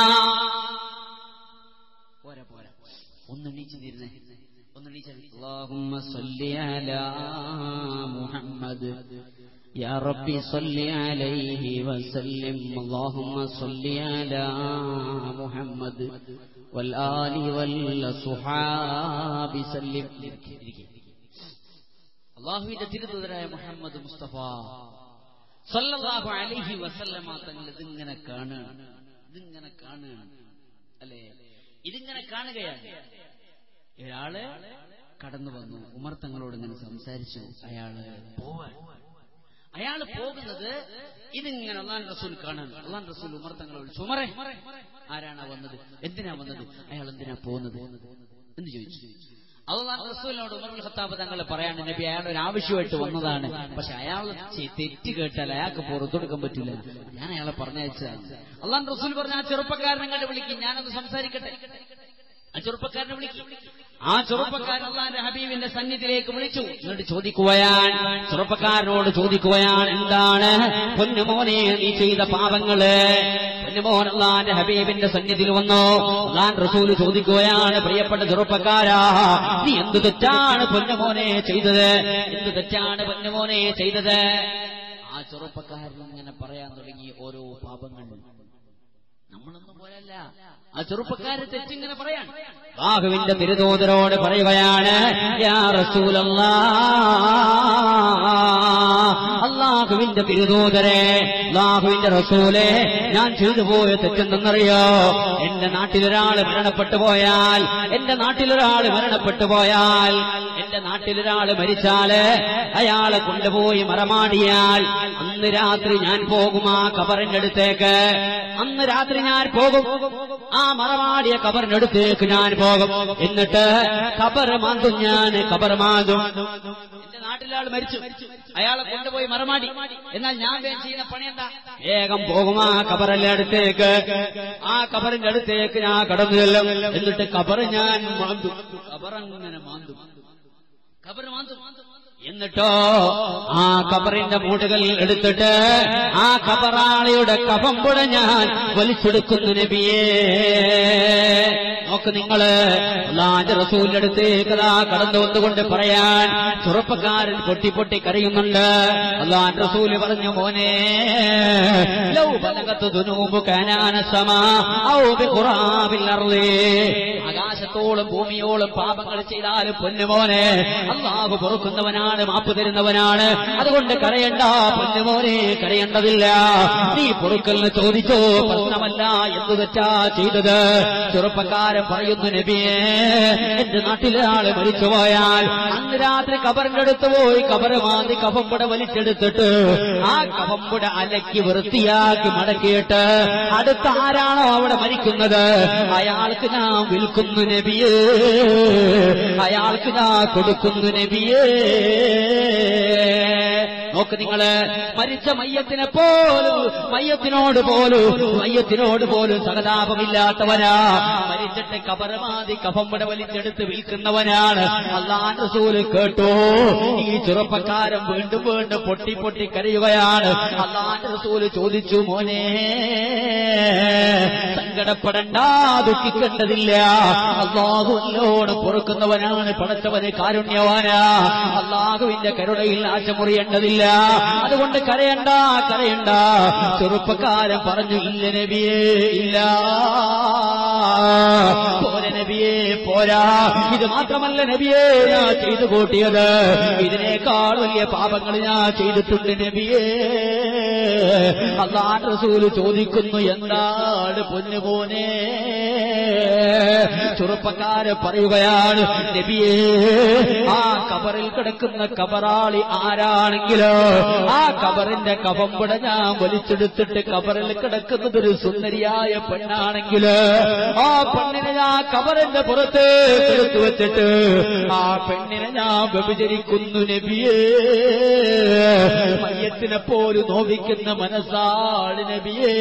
പോരാ പോരാ ഒന്ന് എണീച്ചു തീരുന്നേ ഒന്ന് എണീച്ചു അല്ലാഹുമ്മ സല്ലി അലാ മുഹമ്മദ് يا ربي صل عليه وسلم اللهم صل على محمد والآل والصحاب سلم
അള്ളാഹുവിന്റെ തിരുതുതരായ മുഹമ്മദ് മുസ്തഫ സല്ലല്ലാഹു അലൈഹി വസല്ലമ തങ്ങൾ ഇതിങ്ങനെ കാണുകയാണ് ഇതിങ്ങനെ കാണുകയാണ് അല്ലേ ഇതിങ്ങനെ കാണുകയാണ് ഒരാള് കടന്നു വന്നു ഉമർ തങ്ങളോട് ഇങ്ങനെ സംസാരിച്ചു അയാള് പോവാൻ അയാൾ പോകുന്നത് ഇതിങ്ങനെ അള്ളാൻ റസൂൽ കാണാൻ അള്ളാൻ റസൂൽ ഉമർ തങ്ങളെ വിളിച്ചു ഉമറെ ആരാണ് വന്നത് എന്തിനാ വന്നത് അയാൾ എന്തിനാ പോകുന്നത് എന്ന് ചോദിച്ചു അള്ളാൻ റസൂലിനോട് ഉമർ ഉൽ ഖത്താബ് തങ്ങൾ പറയാണ് നബി അയാൾ ഒരു ആവശ്യമായിട്ട് വന്നതാണ് പക്ഷെ അയാൾ ചെ- തെറ്റ് കേട്ടാൽ അയാൾക്ക് പുറത്തു കൊടുക്കാൻ പറ്റില്ല ഞാൻ അയാളെ പറഞ്ഞയച്ചതാണ് അള്ളാൻ റസൂൽ പറഞ്ഞ ആ ചെറുപ്പക്കാരനെ കണ്ട് വിളിക്കും ഞാനത് സംസാരിക്കട്ടെ ആ ചെറുപ്പക്കാരനെ വിളിക്കും ആ ചെറുപ്പക്കാരൻ അള്ളാന്റെ ഹബീബിന്റെ സന്നിധിയിലേക്ക് വിളിച്ചു എന്നിട്ട് ചോദിക്കുകയാൻ ചെറുപ്പക്കാരനോട് ചോദിക്കുകയാണ് എന്താണ് പൊന്നുമോനെ നീ ചെയ്ത പാപങ്ങള് പൊന്നുമോൻ അള്ളാന്റെ ഹബീബിന്റെ സന്നിധിയിൽ വന്നു അള്ളാൻ റസൂല് ചോദിക്കുകയാണ് പ്രിയപ്പെട്ട ചെറുപ്പക്കാരാ നീ എന്ത് തെറ്റാണ് പൊന്നുമോനെ ചെയ്തത് എന്ത് തെറ്റാണ് പൊന്നുമോനെ ചെയ്തത് ആ ചെറുപ്പക്കാരൻ ഇങ്ങനെ പറയാൻ തുടങ്ങി ഓരോ പാപങ്ങൾ നമ്മളൊന്നും പോലല്ല ആ ചെറുപ്പക്കാരെ തെറ്റിങ്ങനെ പറയാൻ
ബാഹുവിന്റെ തിരുതൂതരോട് പറയുകയാണ് യാ റസൂലല്ലാ അള്ളാഹുവിന്റെ തിരുതൂതരെ അള്ളാഹുവിന്റെ റസൂലെ ഞാൻ ചെയ്തു പോയ തെറ്റെന്തെന്നറിയോ എന്റെ നാട്ടിലൊരാൾ മരണപ്പെട്ടു പോയാൽ എന്റെ നാട്ടിലൊരാൾ മരണപ്പെട്ടു പോയാൽ എന്റെ നാട്ടിലൊരാൾ മരിച്ചാല് അയാളെ കൊണ്ടുപോയി മറമാടിയാൽ അന്ന് രാത്രി ഞാൻ പോകും ആ കബറിന്റെ അടുത്തേക്ക് അന്ന് രാത്രി ഞാൻ പോകും ആ മറമാടിയ കബറിന്റെ അടുത്തേക്ക് ഞാൻ പോകും എന്നിട്ട് കബർ മാന്തും ഞാൻ കബർ മാന്തും
എന്റെ നാട്ടിലാൾ മരിച്ചു അയാളെ കൊണ്ടുപോയി മറമാടി എന്നാൽ ഞാൻ വേഗം ചെയ്യുന്ന പണി എന്താ
വേഗം പോകും ആ കബറിന്റെ അടുത്തേക്ക് ആ കബറിന്റെ അടുത്തേക്ക് ഞാൻ കടന്നു ചെല്ലും എന്നിട്ട് കബർ ഞാൻ മാന്തും
കബറങ്ങനെ മാന്തും കബർ മാന്തും
എന്നിട്ടോ ആ കബറിന്റെ മൂടുകൾ എടുത്തിട്ട് ആ കബറാളിയുടെ കഫമ്പുട ഞാൻ വലിച്ചെടുക്കുന്നു നബിയേ നോക്ക് നിങ്ങള് അള്ളാന്റെ റസൂലിന്റെ അടുത്തേക്ക് അതാ കടന്നു വന്നുകൊണ്ട് പറയാൻ ചെറുപ്പക്കാരൻ പൊട്ടി പൊട്ടി കരയുന്നുണ്ട് അള്ളാൻ റസൂല് പറഞ്ഞു മോനെ ലൗ ബലഗത്ത് ദുനൂബു കാനാന സമാ ഔ ബിഖുറാബിൽ അർളി ആകാശത്തോളം ഭൂമിയോളം പാപങ്ങൾ ചെയ്താലും പൊന്നുമോനെ അള്ളാഹു പൊറുക്കുന്നവനാണ് മാപ്പ് തരുന്നവനാണ് അതുകൊണ്ട് കരയണ്ട പൊന്നുമോനെ കരയേണ്ടതില്ല നീ പൊറുക്കലിന് ചോദിച്ചോ പ്രശ്നമല്ല എന്തു തെറ്റാ ചെയ്തത് ചെറുപ്പക്കാരൻ പറയുന്നു നബിയെ എന്റെ നാട്ടിലെ ആള് മരിച്ചുപോയാൽ അന്ന് രാത്രി കബറിന്റെ അടുത്ത് പോയി കബറ് മാന്തി കഫമ്പുട വലിച്ചെടുത്തിട്ട് ആ കഫമ്പുട അലക്കി വൃത്തിയാക്കി മടക്കിയിട്ട് അടുത്ത ആരാണോ അവിടെ മരിക്കുന്നത് അയാൾക്ക് ഞാൻ വിൽക്കുന്നു നബിയേ അയാൾക്ക് ഞാൻ കൊടുക്കുന്നു നബിയേ നോക്ക് നിങ്ങള് മരിച്ച മയ്യത്തിനെ പോലും മയ്യത്തിനോട് പോലും മയ്യത്തിനോട് പോലും സഹതാപമില്ലാത്തവനാ മരിച്ചിട്ട് കബറമാതി കഫമ്പട വലിച്ചെടുത്ത് വിൽക്കുന്നവനാണ് അള്ളാൻ റസൂല് കേട്ടോ ഈ ചെറുപ്പക്കാരൻ വീണ്ടും വീണ്ടും പൊട്ടി പൊട്ടി കരയുകയാണ് അള്ളാൻ റസൂല് ചോദിച്ചു മോനെ സങ്കടപ്പെടണ്ട ദുഃഖിക്കേണ്ടതില്ല അള്ളാഹു എന്നോട് പൊറുക്കുന്നവനാണ് പടച്ചവന് കാരുണ്യവാനാ അള്ളാഹുവിന്റെ കരുണയിൽ ആശമുറിയേണ്ടതില്ല അതുകൊണ്ട് കരയണ്ട കരയണ്ട ചെറുപ്പക്കാരൻ പറഞ്ഞു ഇല്ല നബിയേ ഇല്ല പോരെ നബിയേ പോരാ ഇത് മാത്രമല്ല നബിയേ ഞാൻ ചെയ്തു കൂട്ടിയത് ഇതിനേക്കാൾ വലിയ പാപങ്ങൾ ഞാൻ ചെയ്തിട്ടുണ്ട് നബിയേ അള്ളാൻ റസൂല് ചോദിക്കുന്നു എന്താണ് പൊന്നുപോനെ ചെറുപ്പക്കാര് പറയുകയാണ് നബിയേ ആ കബറിൽ കിടക്കുന്ന കബറാളി ആരാണെങ്കിലോ ആ കബറിന്റെ കബമ്പുട ഞാൻ വലിച്ചെടുത്തിട്ട് കബറിൽ കിടക്കുന്നത് ഒരു സുന്ദരിയായ പെണ്ണാണെങ്കില് ആ പെണ്ണിനെ ഞാൻ കബറിന്റെ പുറത്ത് എടുത്തു വെച്ചിട്ട് ആ പെണ്ണിനെ ഞാൻ വ്യഭിചരിക്കുന്നു നബിയേ മയ്യത്തിനെ പോലും നോവിക്കുന്ന മനസ്സാണ് നബിയേ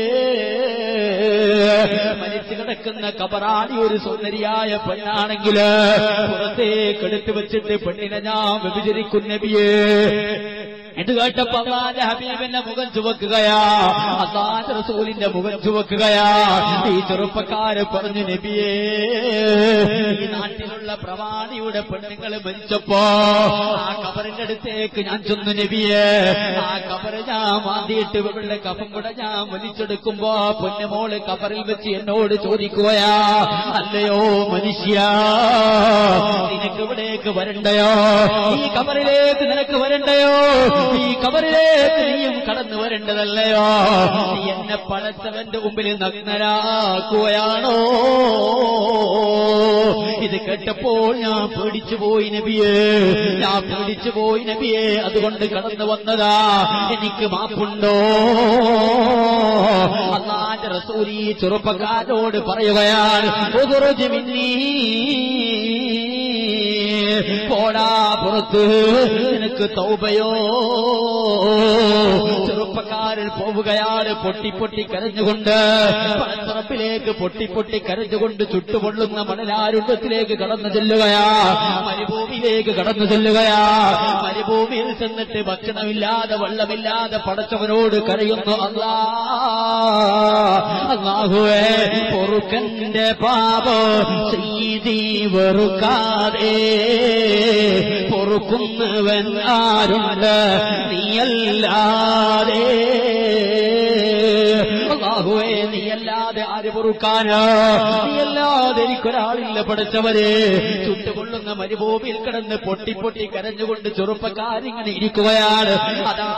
മരിച്ചു കിടക്കുന്ന കബറാടി ഒരു സുന്ദരിയായ പെണ്ണാണെങ്കില് പുറത്തേക്ക് എടുത്തു വെച്ചിട്ട് പെണ്ണിനെ ഞാൻ വ്യഭിചരിക്കും നബിയേ ഇത് കേട്ടപ്പോ അള്ളാന്റെ ഹബീബിന്റെ മുഖം ചുവക്കുകയാ അള്ളാന്റെ റസൂലിന്റെ മുഖം ചുവക്കുകയാ ഈ ചെറുപ്പക്കാര് പറഞ്ഞു നബിയേ ഈ നാട്ടിലുള്ള പ്രവാണിയുടെ പെണ്ണുങ്ങൾ മരിച്ചപ്പോ ആ കബറിന്റെ അടുത്തേക്ക് ഞാൻ ചെന്നു നബിയേ ആ കബറ് ഞാൻ മാന്തിയിട്ട് ഇവരുടെ കഫം കൂടെ ഞാൻ വലിച്ചെടുക്കുമ്പോ പൊന്നുമോള് കബറിൽ വെച്ച് എന്നോട് ചോദിക്കുകയാ അല്ലയോ മനുഷ്യ നിനക്ക് ഇവിടേക്ക് വരണ്ടയോ ഈ കബറിലേക്ക് നിനക്ക് വരണ്ടയോ ഈ കബറിലേക്ക് നീയും കടന്നു വരേണ്ടതല്ലയോ നീ എന്നെ പഴച്ചവന്റെ മുമ്പിൽ നഗ്നരാക്കുകയാണോ ഇത് കേട്ടപ്പോൾ ഞാൻ പേടിച്ചു പോയി നബിയേ ഞാൻ പേടിച്ചു പോയി നബിയേ അതുകൊണ്ട് കടന്നു വന്നതാ എനിക്ക് മാപ്പുണ്ടോ അള്ളാന്റെ റസൂൽ ഈ ചെറുപ്പക്കാരോട് പറയുകയാണ് "ഉഖ്റുജ് മിന്നീ പോടാ പുറത്ത് നിനക്ക് തൗബയോ ചെറുപ്പക്കാരൻ പോവുകയാണ് പൊട്ടി പൊട്ടി കരഞ്ഞുകൊണ്ട് പണത്തുറപ്പിലേക്ക് പൊട്ടി പൊട്ടി കരഞ്ഞുകൊണ്ട് ചുട്ടുപൊള്ളുന്ന മണലാരുണ്ടത്തിലേക്ക് കടന്നു ചെല്ലുകയാ മരുഭൂമിയിലേക്ക് കടന്നു ചെല്ലുകയാ മരുഭൂമിയിൽ ചെന്നിട്ട് ഭക്ഷണമില്ലാതെ വെള്ളമില്ലാതെ പടച്ചവനോട് കരയുന്നു അല്ലാ അല്ലാഹുവേ പൊറുക്കന്റെ പാപോ ചെയ്തി വെറുക്കാതെ പൊറുക്കുന്നവൻ ആരുണ്ട് നീയല്ലാതെ അല്ലാഹുവേ നീയല്ലാതെ ആര് പൊറുക്കാനോ നീയല്ലാതെ എനിക്കൊരാളില്ല പഠിച്ചവരെ ചുട്ടുകൊള്ളുന്ന മരുഭൂമിയിൽ കിടന്ന് പൊട്ടി പൊട്ടി കരഞ്ഞുകൊണ്ട് ചെറുപ്പക്കാരിങ്ങനെ ഇരിക്കുകയാണ് അതാ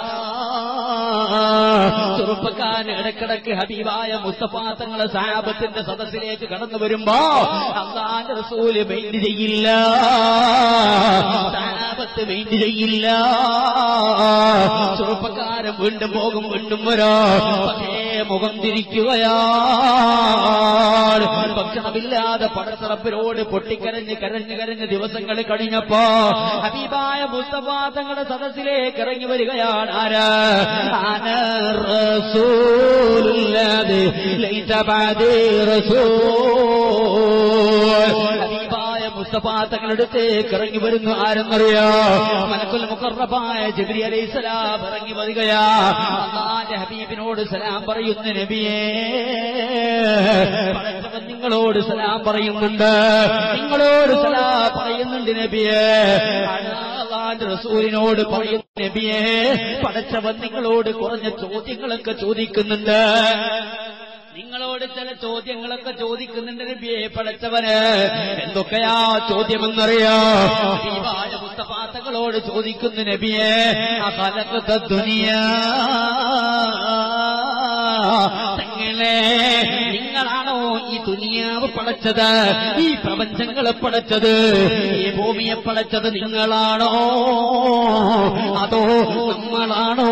ചെറുപ്പക്കാരൻ ഇടക്കിടക്ക് ഹബീബായ മുസ്തഫ തങ്ങളെ സാബത്തിന്റെ സദസ്സിലേക്ക് കടന്നു വരുമ്പോ അള്ളാന്റെ റസൂല് മെയിൻ ചെയ്യില്ല സാബത്ത് മെയിൻ ചെയ്യില്ല ചെറുപ്പക്കാരൻ വീണ്ടും പോകും വീണ്ടും വരോ പക്ഷേ മുഖം തിരിക്കുകയാണ് ഭക്ഷണമില്ലാതെ പടത്തറപ്പിനോട് പൊട്ടിക്കരഞ്ഞ് കരഞ്ഞ് കരഞ്ഞ് ദിവസങ്ങൾ കഴിഞ്ഞപ്പോ ഹബീബായ മുസ്തഫ തങ്ങളുടെ സദസ്സിലേക്ക് ഇറങ്ങി വരികയാണ് ആര് അന റസൂലുള്ളാഹി ലൈസ ബഅദി റസൂൽ ഹബീബായ മുസ്തഫ തങ്ങളുടെ അടുത്തേക്ക് ഇറങ്ങി വരുന്നു ആരെന്നറിയോ മലക്കുൽ മുഖറബായ ജിബ്രി അലൈഹിസ്സലാം ഇറങ്ങി വരികയാ അള്ളാന്റെ ഹബീബിനോട് സലാം പറയുന്നു നബിയേ പടച്ചവൻ നിങ്ങളോട് സലാം പറയുന്നുണ്ട് നിങ്ങളോട് സലാം പറയുന്നുണ്ട് നബിയേ അള്ളാന്റെ റസൂലിനോട് പറയുന്നു നബിയേ പടച്ചവൻ നിങ്ങളോട് കുറഞ്ഞ ചോദ്യങ്ങളൊക്കെ ചോദിക്കുന്നുണ്ട് നിങ്ങളോട് ചില ചോദ്യങ്ങളൊക്കെ ചോദിക്കുന്നുണ്ട് നബിയെ പടച്ചവന് എന്തൊക്കെയാ ചോദ്യമെന്നറിയോ ഹബീബായ മുസ്തഫാത്തകളോട് ചോദിക്കുന്നു നബിയെ അകലക്കത്തെ ദുനിയ തങ്ങളെ നിങ്ങളാണോ ഈ ദുനിയാവ് പടച്ചത് ഈ പ്രപഞ്ചങ്ങളെ പടച്ചത് ഈ ഭൂമിയെ പടച്ചത് നിങ്ങളാണോ അതോ നമ്മളാണോ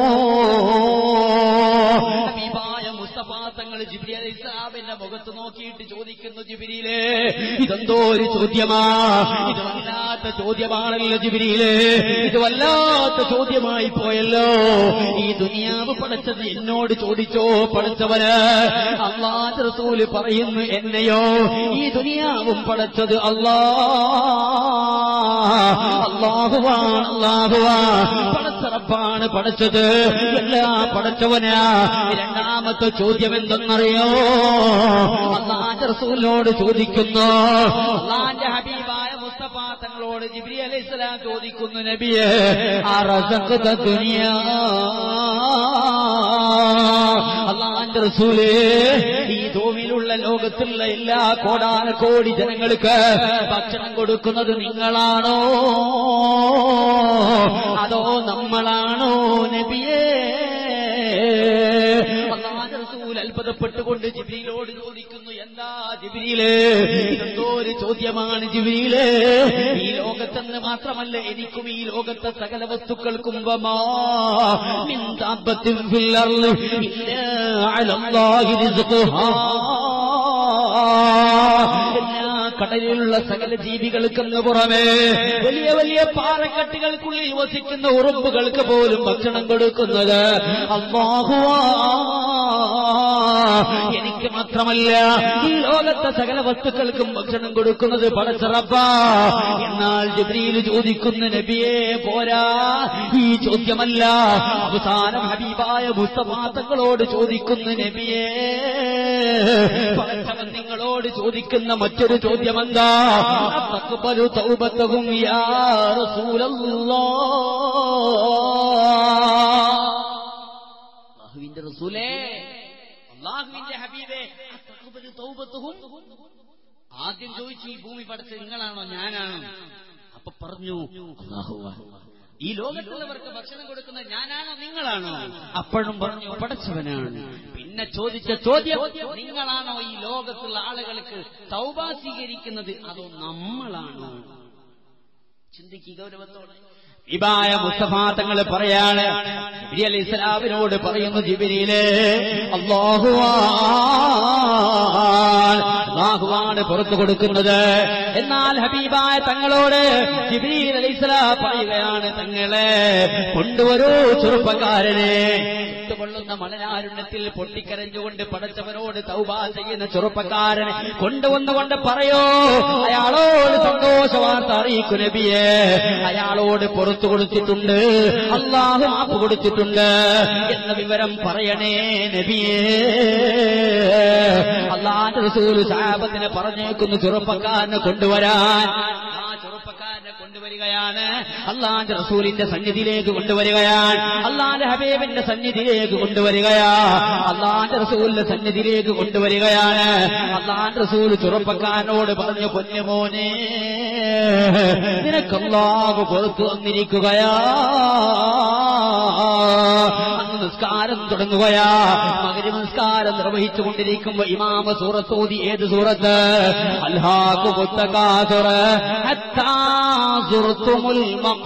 ഹബീബായ മുസ്തഫ തങ്ങൾ ജിബ്രി അലൈഹി ഇസ്ലാമിന്റെ മുഖത്ത് നോക്കിയിട്ട് ചോദിക്കുന്നു ജിബിരിയിലെ ഇതെന്തോ ഒരു ചോദ്യമാ ഇത് വല്ലാത്ത ചോദ്യമാണല്ലോ ജിബിരിയിലെ ഇത് വല്ലാത്ത ചോദ്യമായി പോയല്ലോ ഈ ദുനിയാവ് പടച്ചത് എന്നോട് ചോദിച്ചോ പടച്ചവന് അള്ളാഹ് റസൂല് പറയുന്നു എന്നെയോ ഈ ദുനിയാവും പടച്ചത് അല്ലാ അള്ളാഹുവാണ് അള്ളാഹുവാ പടച്ചറപ്പാണ് പടച്ചത് എല്ലാ പടച്ചവനാ രണ്ടാമത്തെ ചോദ്യം എന്തെന്നറിയോ അള്ളാന്റെ റസൂലിനോട് ചോദിക്കുന്നു അള്ളാന്റെ ഹബീബായ മുസ്തഫ തങ്ങളോട് ജിബ്രി അലൈഹി സ്വലാം ചോദിക്കുന്നു നബിയെ ആ റസഖത ദുനിയാ അള്ളാന്റെ റസൂലേ ഈ ഭൂമിയിലുള്ള ലോകത്തുള്ള എല്ലാ കോടാന കോടി ജനങ്ങൾക്ക് ഭക്ഷണം കൊടുക്കുന്നത് നിങ്ങളാണോ അതോ നമ്മളാണോ നബിയേ അള്ളാഹുവിന്റെ റസൂൽ അത്ഭുതപ്പെട്ടുകൊണ്ട് ജിബിരിയിലോട് ചോദിക്കുന്നു എന്താ ജിബിരിയില് ഇതെന്തോ ഒരു ചോദ്യമാണ് ജിബിരിയില് ഈ ലോകത്തെന്ന് മാത്രമല്ല എനിക്കും ഈ ലോകത്തെ സകല വസ്തുക്കൾക്കും വമാ മിൻ ദാബത്തിൻ ഫിൽ അർളി ഇല്ലാ അലല്ലാഹി റിസ്ഖുഹാ എല്ലാ കടലിലുള്ള സകല ജീവികൾക്കെന്ന് പുറമെ വലിയ വലിയ പാറക്കെട്ടുകൾക്കുള്ളിൽ വസിക്കുന്ന ഉറുമ്പുകൾക്ക് പോലും ഭക്ഷണം കൊടുക്കുന്നത് അള്ളാഹുവാ എനിക്ക് മാത്രം മാത്രമല്ല ഈ ലോകത്തെ സകല വസ്തുക്കൾക്കും ഭക്ഷണം കൊടുക്കുന്നത് പടച്ചറപ്പ എന്നാൽ ജിബ്രീൽ ചോദിക്കുന്ന നബിയെ പോരാ ഈ ചോദ്യമല്ല അവസാനം ഹബീബായ മുസ്തഫാത്തങ്ങളോട് ചോദിക്കുന്ന നബിയെ പടച്ചവൻ നിങ്ങളോട് ചോദിക്കുന്ന മറ്റൊരു ചോദ്യമെന്താ തഖ്ബലു തൗബത്തഹും യാ റസൂലല്ലാഹ് അള്ളാഹുവിന്റെ റസൂലേ അള്ളാഹുവിന്റെ ഹബീബേ തഖ്ബലു തൗബത്തഹും ആദ്യം ചോദിച്ചു ഈ ഭൂമി പടച്ച് നിങ്ങളാണോ ഞാനാണോ അപ്പൊ പറഞ്ഞു അള്ളാഹുവാണ് ഈ ലോകത്തുള്ളവർക്ക് ഭക്ഷണം കൊടുക്കുന്നത് ഞാനാണോ നിങ്ങളാണോ അപ്പോഴും പറഞ്ഞു പടച്ചവനാണ് പിന്നെ ചോദിച്ച ചോദ്യം നിങ്ങളാണോ ഈ ലോകത്തുള്ള ആളുകൾക്ക് തൗബ സ്വീകരിക്കുന്നത് അതോ നമ്മളാണോ ചിന്തിക്കുക ഗൗരവത്തോടെ ഇബായ മുസ്തഫ തങ്ങൾ പറയാണ് ജിബ്രീൽ അലൈഹി ഇസ്ലാമിനോട് പറയുന്നു ജിബിരിയിലെ അള്ളാഹുവാണ് പുറത്തു കൊടുക്കുന്നത് എന്നാൽ ഹബീബായ തങ്ങളോട് ജിബിരിൽ അലൈഹി ഇസ്ലാം പറയുകയാണ് തങ്ങളെ കൊണ്ടുവരൂ ചെറുപ്പക്കാരനെ കൊള്ളുന്ന മണലാരുണ്യത്തിൽ പൊട്ടിക്കരഞ്ഞുകൊണ്ട് പടച്ചവനോട് തൗബ ചെയ്യുന്ന ചെറുപ്പക്കാരനെ കൊണ്ടുവന്നുകൊണ്ട് പറയോ അയാളോട് സന്തോഷ വാർത്ത അറിയിക്കു നബിയെ അയാളോട് പുറത്തു കൊടുത്തിട്ടുണ്ട് അള്ളാഹു മാപ്പ് കൊടുത്തിട്ടുണ്ട് എന്ന വിവരം പറയണേ നബിയേ അള്ളാന്റെ റസൂൽ സാഹബത്തിനെ പറഞ്ഞേക്കുന്നു ചെറുപ്പക്കാരനെ കൊണ്ടുവരാൻ ആ ചെറുപ്പക്കാരനെ കൊണ്ടുവരികയാണ് അള്ളാന്റെ റസൂലിന്റെ സന്നിധിയിലേക്ക് കൊണ്ടുവരികയാണ് അള്ളാന്റെ ഹബീബിന്റെ സന്നിധിയിലേക്ക് കൊണ്ടുവരികയാ അള്ളാന്റെ റസൂലിന്റെ സന്നിധിയിലേക്ക് കൊണ്ടുവരികയാണ് അള്ളാന്റെ റസൂൽ ചെറുപ്പക്കാരനോട് പറഞ്ഞു പൊന്നുമോനെ നിനക്കല്ലാഹു പുറത്തു വന്നിരിക്കുകയാ അന്ന് നിസ്കാരം തുടങ്ങുകയാ മകരി നിസ്കാരം നിർവഹിച്ചുകൊണ്ടിരിക്കുമ്പോ ഇമാമ സൂറത്ത് ഓതി ഏത് സൂറത്ത് അൽഹാഖു മുത്തകാസുറ ഹത്താ സുർത്തുമുൽ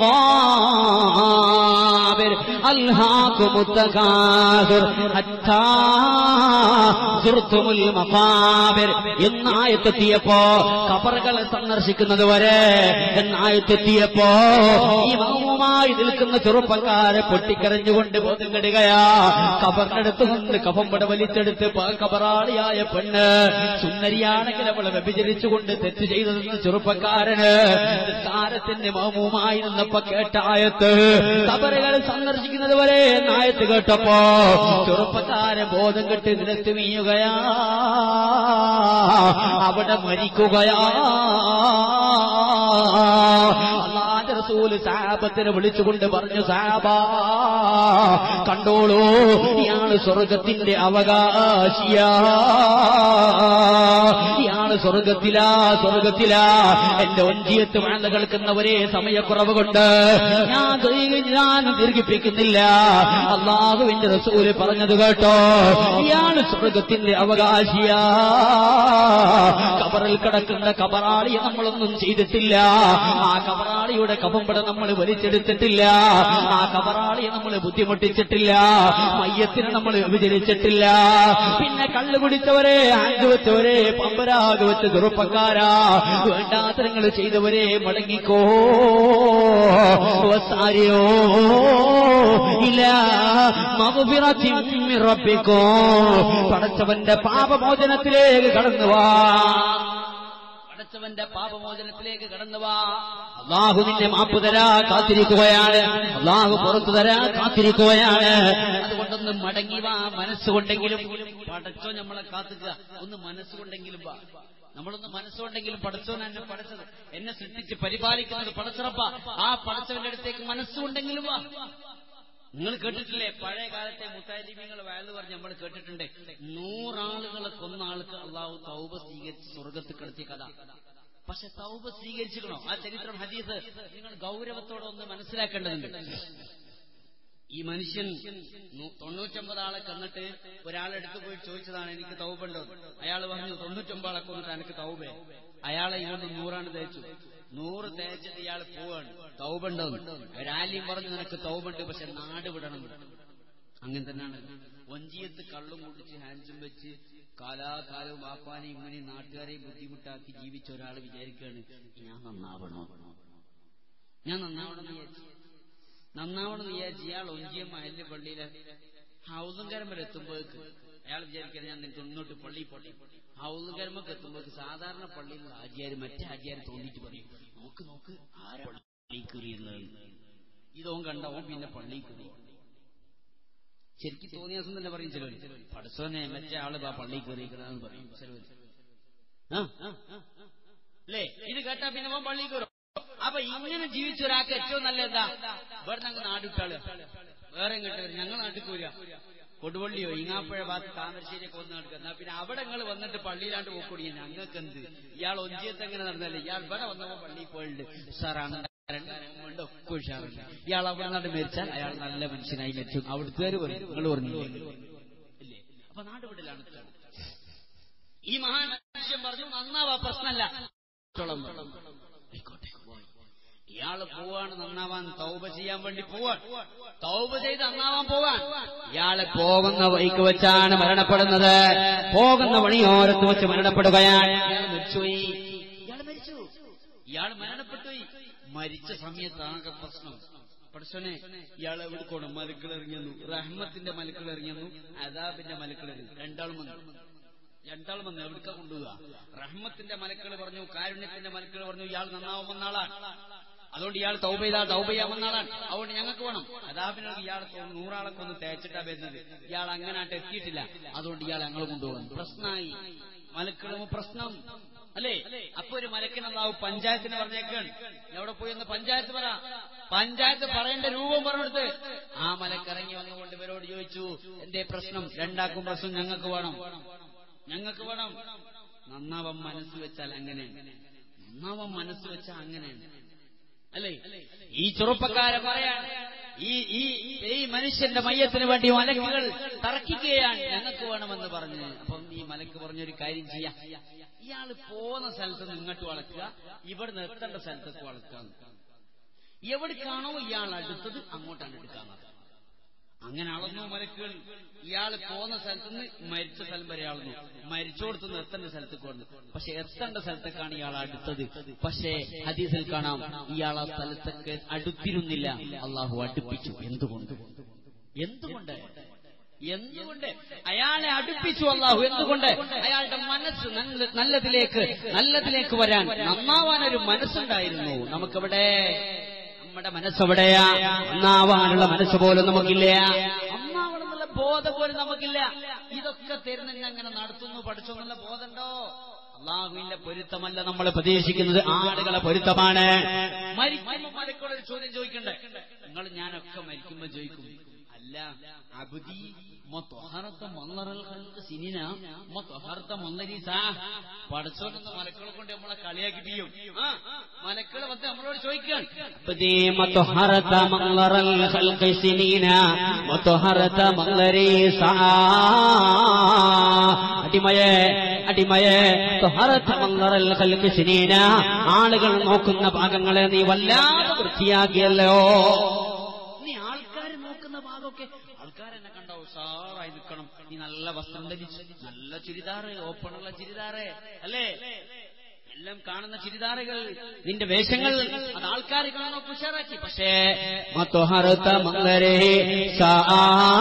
മഖാബിർ അൽഹാഖു മുത്തകാസുർ ഹത്താ സുർത്തുമുൽ മഖാബിർ എന്നായത്തെത്തിയപ്പോ കബറുകളെ സന്ദർശിക്കുന്നത് വരെ എന്നായത്തെത്തിയപ്പോ ഈ മൗനമായി നിൽക്കുന്ന ചെറുപ്പക്കാരെ പൊട്ടിക്കരഞ്ഞുകൊണ്ട് ബോധം കെടുകയാ കബറിനടുത്ത് കൊണ്ട് കഫം പട വലിച്ചെടുത്ത് പ- കബറാളിയായ പെണ്ണ് സുന്ദരിയാണെങ്കിൽ അവളെ വ്യഭിചരിച്ചുകൊണ്ട് തെറ്റ് ചെയ്തതെന്ന് ചെറുപ്പക്കാരന് താരത്തിന്റെ മൗനമായി നിന്നപ്പോ കേട്ട ആയത്ത് കബറുകൾ സന്ദർശിക്കുന്നത് വരെ എന്നായത്ത് കേട്ടപ്പോ ചെറുപ്പക്കാരൻ ബോധം കെട്ട് നിലത്ത് വീഴുകയാ അവിടെ മരിക്കുകയാ അള്ളാന്റെ റസൂല് സാബത്തിനെ വിളിച്ചുകൊണ്ട് പറഞ്ഞു സാബ കണ്ടോളൂ ഇയാള് സ്വർഗത്തിന്റെ അവകാശിയാ ഇയാള് സ്വർഗത്തിലാ സ്വർഗത്തിലാ എന്റെ ഒഞ്ചിയത്ത് വേണ്ട കേൾക്കുന്നവരെ സമയക്കുറവ് കൊണ്ട് ഞാൻ ദീ- ഞാൻ ദീർഘിപ്പിക്കുന്നില്ല അള്ളാഹുവിന്റെ റസൂല് പറഞ്ഞത് കേട്ടോ ഇയാള് സ്വർഗത്തിന്റെ അവകാശിയാ കബറിൽ കിടക്കുന്ന കബറാളിയെ നമ്മളൊന്നും ചെയ്തിട്ടില്ല ആ കബറാളിയുടെ കബമ്പട നമ്മൾ വലിച്ചെടുത്തിട്ടില്ല ആ കബറാളിയെ നമ്മൾ ബുദ്ധിമുട്ടിച്ചിട്ടില്ല മയ്യത്തിനെ നമ്മൾ വിചരിച്ചിട്ടില്ല പിന്നെ കള്ളു കുടിച്ചവരെ ആങ്ക് വെച്ചവരെ പമ്പരാഗ് വെച്ച ചെറുപ്പക്കാരാ വേണ്ടാത്തരങ്ങൾ ചെയ്തവരെ മടങ്ങിക്കോ വസാരിയോ ഇല്ല മകുപിറച്ചിറപ്പിക്കോ പടച്ചവന്റെ പാപമോചനത്തിലേക്ക് കടന്നു വാ പടച്ചവന്റെ പാപമോചനത്തിലേക്ക് കടന്നു വാ അള്ളാഹു നിന്നെ മാപ്പ് തരാ കാത്തിരിക്കുകയാണ് അള്ളാഹു പുറത്തു തരാ കാത്തിരിക്കുകയാണ് അതുകൊണ്ടൊന്ന് മടങ്ങി വാ മനസ്സുകൊണ്ടെങ്കിലും പടച്ചോ നമ്മളെ കാത്തുക ഒന്ന് മനസ്സുകൊണ്ടെങ്കിലും വാ നമ്മളൊന്ന് മനസ്സുകൊണ്ടെങ്കിലും പടച്ചോൻ എന്നെ പടച്ചത് എന്നെ സൃഷ്ടിച്ച് പരിപാലിക്കുന്നത് പടച്ചിറപ്പ ആ പടച്ചവന്റെ അടുത്തേക്ക് മനസ്സുകൊണ്ടെങ്കിലും വാ നിങ്ങൾ കേട്ടിട്ടില്ലേ പഴയ കാലത്തെ മുത്താലിമീങ്ങൾ വയലു പറഞ്ഞ് നമ്മൾ കേട്ടിട്ടുണ്ട് നൂറാളുകളെ കൊന്ന ആൾക്ക് അള്ളാഹു തൗബ സ്വീകരിച്ച് സ്വർഗത്തിൽ കിടത്തിയ കഥ പക്ഷെ തൗബ സ്വീകരിച്ചിക്കണോ ആ ചരിത്രം ഹദീസ് നിങ്ങൾ ഗൗരവത്തോടെ ഒന്ന് മനസ്സിലാക്കേണ്ടതുണ്ട് ഈ മനുഷ്യൻ നൂ- തൊണ്ണൂറ്റൊമ്പത് ആളെ കൊന്നിട്ട് ഒരാളെടുത്ത് പോയി ചോദിച്ചതാണ് എനിക്ക് തൗബുണ്ടോ അയാൾ പറഞ്ഞു തൊണ്ണൂറ്റൊമ്പത് ആളെ കൊന്നിട്ട് എനിക്ക് തൗബേ അയാളെ ഇവന്ന് നൂറാണ് തേച്ചു നൂറ് തേച്ചിട്ട് ഇയാൾ പോവാണ് തൗബുണ്ടോ ഒരാലിയും പറഞ്ഞു നിനക്ക് തൗബുണ്ട് പക്ഷെ നാട് വിടണം അങ്ങനെ തന്നെയാണ് വഞ്ചിയത്ത് കള്ളും കുടിച്ച് ഹാൻസും വെച്ച് കാലാകാലവും വാപ്പാനെയും ഇങ്ങനെ നാട്ടുകാരെയും ബുദ്ധിമുട്ടാക്കി ജീവിച്ച ഒരാൾ വിചാരിക്കുകയാണ് ഞാൻ നന്നാവണോ ഞാൻ നന്നാവണം എന്ന് വിചാരിച്ചു നന്നാവണം എന്ന് വിചാരിച്ച് ഇയാൾ ഒഞ്ചിയം മഹല്ല് പള്ളിയിലെ ഹൗസുംകരം വരെ എത്തുമ്പോഴേക്ക്
അയാൾ വിചാരിക്കുന്നത് ഞാൻ നിനക്ക് ഒന്നോട്ട് പള്ളി പോട്ടെ ഹൗലുകർമ്മക്ക് എത്തുമ്പോൾ സാധാരണ പള്ളിയിൽ നിന്ന് ആചാര് മറ്റേ ആചാര് തോന്നിട്ട് പറയും നോക്ക് നോക്ക് ആരാ പള്ളി കുറിയുന്നത് ഇതോൻ കണ്ടവൻ പിന്നെ പള്ളി കുറി ശരിക്കും തോന്നിയ ദിവസം തന്നെ പറയും ചിലവർ പടസോനെ മറ്റേ ആള് ആ പള്ളി കയറിയിരിക്കണമെന്ന് പറയും ചിലവർ അല്ലേ ഇത് കേട്ടാ പിന്നെ അവൻ പള്ളി കയറും അപ്പൊ ഇങ്ങനെ ജീവിച്ച ഒരാൾക്ക് ഏറ്റവും നല്ല എന്താ ഇവിടെ ഞങ്ങൾ നാടുട്ടാള് വേറെ ഇങ്ങോട്ട് വരും ഞങ്ങൾ നാട്ടിൽ പോരുക കൊടുവള്ളിയോ ഇങ്ങാപ്പുഴ ഭാഗത്ത് താമരശ്ശേരിയൊക്കെ വന്ന് നടക്കുക എന്നാ പിന്നെ അവിടെ നിങ്ങൾ വന്നിട്ട് പള്ളിയിലാണ്ട് പോക്കൂടി ഞങ്ങൾക്ക് എന്ത് ഇയാൾ ഒഞ്ചിയത്ത് എങ്ങനെ നടന്നല്ലേ ഇയാൾ ഇവിടെ വന്നപ്പോ പള്ളിയിൽ പോയിട്ടുണ്ട് ഉഷാറാണ് ഉണ്ട് ഒക്കെ ഉഷാറുണ്ട് ഇയാൾ അവിടെ നിന്നാണ്ട് മരിച്ചാൽ അയാൾ നല്ല മനുഷ്യനായി മരിച്ചു അവിടുത്തെ പറയും നിങ്ങൾ പറഞ്ഞു ഇല്ലേ അപ്പൊ നാടുവിടലാണ് ഈ മഹാൻ മനുഷ്യൻ പറഞ്ഞു നന്നാവാ പ്രശ്നമല്ല ആയിക്കോട്ടെ പോയി. ഇയാള് പോവാണ് നന്നാവാൻ തൗബ ചെയ്യാൻ വേണ്ടി പോവാൻ തൗബ ചെയ്ത് നന്നാവാൻ പോവാൻ ഇയാള് പോകുന്ന വഴിക്ക് വെച്ചാണ് മരണപ്പെടുന്നത് പോകുന്ന വഴിയോരത്ത് വെച്ച് മരണപ്പെടുകയാണ് ഇയാൾ മരിച്ചുപോയി ഇയാൾ മരിച്ചു ഇയാൾ മരണപ്പെട്ടുപോയി മരിച്ച സമയത്താകെ പ്രശ്നം പഠിച്ചോനെ ഇയാൾ എവിടെ പോണം മലക്കൾ ഇറങ്ങിയെന്നു റഹ്മത്തിന്റെ മലക്കൾ ഇറങ്ങിയെന്നു അദാബിന്റെ മലക്കൾ ഇറങ്ങി രണ്ടാളും വന്നു രണ്ടാളും വന്ന് എവിടുക്ക കൊണ്ടുപോവുക റഹ്മത്തിന്റെ മലക്കൾ പറഞ്ഞു കാരുണ്യത്തിന്റെ മലക്കൾ പറഞ്ഞു ഇയാൾ നന്നാവുമെന്ന ആളാണ് അതുകൊണ്ട് ഇയാൾ തൗബ ചെയ്താൽ തൗബ ചെയ്യാമെന്ന ആളാണ് അതുകൊണ്ട് ഞങ്ങൾക്ക് വേണം അതാപിനോട് ഇയാൾ നൂറാളെ കൊന്ന് തേച്ചിട്ടാ വരുന്നത് ഇയാൾ അങ്ങനെ ആട്ട് എത്തിയിട്ടില്ല അതുകൊണ്ട് ഇയാൾ ഞങ്ങൾ കൊണ്ടുപോകണം പ്രശ്നമായി മലക്കളും പ്രശ്നം അല്ലേ അപ്പൊ ഒരു മലക്കിനുണ്ടാവും പഞ്ചായത്തിന് പറഞ്ഞേക്കാണ് എവിടെ പോയി ഒന്ന് പഞ്ചായത്ത് പറ പഞ്ചായത്ത് പറയേണ്ട രൂപം പറഞ്ഞെടുത്ത് ആ മലക്കിറങ്ങി വന്നുകൊണ്ട് ഇവരോട് ചോദിച്ചു എന്തേ പ്രശ്നം രണ്ടാക്കും പ്രശ്നം ഞങ്ങൾക്ക് വേണം ഞങ്ങൾക്ക് വേണം നന്നാവൻ മനസ്സ് വെച്ചാൽ അങ്ങനെയാണ് നന്നാവൻ മനസ്സ് വെച്ചാൽ അങ്ങനെയാണ് അല്ലേ ഈ ചെറുപ്പക്കാരെ പറയാൻ ഈ ഈ ഈ മനുഷ്യന്റെ മയ്യത്തിന് വേണ്ടി മലക്കുകൾ തർക്കിക്കുകയാണ് ഞങ്ങൾക്ക് വേണമെന്ന് പറഞ്ഞ് അപ്പം ഈ മലക്ക് പറഞ്ഞൊരു കാര്യം ചെയ്യാം ഇയാൾ പോകുന്ന സ്ഥലത്ത് നിന്ന് ഇങ്ങോട്ട് വളക്കുക ഇവിടെ നിർത്തേണ്ട സ്ഥലത്തേക്ക് വളക്കുക എവിടേക്കാണോ ഇയാൾ അടുത്തത് അങ്ങോട്ടാണ് എടുക്കാന്നത് അങ്ങനെ അളന്നു മലക്കുകൾ ഇയാൾ പോകുന്ന സ്ഥലത്ത് നിന്ന് മരിച്ച സ്ഥലം വരെ അളന്നു മരിച്ചോടത്ത് നിന്ന് എത്തേണ്ട സ്ഥലത്തേക്ക് വന്നു പക്ഷെ എത്തേണ്ട സ്ഥലത്തേക്കാണ് ഇയാൾ അടുത്തത് പക്ഷേ ഹദീസിൽ കാണാം ഇയാൾ ആ സ്ഥലത്തേക്ക് അടുത്തിരുന്നില്ല അള്ളാഹു അടുപ്പിച്ചു എന്തുകൊണ്ട് എന്തുകൊണ്ട് എന്തുകൊണ്ട് അയാളെ അടുപ്പിച്ചു അള്ളാഹു എന്തുകൊണ്ട് അയാളുടെ മനസ്സ് നല്ല നല്ലതിലേക്ക് നല്ലതിലേക്ക് വരാൻ നന്നാവാൻ ഒരു മനസ്സുണ്ടായിരുന്നു നമുക്കിവിടെ നമ്മുടെ മനസ്സെവിടെയാ നന്നാവാനുള്ള മനസ്സ് പോലും നമുക്കില്ല നന്നാവണമെന്നുള്ള ബോധം പോലും നമുക്കില്ല ഇതൊക്കെ തരുന്ന അങ്ങനെ നടത്തുന്നു പഠിച്ചു എന്നുള്ള ബോധമുണ്ടോ അള്ളാഹുവിന്റെ പൊരുത്തമല്ല നമ്മൾ പ്രതീക്ഷിക്കുന്നത് ആളുകളെ പൊരുത്തമാണ് മരിക്കുമ്പോ മലക്കളൊരു ചോദ്യം ചോദിക്കണ്ടേ നിങ്ങൾ ഞാനൊക്കെ മരിക്കുമ്പോ ചോദിക്കും അല്ല അബുദി സിനിന പടച്ചോണ്ടെന്ന് മലക്കളെ കൊണ്ട് നമ്മളെ കളിയാക്കി ചെയ്യും ആ മലക്കളെ വന്ന് നമ്മളോട് ചോദിക്കുകയാണ്
أبدي مطهرة منظر الخلق سنين مطهرة منظري سعى അടിമയെ അടിമയെ തൊഹറത്ത മന്ദറൽ ഖൽഖ് സിനീന ആളുകൾ നോക്കുന്ന ഭാഗങ്ങളെ നീ വല്ലാതെ വൃത്തിയാക്കിയല്ലോ
നീ ആൾക്കാർ നോക്കുന്ന ഭാഗമൊക്കെ ആൾക്കാരെന്നെ കണ്ട ഉഷാറായി നിൽക്കണം നീ നല്ല വസ്ത്രം ധരിച്ച് നല്ല ചുരിദാറ് ഓപ്പണുള്ള ചുരിദാറ് അല്ലേ എല്ലാം കാണുന്ന ചുരിദാറുകൾ നിന്റെ വേഷങ്ങൾ അത് ആൾക്കാർ കാണോ ഉഷാറാക്കി പക്ഷേ
മത്വഹറുത്ത മന്ദരേ സആ.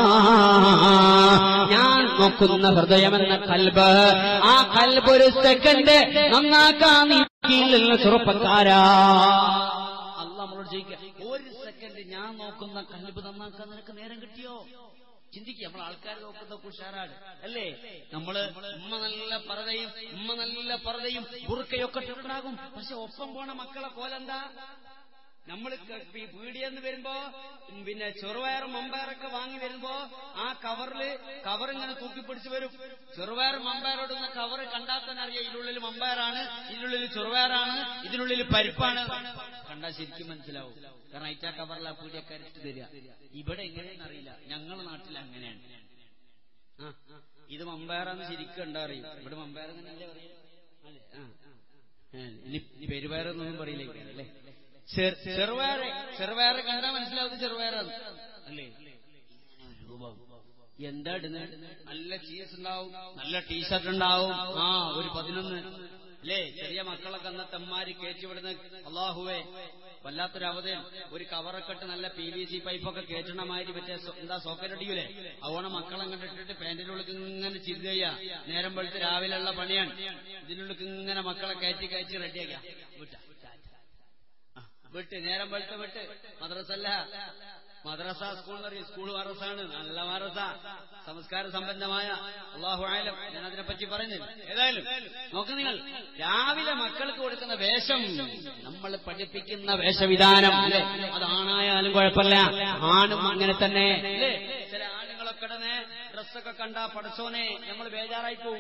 ഞാൻ നോക്കുന്ന ഹൃദയമെന്ന കൽബ് ആ കൽബ് ഒരു സെക്കൻഡ് നന്നാക്കാൻ നീക്കിയില്ലല്ലോ ചെറുപ്പക്കാരാ
അല്ല നമ്മളോട് ചോദിക്കുക ഒരു സെക്കൻഡ് ഞാൻ നോക്കുന്ന കൽബ് നന്നാക്കാൻ നിനക്ക് നേരം കിട്ടിയോ ചിന്തിക്കുക നമ്മൾ ആൾക്കാർ നോക്കുന്ന ഉഷാറാണ് അല്ലേ നമ്മള് ഉമ്മ നല്ല പറതയും ഉമ്മ നല്ല പറതയും ബുറുക്കയൊക്കെ ഇട്ടിട്ടുണ്ടാകും പക്ഷെ ഒപ്പം പോണ മക്കളെ കോലെന്താ നമ്മൾ ഈ പീടിയെന്ന് വരുമ്പോ ഉം, പിന്നെ ചെറുപയറും മമ്പയറൊക്കെ വാങ്ങി വരുമ്പോ ആ കവറില് കവർ ഇങ്ങനെ തൂക്കിപ്പിടിച്ച് വരും ചെറുപയറും മമ്പയറോടുന്ന കവർ കണ്ടാൽ തന്നെ അറിയാം ഇതിനുള്ളിൽ മമ്പയറാണ് ഇതിനുള്ളിൽ ചെറുപയറാണ് ഇതിനുള്ളിൽ പരിപ്പാണ് കണ്ടാൽ ശരിക്കും മനസ്സിലാവും കാരണം അയച്ചാ കവറിൽ ആ പീടിയൊക്കെ അരച്ച് തരിക ഇവിടെ എങ്ങനെയെന്ന് അറിയില്ല ഞങ്ങളുടെ നാട്ടിൽ അങ്ങനെയാണ് ആ ഇത് മമ്പയറാന്ന് ശരിക്കും കണ്ടാ അറിയും ഇവിടെ മമ്പയർ എന്നല്ലേ പറയാ അല്ലേ ആ ആ. ഇനി ഇനി പെരുപയറൊന്നും പറയില്ലേ അല്ലേ ചെറു- ചെറുപയറ് ചെറുപയറ് കണ്ടാൽ മനസ്സിലാവുന്നത് ചെറുപയറാണ് അല്ലേ രൂപം എന്താ ഇടുന്നത് നല്ല ജീൻസ് ഉണ്ടാവും നല്ല ടീഷർട്ട് ഉണ്ടാവും ആ ഒരു പതിനൊന്ന് അല്ലേ ചെറിയ മക്കളൊക്കെ അന്നത്തെ അമ്മാര് കയറ്റിവിടുന്ന അള്ളാഹുവേ വല്ലാത്തൊരു അവധയും ഒരു കവറൊക്കെ ഇട്ട് നല്ല പി വി സി പൈപ്പൊക്കെ കയറ്റണ മാതിരി മറ്റേ സോ- എന്താ സോക്കറ്റ് അടിക്കൂലേ അതുകൊണ്ട് മക്കളെ കണ്ടിട്ടിട്ട് പാന്റിന്റെ ഉള്ളിൽ ഇങ്ങനെ ചിരുതയ്യ നേരം വെളുത്ത് രാവിലെയുള്ള പണിയാണ് ഇതിനുള്ളിൽ ഇങ്ങനെ മക്കളെ കയറ്റി കയറ്റി റെഡിയാക്കിയ വിട്ട ആ, വിട്ട് നേരം വെളുത്ത് വിട്ട് മദ്രസല്ല മദ്രസ സ്കൂൾ എന്ന് പറയും സ്കൂൾ മദ്രസാണ് നല്ല മദ്രസ സംസ്കാര സമ്പന്നമായ അള്ളാഹു ആയാലും ഞാൻ അതിനെപ്പറ്റി പറയുന്നില്ല ഏതായാലും നോക്ക് നിങ്ങൾ രാവിലെ മക്കൾക്ക് കൊടുക്കുന്ന വേഷം നമ്മൾ പഠിപ്പിക്കുന്ന വേഷവിധാനം അല്ലേ അതാണായാലും കുഴപ്പമില്ല ആണും അങ്ങനെ തന്നെ അല്ലേ ചില ആണുങ്ങളൊക്കെ ഇടനെ ഡ്രസ്സൊക്കെ കണ്ടാ പടച്ചോനെ നമ്മൾ ബേജാറായി പോവും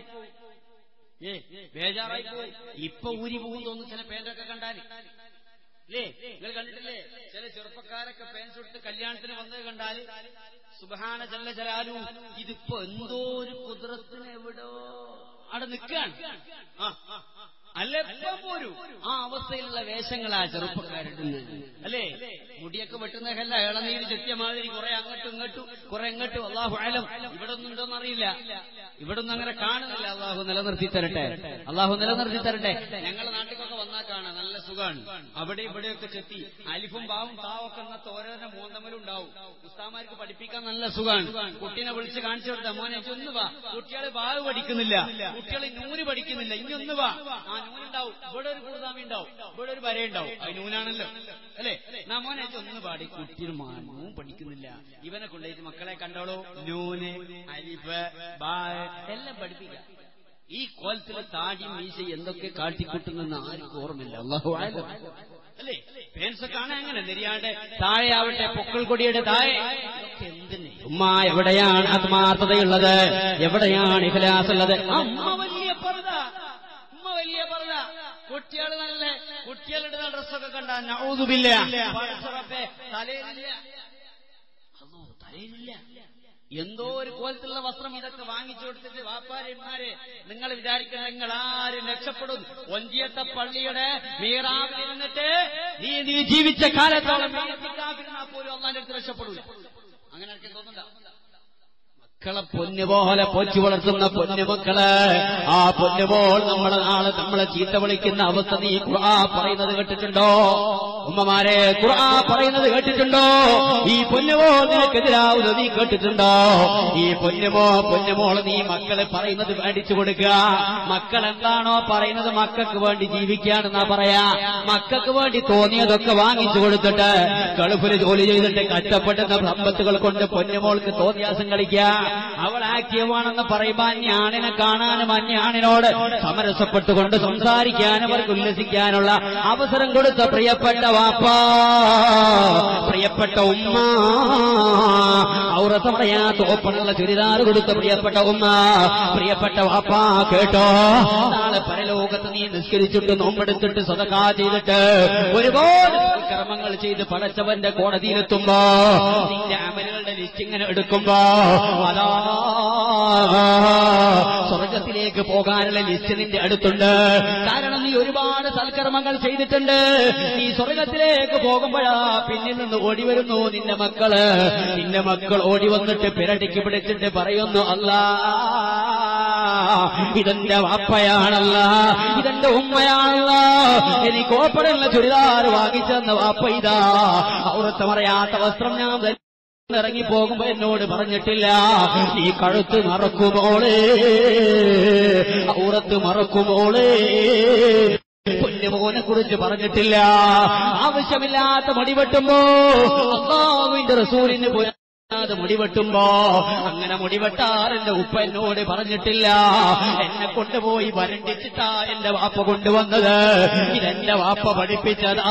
ഏ ബേജാറായി പോവും ഇപ്പൊ ഊരി പോകും തോന്നുന്നു ചില പേരൊക്കെ കണ്ടാൽ അല്ലേ നിങ്ങൾ കണ്ടിട്ടില്ലേ ചില ചെറുപ്പക്കാരൊക്കെ പാൻസ് എടുത്ത് കല്യാണത്തിന് വന്നത് കണ്ടാൽ സുബഹാന ചെല്ല ചലാലു ഇതിപ്പോ എന്തോ ഒരു കുതിരത്തിന് എവിടോ അവിടെ നിൽക്കാണ് ആ അല്ല ഇപ്പൊ പോരൂ ആ അവസ്ഥയിലുള്ള വേഷങ്ങളാ ചെറുപ്പക്കാരിടുന്നത് അല്ലേ മുടിയൊക്കെ വെട്ടുന്നതല്ല ഇളനീര് ചെത്തിയ മാതിരി കുറെ അങ്ങോട്ടും ഇങ്ങോട്ടും കുറെ ഇങ്ങോട്ടും അള്ളാഹു ആയാലും ഇവിടെ ഒന്നും ഉണ്ടോന്ന് അറിയില്ല ഇവിടെ ഒന്നും അങ്ങനെ കാണുന്നില്ല അള്ളാഹു നിലനിർത്തി തരട്ടെ അള്ളാഹു നിലനിർത്തി തരട്ടെ ഞങ്ങളുടെ നാട്ടിലൊക്കെ വന്നാൽ കാണാം നല്ല സുഖാണ് അവിടെ ഇവിടെയൊക്കെ ചെത്തി അലിഫും ബാവും താവൊക്കെ എന്നത്തെ ഓരോരോ മൂന്നമലും ഉണ്ടാവും ഉസ്താമാർക്ക് പഠിപ്പിക്കാൻ നല്ല സുഖാണ് കുട്ടീനെ വിളിച്ച് കാണിച്ചു കൊടുത്ത മോനെ ഇജ്ജ് ഒന്ന് വാ കുട്ടികളെ ബാവ് പഠിക്കുന്നില്ല കുട്ടികളെ നൂന് പഠിക്കുന്നില്ല ഇനി ഒന്ന് വാ ആ നൂനുണ്ടാവും ഇവിടെ ഒരു കുറുതാമി ഉണ്ടാവും ഇവിടെ ഒരു വരയുണ്ടാവും അത് നൂനാണല്ലോ അല്ലേ നാ മോനെ ഇജ്ജ് ഒന്ന് പാടി കുട്ടിന് നൂൻ പഠിക്കുന്നില്ല ഇവനെ കൊണ്ടുപോയിട്ട് മക്കളെ കണ്ടോളൂ നൂന് അരിഫ് ബാ എല്ലാം പഠിപ്പിക്കാം ഈ കോലത്തിലെ താടിയും മീശ എന്തൊക്കെ കാട്ടിക്കൂട്ടുന്നെന്ന് ആർക്കും ഓർമ്മയില്ല അള്ളാഹു ആയാലും അല്ലേ പേൻസ് കാണാൻ അങ്ങനെ നെരിയാണ്ട് താഴെ ആവട്ടെ പൊക്കൾ കൊടിയുടെ താഴെ ഇതൊക്കെ എന്തിന്
ഉമ്മ എവിടെയാണ് ആത്മാർത്ഥതയുള്ളത് എവിടെയാണ് ഇഖലാസ് ഉള്ളത്
അമ്മ വലിയ പർദ ഉമ്മ വലിയ പർദ കുട്ടികൾ നല്ല കുട്ടികളുടെ ഡ്രസ്സൊക്കെ കണ്ട നൗദുബില്ല പടച്ചറപ്പേ, തലയിലില്ല അള്ളോ, തലയിലില്ല എന്തോ ഒരു കോലത്തിലുള്ള വസ്ത്രം ഇതൊക്കെ വാങ്ങിച്ചു കൊടുത്തിട്ട് വാപ്പാരന്മാരെ നിങ്ങൾ വിചാരിക്കുന്ന നിങ്ങൾ ആരും രക്ഷപ്പെടും ഒഞ്ചിയത്തെ പള്ളിയുടെ മീറാവിൽ ഇരുന്നിട്ട് നീ നീ ജീവിച്ച കാലത്തോളം മീറ്റിക്കാതിരുന്നാ പോലും അള്ളാന്റെ അടുത്ത് രക്ഷപ്പെടൂല അങ്ങനെ എനിക്ക് തോന്നുന്നുണ്ടോ
മക്കളെ പൊന്നുപോലെ പോച്ചു വളർത്തുന്ന പൊന്നുമക്കള് ആ പൊന്നുപോൾ നമ്മളെ നാളെ നമ്മളെ ചീത്ത വിളിക്കുന്ന അവസ്ഥ നീ ഖുർആ പറയുന്നത് കേട്ടിട്ടുണ്ടോ ഉമ്മമാരെ ഖുർആ പറയുന്നത് കേട്ടിട്ടുണ്ടോ ഈ പൊന്നുമോ നിനക്കെതിരാവുന്നത് നീ കേട്ടിട്ടുണ്ടോ ഈ പൊന്നുമോ പൊന്നുമോൾ നീ മക്കളെ പറയുന്നത് മേടിച്ചു കൊടുക്കുക മക്കൾ എന്താണോ പറയുന്നത് മക്കൾക്ക് വേണ്ടി ജീവിക്കുകയാണെന്നാ പറയാ മക്കൾക്ക് വേണ്ടി തോന്നിയതൊക്കെ വാങ്ങിച്ചു കൊടുത്തിട്ട് ഗൾഫിൽ ജോലി ചെയ്തിട്ട് കഷ്ടപ്പെടുന്ന സമ്പത്തുകൾ കൊണ്ട് പൊന്നുമോൾക്ക് തോന്നിയാസം കളിക്കുക അവൾ ആക്റ്റീവാണെന്ന് പറയുമ്പോ അന്യാണിനെ കാണാനും അന്യാണിനോട് സമരസപ്പെട്ടുകൊണ്ട് സംസാരിക്കാനും അവർക്ക് ഉല്ലസിക്കാനുള്ള അവസരം കൊടുത്ത പ്രിയപ്പെട്ട വാപ്പ പ്രിയപ്പെട്ട ഉമ്മ ഔറത്ത് പറയാത്ത ഓപ്പണുള്ള ചുരിദാർ കൊടുത്ത പ്രിയപ്പെട്ട ഉമ്മ പ്രിയപ്പെട്ട വാപ്പ കേട്ടോ നാളെ പരലോകത്ത് നീ നിസ്കരിച്ചിട്ട് നോമ്പെടുത്തിട്ട് സ്വതക്കാ ചെയ്തിട്ട് ഒരുപാട് കർമ്മങ്ങൾ ചെയ്ത് പടച്ചവന്റെ കോടതിയിലെത്തുമ്പോ നിന്റെ അമലുകളുടെ ലിസ്റ്റ് ഇങ്ങനെ എടുക്കുമ്പോ അതാ സ്വർഗത്തിലേക്ക് പോകാനുള്ള ലിസ്റ്റ് നിന്റെ അടുത്തുണ്ട് കാരണം നീ ഒരുപാട് സൽക്കർമ്മങ്ങൾ ചെയ്തിട്ടുണ്ട് നീ സ്വർഗത്തിലേക്ക് പോകുമ്പോഴാ പിന്നിൽ നിന്ന് ഓടി വരുന്നു നിന്റെ മക്കള് നിന്റെ മക്കൾ ഓടി വന്നിട്ട് പിരടിക്ക് പിടിച്ചിട്ട് പറയുന്നു അല്ലാ ഇതെന്റെ വാപ്പയാണല്ല ഇതെന്റെ ഉമ്മയാണല്ല എനിക്ക് ഓപ്പണുള്ള ചുരിദാർ വാങ്ങിച്ചെന്ന വാപ്പ ഇതാ ഔറത്ത് മറയാത്ത വസ്ത്രം ഞാൻ ധരിച്ചു ഇറങ്ങി പോകുമ്പോ എന്നോട് പറഞ്ഞിട്ടില്ല ഈ കഴുത്ത് മറക്കുമോളേ ഔറത്ത് മറക്കുമോളേ പൊന്നുമോനെ കുറിച്ച് പറഞ്ഞിട്ടില്ല ആവശ്യമില്ലാത്ത മുടിവെട്ടുമ്പോ അള്ളാവിന്റെ റസൂലിന് പോയി അത് മുടിവെട്ടുമ്പോ അങ്ങനെ മുടിവെട്ടാർ എന്റെ ഉപ്പ എന്നോട് പറഞ്ഞിട്ടില്ല എന്നെ കൊണ്ടുപോയി വരണ്ടിച്ചിട്ടാ എന്റെ വാപ്പ കൊണ്ടുവന്നത് ഇതെന്റെ വാപ്പ പഠിപ്പിച്ചതാ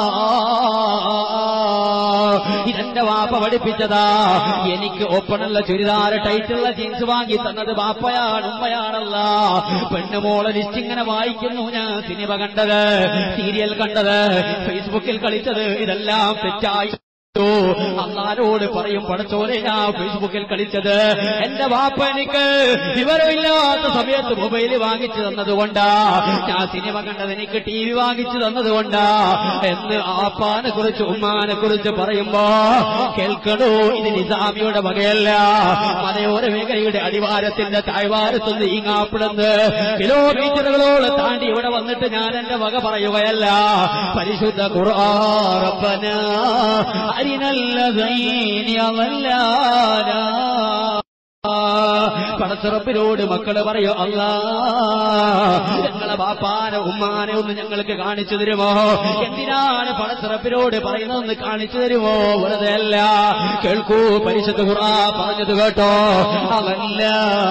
ഇതെന്റെ വാപ്പ പഠിപ്പിച്ചതാ എനിക്ക് ഓപ്പണുള്ള ചുരിദാർ ടൈറ്റുള്ള ജീൻസ് വാങ്ങി തന്നത് വാപ്പയാണ് ഉമ്മയാണല്ല പെണ്ണുമോളെ ലിസ്റ്റ് ഇങ്ങനെ വായിക്കുന്നു ഞാൻ സിനിമ കണ്ടത് സീരിയൽ കണ്ടത് ഫേസ്ബുക്കിൽ കളിച്ചത് ഇതെല്ലാം തെറ്റായി അള്ളാരോട് പറയും പടച്ചോനെ ഞാൻ ഫേസ്ബുക്കിൽ കളിച്ചത് എന്റെ വാപ്പ എനിക്ക് വിവരമില്ലാത്ത സമയത്ത് മൊബൈൽ വാങ്ങിച്ചു തന്നതുകൊണ്ടാ ഞാൻ സിനിമ കണ്ടത് എനിക്ക് ടി വി വാങ്ങിച്ചു തന്നതുകൊണ്ടാ എന്ന് ആപ്പാനെ കുറിച്ച് ഉമ്മാനെ കുറിച്ച് പറയുമ്പോ കേൾക്കണോ ഇത് നിസാമിയുടെ വകയല്ല മലയോര മേഖലയുടെ അടിവാരത്തിന്റെ താഴ്വാരത്തുനിന്ന് ഈങ്ങാപ്പിടുന്ന് കിലോമീറ്ററുകളോളം താണ്ടി ഇവിടെ വന്നിട്ട് ഞാൻ എന്റെ വക പറയുകയല്ല പരിശുദ്ധ ഖുർആറപ്പന അരിനല്ലതൈനി അവല്ലാനാ പടച്ചിറപ്പിനോട് മക്കള് പറയോ അല്ലാ ഞങ്ങളെ ബാപ്പാനെ ഉമ്മാനെ ഒന്ന് ഞങ്ങൾക്ക് കാണിച്ചു തരുമോ എന്തിനാണ് പടച്ചിറപ്പിനോട് പറയുന്നതെന്ന് കാണിച്ചു തരുമോ വെറുതെ അല്ല കേൾക്കൂ പരിശുദ്ധ ഖുറാ പറഞ്ഞത് കേട്ടോ അവല്ല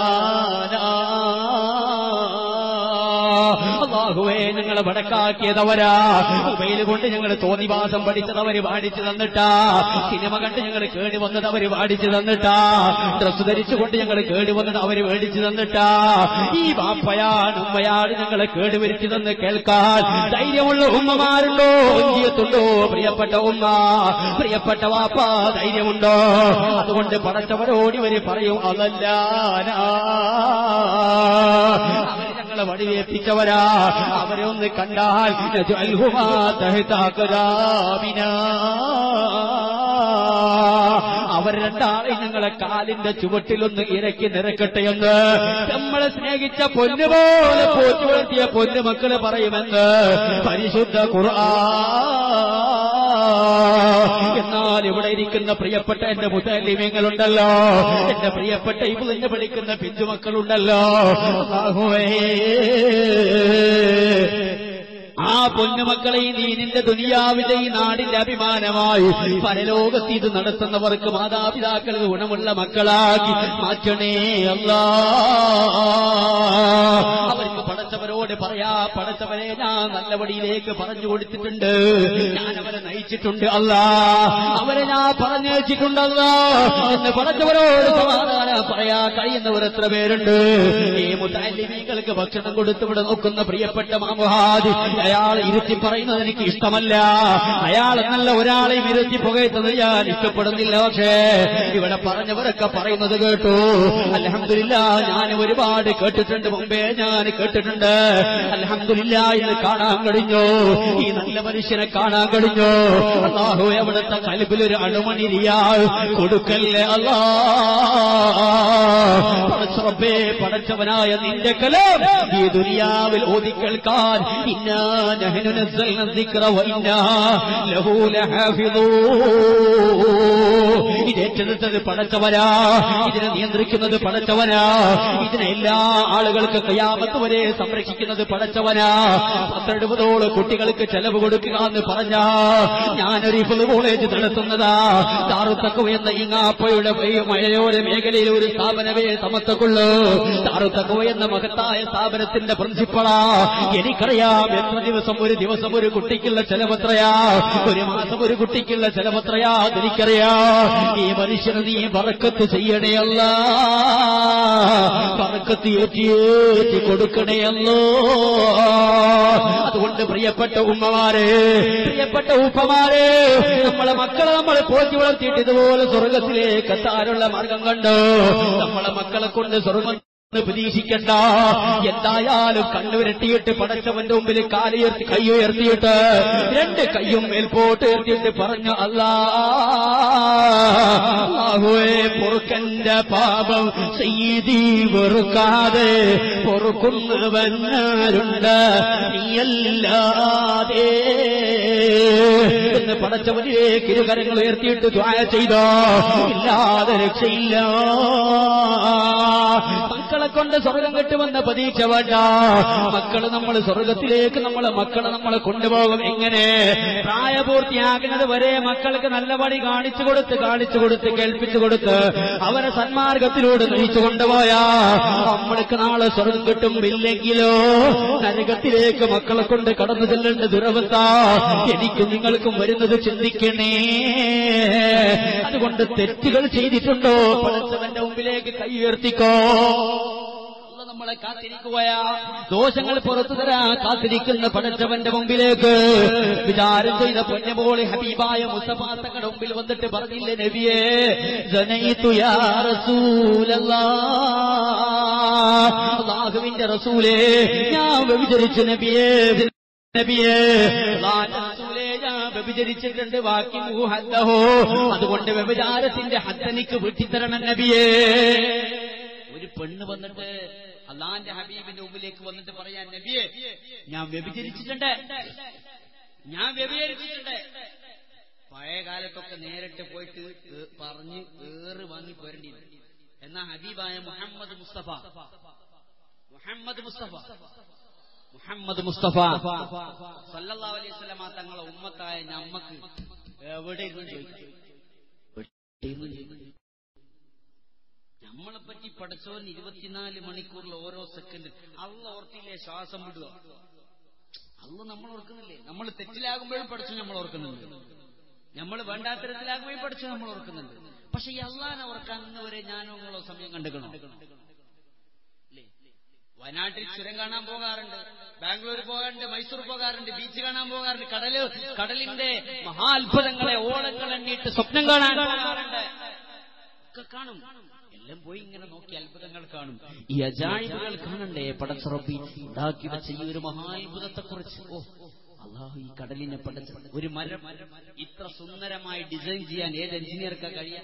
അള്ളാഹുവേ ഞങ്ങളെ വടക്കാക്കിയതവരാ മൊബൈൽ കൊണ്ട് ഞങ്ങൾ തോന്നിവാസം പഠിച്ചതവര് പാടിച്ചു തന്നിട്ടാ സിനിമ കണ്ട് ഞങ്ങൾ കേടി വന്നത് അവര് പാടിച്ചു തന്നിട്ടാ ഡ്രസ് ധരിച്ചുകൊണ്ട് ഞങ്ങൾ കേടി വന്നത് അവര് മേടിച്ചു തന്നിട്ടാ ഈ ബാപ്പയാണ് ഉമ്മയാണ് ഞങ്ങളെ കേടുവരുത്തി തന്ന് കേൾക്കാൻ ധൈര്യമുള്ള ഉമ്മമാരുണ്ടോ ഒഞ്ചിയത്തുണ്ടോ പ്രിയപ്പെട്ട ഉമ്മ പ്രിയപ്പെട്ട വാപ്പ ധൈര്യമുണ്ടോ അതുകൊണ്ട് പടച്ചവരോട് ഇവര് പറയും അതല്ല അവര് ഞങ്ങളെ വടിവേൽപ്പിച്ചവരാ അവരെ ഒന്ന് കണ്ടാൽ നജ്അൽഹുമാ തഹ്ത അഖദാമിനാ. അവർ രണ്ടാളെ ഞങ്ങളെ കാലിന്റെ ചുവട്ടിലൊന്ന് ഇരക്കി നിരക്കട്ടെ എന്ന് നമ്മളെ സ്നേഹിച്ച പൊന്നുപോലെ പോറ്റി വളർത്തിയ പൊന്നു മക്കള് പറയുമെന്ന് പരിശുദ്ധ ഖുർആൻ എന്നാൽ ഇവിടെ ഇരിക്കുന്ന പ്രിയപ്പെട്ട എന്റെ മുത്തലിമ്യങ്ങളുണ്ടല്ലോ എന്റെ പ്രിയപ്പെട്ട ഇവിടുന്ന് പഠിക്കുന്ന പിഞ്ചുമക്കളുണ്ടല്ലോ അല്ലാഹുവേ ആ പൊന്നുമക്കളെ നീ നിന്റെ ദുനിയാവിന്റെ ഈ നാടിന്റെ അഭിമാനമായി പരലോകത്ത് ഇത് നടത്തുന്നവർക്ക് മാതാപിതാക്കൾക്ക് ഗുണമുള്ള മക്കളാക്കി മാറ്റണേ അല്ലാ അവർക്ക് പടച്ചവരോട് പറയാ പടച്ചവരെ ഞാൻ നല്ല വഴിയിലേക്ക് പറഞ്ഞു കൊടുത്തിട്ടുണ്ട് ഞാൻ അവരെ നയിച്ചിട്ടുണ്ട് അല്ല അവരെ ഞാൻ പറഞ്ഞു വെച്ചിട്ടുണ്ടല്ല എന്ന് പടച്ചവരോട് സമാധാനം പറയാ കഴിയുന്നവർ എത്ര പേരുണ്ട് ഈ മുത്താലിമീങ്ങൾക്ക് ഭക്ഷണം കൊടുത്ത് ഇവിടെ നോക്കുന്ന പ്രിയപ്പെട്ട മാമുഹാദി അയാൾ ഇരുത്തി പറയുന്നത് എനിക്ക് ഇഷ്ടമല്ല അയാൾ എന്നല്ല ഒരാളെയും ഇരുത്തി പുകയത്തുന്നത് ഞാൻ ഇഷ്ടപ്പെടുന്നില്ല പക്ഷേ ഇവിടെ പറഞ്ഞവരൊക്കെ പറയുന്നത് കേട്ടു അലഹമില്ല ഞാൻ ഒരുപാട് കേട്ടിട്ടുണ്ട് മുമ്പേ ഞാൻ കേട്ടിട്ടുണ്ട് അലഹമില്ല ഇന്ന് കാണാൻ കഴിഞ്ഞു ഈ നല്ല മനുഷ്യനെ കാണാൻ കഴിഞ്ഞു അള്ളാഹു എവിടുത്തെ കൽബിലൊരു അണുമണിരിയാ കൊടുക്കല്ലേ അല്ലാ പടച്ചറബേ പടച്ചവനായ നിന്റെ കലം ഈ ദുനിയാവിൽ ഓതി കേൾക്കാൻ ഇന്നാ നഹ്നു നസ്സൽന الذിക്ര വഇന്നാ ലഹു ലഹാഫിദൂൻ ഇത് ഏറ്റെടുത്തത് പടച്ചവനാ ഇതിനെ നിയന്ത്രിക്കുന്നത് പടച്ചവനാ ഇതിനെ എല്ലാ ആളുകൾക്ക് കയ്യാമത്ത് വരെ സംരക്ഷിക്കുന്നത് പടച്ചവനാ പത്തെഴുപതോളം കുട്ടികൾക്ക് ചെലവ് കൊടുക്കുക എന്ന് പറഞ്ഞ ഞാനൊരു ഇഫുൾ കോളേജ് നടത്തുന്നതാ താറുത്തക്കു എന്ന ഇങ്ങാപ്പയുടെ മഴയോര മേഖലയിൽ ഒരു സ്ഥാപനമേ സമത്തക്കുള്ളൂ താറുത്തക്കു എന്ന മഹത്തായ സ്ഥാപനത്തിന്റെ പ്രിൻസിപ്പളാ എനിക്കറിയാം എത്ര ദിവസം ഒരു ദിവസം ഒരു കുട്ടിക്കുള്ള ചെലവത്രയാ ഒരു മാസം ഒരു കുട്ടിക്കുള്ള ചെലവത്രയാ എനിക്കറിയാ ഈ മനുഷ്യന് നീ പറക്കത്ത് ചെയ്യണേ അല്ല പറക്കത്ത് ഏറ്റിയേറ്റി കൊടുക്കണേ അല്ലോ അതുകൊണ്ട് പ്രിയപ്പെട്ട ഉമ്മമാരെ പ്രിയപ്പെട്ട ഉപ്പമാരെ നമ്മളെ മക്കളെ നമ്മൾ പോറ്റി വളർത്തിയിട്ട് ഇതുപോലെ സ്വർഗത്തിലേക്ക് എത്താനുള്ള മാർഗം കണ്ടു നമ്മളെ മക്കളെ കൊണ്ട് സ്വർഗം ഒന്ന് പ്രതീക്ഷിക്കണ്ട എന്തായാലും കണ്ണുരട്ടിയിട്ട് പടച്ചവന്റെ മുമ്പിൽ കാലുയർത്തി കൈ ഉയർത്തിയിട്ട് രണ്ട് കൈയും മേൽപോട്ട് ഉയർത്തിയിട്ട് പറഞ്ഞു അല്ലാഹുവേ പൊറുക്കന്റെ പാപം ചെയ്തി വെറുക്കാതെ പൊറുക്കുന്നവനാരുണ്ട് നീയല്ലാതെ എന്ന് പടച്ചവനിലേക്ക് ഇരുകരങ്ങൾ ഉയർത്തിയിട്ട് ദ്വായ ചെയ്തോ ഇല്ലാതെ രക്ഷയില്ല മക്കളെ കൊണ്ട് സ്വർഗം കിട്ടുമെന്ന പ്രതീക്ഷ വേണ്ട മക്കള് നമ്മൾ സ്വർഗത്തിലേക്ക് നമ്മളെ മക്കളെ നമ്മളെ കൊണ്ടുപോകും എങ്ങനെ പ്രായപൂർത്തിയാകുന്നത് വരെ മക്കൾക്ക് നല്ല വഴി കാണിച്ചു കൊടുത്ത് കാണിച്ചു കൊടുത്ത് കേൾപ്പിച്ചു കൊടുത്ത് അവരെ സന്മാർഗത്തിലൂടെ നയിച്ചു കൊണ്ടുപോയാ നമ്മൾക്ക് നാളെ സ്വർഗം കിട്ടും ഇല്ലെങ്കിലോ നരകത്തിലേക്ക് മക്കളെ കൊണ്ട് കടന്നു ചെല്ലേണ്ട ദുരവസ്ഥ എനിക്കും നിങ്ങൾക്കും വരുന്നത് ചിന്തിക്കണേ അതുകൊണ്ട് തെറ്റുകൾ ചെയ്തിട്ടുണ്ടോ പടച്ചവന്റെ മുമ്പിലേക്ക് കൈ ഉയർത്തിക്കോ അല്ല നമ്മളെ കാത്തിരിക്കുകയാ ദോഷങ്ങൾ പുറത്തു തരാൻ കാത്തിരിക്കുന്ന പടച്ചവന്റെ മുമ്പിലേക്ക് വിചാരം ചെയ്ത പൊന്നമോളി ഹബീബായ മുസഫാത്തങ്ങളുടെ മുമ്പിൽ വന്നിട്ട് പറഞ്ഞില്ലേ നബിയേ ജനയിത്തു യാ റസൂലല്ലാ അല്ലാഹുവിന്റെ റസൂലേ ഞാൻ വ്യഭിചരിച്ചു നബിയേ നബിയേ അല്ലാഹുവിന്റെ റസൂലേ ഞാൻ വ്യഭിചരിച്ചിട്ടുണ്ട് ബാക്കി ഹദ്ദഹോ അതുകൊണ്ട് വ്യഭിചാരത്തിന്റെ ഹദ്ദനിക്ക് വീട്ടിത്തരണം നബിയേ ഒരു പെണ്ണ് വന്നിട്ട് അള്ളാന്റെ ഹബീബിന്റെ മുമ്പിലേക്ക് വന്നിട്ട് പറയാൻ നബിയെ ഞാൻ വ്യഭിചരിച്ചിട്ടുണ്ട് ഞാൻ വ്യഭിചരിച്ചിട്ടുണ്ട് പഴയ കാലത്തൊക്കെ നേരിട്ട് പോയിട്ട് ഏ- പറഞ്ഞ് ഏറ് വാങ്ങി പോരേണ്ടി വരും. എന്നാ ഹബീബായ മുഹമ്മദ് മുസ്തഫ മുഹമ്മദ് മുസ്തഫ മുഹമ്മദ് മുസ്തഫ സല്ലല്ലാഹു അലൈഹി വസല്ലമ തങ്ങളെ ഉമ്മത്തായ ഞമ്മക്ക് എവിടെ ഇരുന്ന് ചോദിക്കും എവിടെ ഇരുന്ന് ചോദിക്കും നമ്മളെ പറ്റി പഠിച്ചവൻ ഇരുപത്തിനാല് മണിക്കൂറിൽ ഓരോ സെക്കൻഡ് അള്ള ഓർത്തില്ലേ ശ്വാസം വിടുക അള്ള നമ്മൾ ഓർക്കുന്നില്ലേ നമ്മൾ തെറ്റിലാകുമ്പോഴും പഠിച്ചു നമ്മൾ ഓർക്കുന്നുണ്ട് നമ്മൾ വേണ്ടാത്തരത്തിലാകുമ്പോഴും പഠിച്ചു നമ്മൾ ഓർക്കുന്നുണ്ട് പക്ഷെ ഈ അള്ളാനെ ഓർക്കാൻ ഇന്ന് വരെ ഞാനോ നിങ്ങളോ സമയം കണ്ടുക്കണം ഇല്ലേ? വയനാട്ടിൽ ചുരം കാണാൻ പോകാറുണ്ട് ബാംഗ്ലൂർ പോകാറുണ്ട് മൈസൂർ പോകാറുണ്ട് ബീച്ച് കാണാൻ പോകാറുണ്ട് കടല് കടലിന്റെ മഹാത്ഭുതങ്ങളെ ഓളങ്ങൾ എണ്ണിയിട്ട് സ്വപ്നം കാണാൻ പോകാറുണ്ട് ഒക്കെ കാണും എല്ലാം പോയി ഇങ്ങനെ നോക്കി അത്ഭുതങ്ങൾ കാണും ഈ അജായിബുകൾ കാണണ്ടേ പടച്ചുറപ്പി ഉണ്ടാക്കി വെച്ച ഈ ഒരു മഹാത്ഭുതത്തെ കുറിച്ച് ഓ അള്ളാഹു ഈ കടലിനെ പടച്ച ഒരു മരം ഇത്ര സുന്ദരമായി ഡിസൈൻ ചെയ്യാൻ ഏത് എഞ്ചിനീയർക്ക് കഴിയാൻ